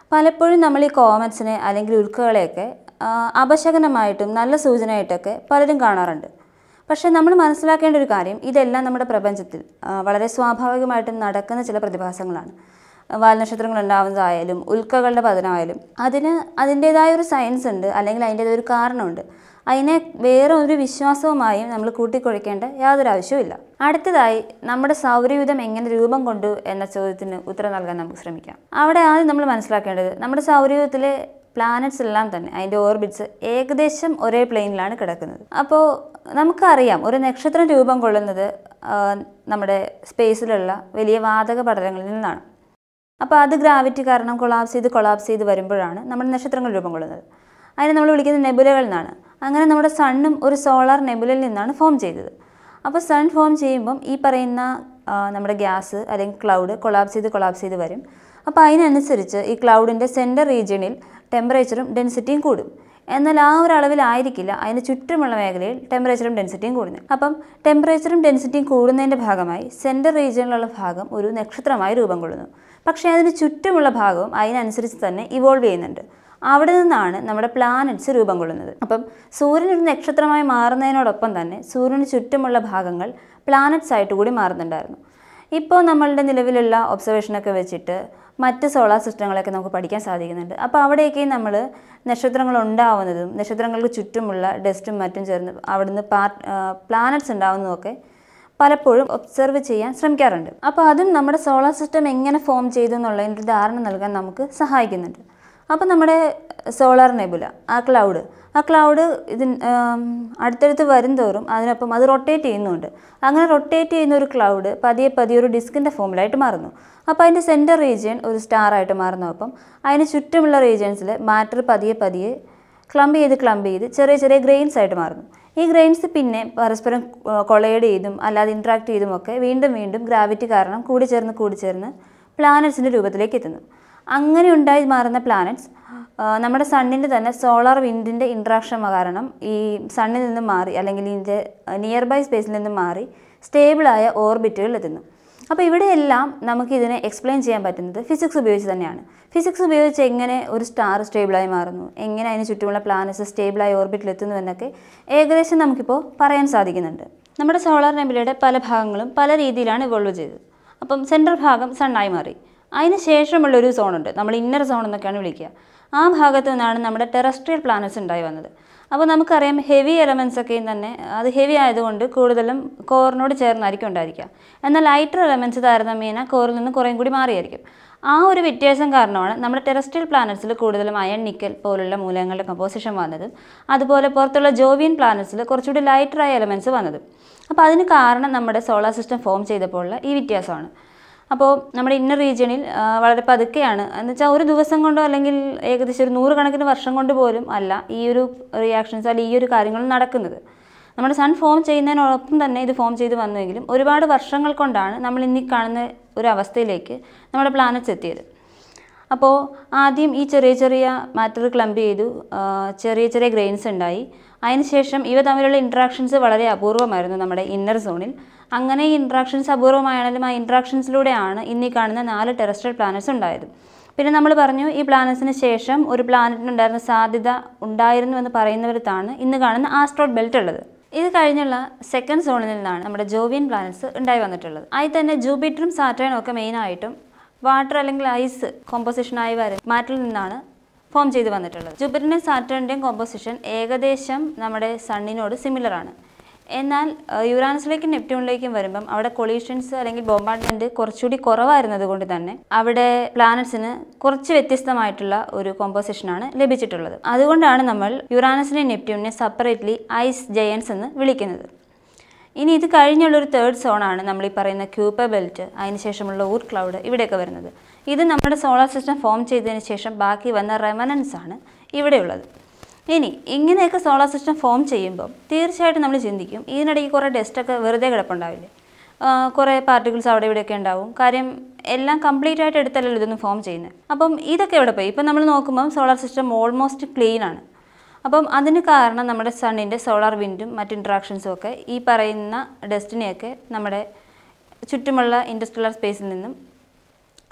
പലപ്പോഴും നമ്മൾ ഈ കോമറ്റ്സിനെ അല്ലെങ്കിൽ ഉൽക്കകളെയൊക്കെ ആ, അപശകനമായിട്ടും നല്ല സൂചനയായിട്ടൊക്കെ പലരും കാണാറുണ്ട് പക്ഷേ നമ്മൾ മനസ്സിലാക്കേണ്ട ഒരു കാര്യം ഇതെല്ലാം നമ്മുടെ പ്രപഞ്ചത്തിൽ ആ, വളരെ സ്വാഭാവികമായിട്ടും നടക്കുന്ന ചില പ്രതിഭാസങ്ങളാണ് വാൽനക്ഷത്രങ്ങൾ ഉണ്ടാവുന്നതായാലും ഉൽക്കകളുടെ പതനമായാലും അതിന് അതിൻ്റേതായ ഒരു സയൻസ് ഉണ്ട് അല്ലെങ്കിൽ അതിൻ്റേതായ ഒരു കാരണമുണ്ട് അതിനെ വേറെ ഒരു വിശ്വാസവുമായും നമ്മൾ കൂട്ടിക്കുഴയ്ക്കേണ്ട യാതൊരു ആവശ്യവുമില്ല അടുത്തതായി നമ്മുടെ സൗരയൂഥം എങ്ങനെ രൂപം കൊണ്ടു എന്ന ചോദ്യത്തിന് ഉത്തരം നൽകാൻ നമുക്ക് ശ്രമിക്കാം അവിടെ ആദ്യം നമ്മൾ മനസ്സിലാക്കേണ്ടത് നമ്മുടെ സൗരയൂഥത്തിലെ പ്ലാനറ്റ്സ് എല്ലാം തന്നെ അതിൻ്റെ ഓർബിറ്റ്സ് ഏകദേശം ഒരേ പ്ലെയിനിലാണ് കിടക്കുന്നത് അപ്പോൾ നമുക്കറിയാം ഒരു നക്ഷത്രം രൂപം കൊള്ളുന്നത് ആ, നമ്മുടെ സ്പേസിലുള്ള വലിയ വാതക പടലങ്ങളിൽ നിന്നാണ് അപ്പോൾ അത് ഗ്രാവിറ്റി കാരണം കൊളാപ്സ് ചെയ്ത് കൊളാപ്സ് ചെയ്ത് വരുമ്പോഴാണ് നമ്മുടെ നക്ഷത്രങ്ങൾ രൂപം കൊള്ളുന്നത് അതിനെ നമ്മൾ വിളിക്കുന്നത് നെബുലകൾ എന്നാണ് അങ്ങനെ നമ്മുടെ സണ്ണും ഒരു സോളാർ നെബുലയിൽ നിന്നാണ് ഫോം ചെയ്തത് അപ്പോൾ സൺ ഫോം ചെയ്യുമ്പം ഈ പറയുന്ന ആ, നമ്മുടെ ഗ്യാസ് അല്ലെങ്കിൽ ക്ലൗഡ് കൊളാപ്സ് ചെയ്ത് കൊളാപ്സ് ചെയ്ത് വരും അപ്പോൾ അതിനനുസരിച്ച് ഈ ക്ലൗഡിൻ്റെ സെൻറ്റർ റീജിയണിൽ ടെമ്പറേച്ചറും ഡെൻസിറ്റിയും കൂടും എന്നാൽ ആ ഒരു അളവിലായിരിക്കില്ല അതിന് ചുറ്റുമുള്ള മേഖലയിൽ ടെമ്പറേച്ചറും ഡെൻസിറ്റിയും കൂടുന്നത് അപ്പം ടെമ്പറേച്ചറും ഡെൻസിറ്റിയും കൂടുന്നതിൻ്റെ ഭാഗമായി സെൻറ്റർ റീജിയനിലുള്ള ഭാഗം ഒരു നക്ഷത്രമായി രൂപം കൊള്ളുന്നു പക്ഷേ അതിന് ചുറ്റുമുള്ള ഭാഗവും അതിനനുസരിച്ച് തന്നെ ഇവോൾവ് ചെയ്യുന്നുണ്ട് അവിടെ നിന്നാണ് നമ്മുടെ പ്ലാനറ്റ്സ് രൂപം കൊള്ളുന്നത് അപ്പം സൂര്യൻ ഒരു നക്ഷത്രമായി മാറുന്നതിനോടൊപ്പം തന്നെ സൂര്യന് ചുറ്റുമുള്ള ഭാഗങ്ങൾ പ്ലാനറ്റ്സ് ആയിട്ട് കൂടി മാറുന്നുണ്ടായിരുന്നു ഇപ്പോൾ നമ്മളുടെ നിലവിലുള്ള ഒബ്സർവേഷനൊക്കെ വെച്ചിട്ട് മറ്റ് സോളാർ സിസ്റ്റങ്ങളൊക്കെ നമുക്ക് പഠിക്കാൻ സാധിക്കുന്നുണ്ട് അപ്പോൾ അവിടെയൊക്കെ നമ്മൾ നക്ഷത്രങ്ങൾ ഉണ്ടാവുന്നതും നക്ഷത്രങ്ങൾക്ക് ചുറ്റുമുള്ള ഡസ്റ്റും മറ്റും ചേർന്ന് അവിടുന്ന് പാർട്ട് പ്ലാനറ്റ്സ് ഉണ്ടാവുന്നതുമൊക്കെ പലപ്പോഴും ഒബ്സർവ് ചെയ്യാൻ ശ്രമിക്കാറുണ്ട് അപ്പോൾ അതും നമ്മുടെ സോളാർ സിസ്റ്റം എങ്ങനെ ഫോം ചെയ്തു എന്നുള്ളതിൻ്റെ ഒരു ധാരണ നൽകാൻ നമുക്ക് സഹായിക്കുന്നുണ്ട് അപ്പോൾ നമ്മുടെ സോളാർ നെബുല ആ ക്ലൗഡ് ആ ക്ലൗഡ് ഇതിൻ ആം, അടുത്തടുത്ത് വരും തോറും അതിനൊപ്പം അത് റൊട്ടേറ്റ് ചെയ്യുന്നുണ്ട് അങ്ങനെ റൊട്ടേറ്റ് ചെയ്യുന്ന ഒരു ക്ലൗഡ് പതിയെ പതിയെ ഒരു ഡിസ്കിൻ്റെ ഫോമിലായിട്ട് മാറുന്നു അപ്പോൾ അതിൻ്റെ സെൻറ്റർ റീജിയൻ ഒരു സ്റ്റാർ ആയിട്ട് മാറുന്നു അപ്പം അതിന് ചുറ്റുമുള്ള റീജിയൻസിൽ മാറ്റർ പതിയെ പതിയെ ക്ലംബ് ചെയ്ത് ക്ലംബ് ചെയ്ത് ചെറിയ ചെറിയ ഗ്രെയിൻസ് ആയിട്ട് മാറുന്നു ഈ ഗ്രെയിൻസ് പിന്നെ പരസ്പരം കൊളൈഡ് ചെയ്തും അല്ലാതെ ഇൻട്രാക്ട് ചെയ്തും ഒക്കെ വീണ്ടും വീണ്ടും ഗ്രാവിറ്റി കാരണം കൂടിച്ചേർന്ന് കൂടിച്ചേർന്ന് പ്ലാനറ്റ്സിൻ്റെ രൂപത്തിലേക്ക് എത്തുന്നു അങ്ങനെ ഉണ്ടായി മാറുന്ന പ്ലാനറ്റ്സ് നമ്മുടെ സണ്ണിൻ്റെ തന്നെ സോളാർ വിൻഡിൻ്റെ ഇൻട്രാക്ഷൻ കാരണം ഈ സണ്ണിൽ നിന്ന് മാറി അല്ലെങ്കിൽ ഇതിൻ്റെ നിയർ ബൈ സ്പേസിൽ നിന്ന് മാറി സ്റ്റേബിളായ ഓർബിറ്റുകളിൽ എത്തുന്നു അപ്പോൾ ഇവിടെയെല്ലാം നമുക്ക് ഇതിനെ എക്സ്പ്ലെയിൻ ചെയ്യാൻ പറ്റുന്നത് ഫിസിക്സ് ഉപയോഗിച്ച് തന്നെയാണ് ഫിസിക്സ് ഉപയോഗിച്ച് എങ്ങനെ ഒരു സ്റ്റാർ സ്റ്റേബിളായി മാറുന്നു എങ്ങനെ അതിന് ചുറ്റുമുള്ള പ്ലാനറ്റ്സ് സ്റ്റേബിളായി ഓർബിറ്റിൽ എത്തുന്നു എന്നൊക്കെ ഏകദേശം നമുക്കിപ്പോൾ പറയാൻ സാധിക്കുന്നുണ്ട് നമ്മുടെ സോളാർ നെബിലയുടെ പല ഭാഗങ്ങളും പല രീതിയിലാണ് ഇവോൾവ് ചെയ്തത് അപ്പം സെൻട്രൽ ഭാഗം സണ്ണായി മാറി അതിന് ശേഷമുള്ള ഒരു സോണുണ്ട് നമ്മൾ ഇന്നർ സോൺ എന്നൊക്കെയാണ് വിളിക്കുക ആ ഭാഗത്തു നിന്നാണ് നമ്മുടെ ടെറസ്ട്രിയൽ പ്ലാനറ്റ്സ് ഉണ്ടായി വന്നത് അപ്പോൾ നമുക്കറിയാം ഹെവി എലമെൻസ് ഒക്കെയും തന്നെ അത് ഹെവി ആയതുകൊണ്ട് കൂടുതലും കോറിനോട് ചേർന്നായിരിക്കും ഉണ്ടായിരിക്കുക എന്നാൽ ലൈറ്റർ എലമെൻറ്റ്സ് താരതമ്യേന കോറിൽ നിന്ന് കുറേയും കൂടി മാറിയായിരിക്കും ആ ഒരു വ്യത്യാസം കാരണമാണ് നമ്മുടെ ടെറസ്ട്രിയൽ പ്ലാനറ്റ്സിൽ കൂടുതലും അയൺ നിക്കൽ പോലുള്ള മൂലകങ്ങളുടെ കമ്പോസിഷൻ വന്നതും അതുപോലെ പുറത്തുള്ള ജോവിയൻ പ്ലാനറ്റ്സിൽ കുറച്ചുകൂടി ലൈറ്ററായ എലമെൻറ്റ്സ് വന്നതും അപ്പോൾ അതിന് കാരണം നമ്മുടെ സോളാർ സിസ്റ്റം ഫോം ചെയ്തപ്പോഴുള്ള ഈ വ്യത്യാസമാണ് അപ്പോൾ നമ്മുടെ ഇന്നർ റീജിയണിൽ ആ, വളരെ പതുക്കെയാണ് എന്ന് വെച്ചാൽ ഒരു ദിവസം കൊണ്ടോ അല്ലെങ്കിൽ ഏകദേശം ഒരു നൂറുകണക്കിന് വർഷം കൊണ്ട് പോലും അല്ല ഈ ഒരു റിയാക്ഷൻസ് അല്ലെങ്കിൽ ഈ ഒരു കാര്യങ്ങൾ നടക്കുന്നത് നമ്മുടെ സൺ ഫോം ചെയ്യുന്നതിനോടൊപ്പം തന്നെ ഇത് ഫോം ചെയ്ത് വന്നുവെങ്കിലും ഒരുപാട് വർഷങ്ങൾ കൊണ്ടാണ് നമ്മൾ ഇന്നീ കാണുന്ന ഒരു അവസ്ഥയിലേക്ക് നമ്മുടെ പ്ലാനറ്റ്സ് എത്തിയത് അപ്പോൾ ആദ്യം ഈ ചെറിയ ചെറിയ മാറ്റർ ക്ലംപ് ചെയ്തു ആ, ചെറിയ ചെറിയ ഗ്രെയിൻസ് ഉണ്ടായി അതിനുശേഷം ഇവ തമ്മിലുള്ള ഇൻട്രാക്ഷൻസ് വളരെ അപൂർവമായിരുന്നു നമ്മുടെ ഇന്നർ സോണിൽ അങ്ങനെ ഈ ഇൻട്രാക്ഷൻസ് അപൂർവമായാലും ആ ഇൻട്രാക്ഷൻസിലൂടെയാണ് ഇന്നീ കാണുന്ന നാല് ടെറസ്ട്രൽ പ്ലാനറ്റ്സ് ഉണ്ടായത് പിന്നെ നമ്മൾ പറഞ്ഞു ഈ പ്ലാനറ്റ്സിന് ശേഷം ഒരു പ്ലാനറ്റിനുണ്ടായിരുന്ന സാധ്യത ഉണ്ടായിരുന്നു എന്ന് പറയുന്നിടത്താണ് ഇന്ന് കാണുന്ന ആസ്ട്രോഡ് ബെൽറ്റ് ഉള്ളത് ഇത് കഴിഞ്ഞുള്ള സെക്കൻഡ് സോണിൽ നിന്നാണ് നമ്മുടെ ജോവിയൻ പ്ലാനറ്റ്സ് ഉണ്ടായി വന്നിട്ടുള്ളത് അതിൽ തന്നെ ജൂപ്പിറ്ററും സാറ്റേണും ഒക്കെ മെയിനായിട്ടും വാട്ടർ അല്ലെങ്കിൽ ഐസ് കോമ്പോസിഷനായി വരും മാറ്റിൽ നിന്നാണ് ഫോം ചെയ്ത് വന്നിട്ടുള്ളത് ജൂപ്പിറ്ററിൻ്റെയും സാറ്റേണിൻ്റെയും കോമ്പോസിഷൻ ഏകദേശം നമ്മുടെ സണ്ണിനോട് സിമിലർ ആണ് എന്നാൽ ഏഹ്, യുറാനസിലേക്കും നെപ്റ്റ്യൂണിലേക്കും വരുമ്പം അവിടെ കൊളീഷൻസ് അല്ലെങ്കിൽ ബോംബാർഡ്മെൻറ്റ് കുറച്ചുകൂടി കുറവായിരുന്നത് കൊണ്ട് തന്നെ അവിടെ പ്ലാനറ്റ്സിന് കുറച്ച് വ്യത്യസ്തമായിട്ടുള്ള ഒരു കോമ്പോസിഷനാണ് ലഭിച്ചിട്ടുള്ളത് അതുകൊണ്ടാണ് നമ്മൾ യുറാനസിനെയും നെപ്റ്റ്യൂണിനെ സെപ്പറേറ്റ്ലി ഐസ് ജയൻസ് എന്ന് വിളിക്കുന്നത് ഇനി ഇത് കഴിഞ്ഞുള്ള ഒരു തേർഡ് സോണാണ് നമ്മൾ ഈ പറയുന്ന ക്യൂപ്പ ബെൽറ്റ് അതിനുശേഷമുള്ള ഊർ ക്ലൗഡ് ഇവിടെയൊക്കെ വരുന്നത് ഇത് നമ്മുടെ സോളാർ സിസ്റ്റം ഫോം ചെയ്തതിന് ശേഷം ബാക്കി വന്ന റെമനൻസ് ആണ് ഇവിടെയുള്ളത് ഇനി ഇങ്ങനെയൊക്കെ സോളാർ സിസ്റ്റം ഫോം ചെയ്യുമ്പോൾ തീർച്ചയായിട്ടും നമ്മൾ ചിന്തിക്കും ഇതിനിടയ്ക്ക് കുറേ ഡസ്റ്റൊക്കെ വെറുതെ കിടപ്പുണ്ടാവില്ലേ ആ, കുറേ പാർട്ടിക്കിൾസ് അവിടെ ഇവിടെയൊക്കെ ഉണ്ടാവും കാര്യം എല്ലാം കംപ്ലീറ്റ് ആയിട്ട് എടുത്തല്ലല്ലോ ഇതൊന്നും ഫോം ചെയ്യുന്നത് അപ്പം ഇതൊക്കെ എവിടെ പോയി ഇപ്പം നമ്മൾ നോക്കുമ്പം സോളാർ സിസ്റ്റം ഓൾമോസ്റ്റ് ക്ലീൻ ആണ് അപ്പം അതിന് കാരണം നമ്മുടെ സണ്ണിൻ്റെ സോളാർ വിൻഡും മറ്റ് ഇൻട്രാക്ഷൻസും ഒക്കെ ഈ പറയുന്ന ഡെസ്റ്റിനെയൊക്കെ നമ്മുടെ ചുറ്റുമുള്ള ഇൻഡസ്ട്രിയൽ സ്പേസിൽ നിന്നും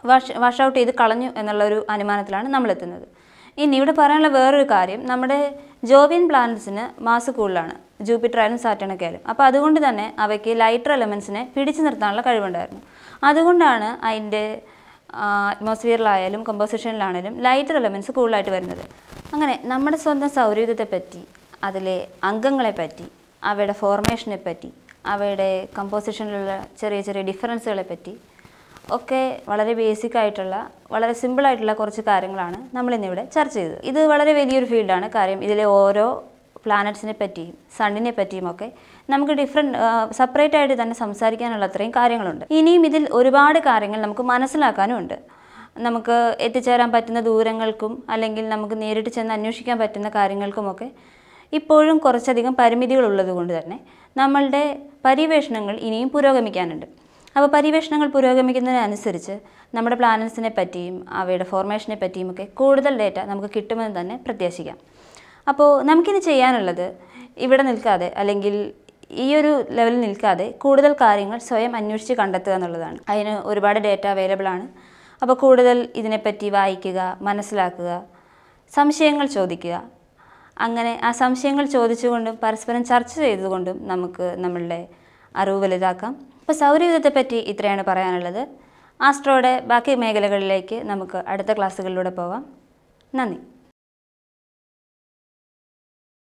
വാഷ് വാഷ് ഔട്ട് ചെയ്ത് കളഞ്ഞു എന്നുള്ള ഒരു അനുമാനത്തിലാണ് നമ്മളെത്തുന്നത് ഇനി ഇവിടെ പറയാനുള്ള വേറൊരു കാര്യം നമ്മുടെ ജോവിയൻ പ്ലാനറ്റ്സിന് മാസ് കൂടുതലാണ് ജൂപ്പിറ്റർ ആയാലും സാറ്റൺ ഒക്കെ ആയാലും അപ്പോൾ അതുകൊണ്ട് തന്നെ അവയ്ക്ക് ലൈറ്റർ എലമെൻസിനെ പിടിച്ചു നിർത്താനുള്ള കഴിവുണ്ടായിരുന്നു അതുകൊണ്ടാണ് അതിൻ്റെ അറ്റ്മോസ്ഫിയറിലായാലും കമ്പോസിഷനിലാണെങ്കിലും ലൈറ്റർ എലമെൻറ്റ്സ് കൂടുതലായിട്ട് വരുന്നത് അങ്ങനെ നമ്മുടെ സ്വന്തം സൗരയൂഥത്തെ പറ്റി അതിലെ അംഗങ്ങളെ പറ്റി അവയുടെ ഫോർമേഷനെ പറ്റി അവയുടെ കമ്പോസിഷനിലുള്ള ചെറിയ ചെറിയ ഡിഫറൻസുകളെ പറ്റി ഒക്കെ വളരെ ബേസിക് ആയിട്ടുള്ള വളരെ സിമ്പിൾ ആയിട്ടുള്ള കുറച്ച് കാര്യങ്ങളാണ് നമ്മൾ ഇന്നിവിടെ ചർച്ച ചെയ്തത് ഇത് വളരെ വലിയൊരു ഫീൽഡാണ് കാര്യം ഇതിലെ ഓരോ പ്ലാനറ്റ്സിനെ പറ്റിയും സണ്ണിനെ പറ്റിയും ഒക്കെ നമുക്ക് ഡിഫറെൻറ്റ് സെപ്പറേറ്റ് ആയിട്ട് തന്നെ സംസാരിക്കാനുള്ള അത്രയും കാര്യങ്ങളുണ്ട് ഇനിയും ഇതിൽ ഒരുപാട് കാര്യങ്ങൾ നമുക്ക് മനസ്സിലാക്കാനും ഉണ്ട് നമുക്ക് എത്തിച്ചേരാൻ പറ്റുന്ന ദൂരങ്ങൾക്കും അല്ലെങ്കിൽ നമുക്ക് നേരിട്ട് ചെന്ന് അന്വേഷിക്കാൻ പറ്റുന്ന കാര്യങ്ങൾക്കുമൊക്കെ ഇപ്പോഴും കുറച്ചധികം പരിമിതികൾ ഉള്ളതുകൊണ്ട് തന്നെ നമ്മളുടെ പര്യവേഷണങ്ങൾ ഇനിയും പുരോഗമിക്കാനുണ്ട് അപ്പോൾ പര്യവേഷണങ്ങൾ പുരോഗമിക്കുന്നതിനനുസരിച്ച് നമ്മുടെ പ്ലാനറ്റ്സിനെ പറ്റിയും അവയുടെ ഫോർമേഷനെ പറ്റിയും ഒക്കെ കൂടുതൽ ഡേറ്റ നമുക്ക് കിട്ടുമെന്ന് തന്നെ പ്രത്യാശിക്കാം അപ്പോൾ നമുക്കിനി ചെയ്യാനുള്ളത് ഇവിടെ നിൽക്കാതെ അല്ലെങ്കിൽ ഈ ഒരു ലെവലിൽ നിൽക്കാതെ കൂടുതൽ കാര്യങ്ങൾ സ്വയം അന്വേഷിച്ച് കണ്ടെത്തുക എന്നുള്ളതാണ് അതിന് ഒരുപാട് ഡേറ്റ അവൈലബിൾ ആണ് അപ്പോൾ കൂടുതൽ ഇതിനെപ്പറ്റി വായിക്കുക മനസ്സിലാക്കുക സംശയങ്ങൾ ചോദിക്കുക അങ്ങനെ ആ സംശയങ്ങൾ ചോദിച്ചുകൊണ്ടും പരസ്പരം ചർച്ച ചെയ്തുകൊണ്ടും നമുക്ക് നമ്മളുടെ അറിവ് വലുതാക്കാം അപ്പോൾ സൗരയൂഥത്തെ പറ്റി ഇത്രയാണ് പറയാനുള്ളത് ആസ്ട്രോയുടെ ബാക്കി മേഖലകളിലേക്ക് നമുക്ക് അടുത്ത ക്ലാസ്സുകളിലൂടെ പോവാം നന്ദി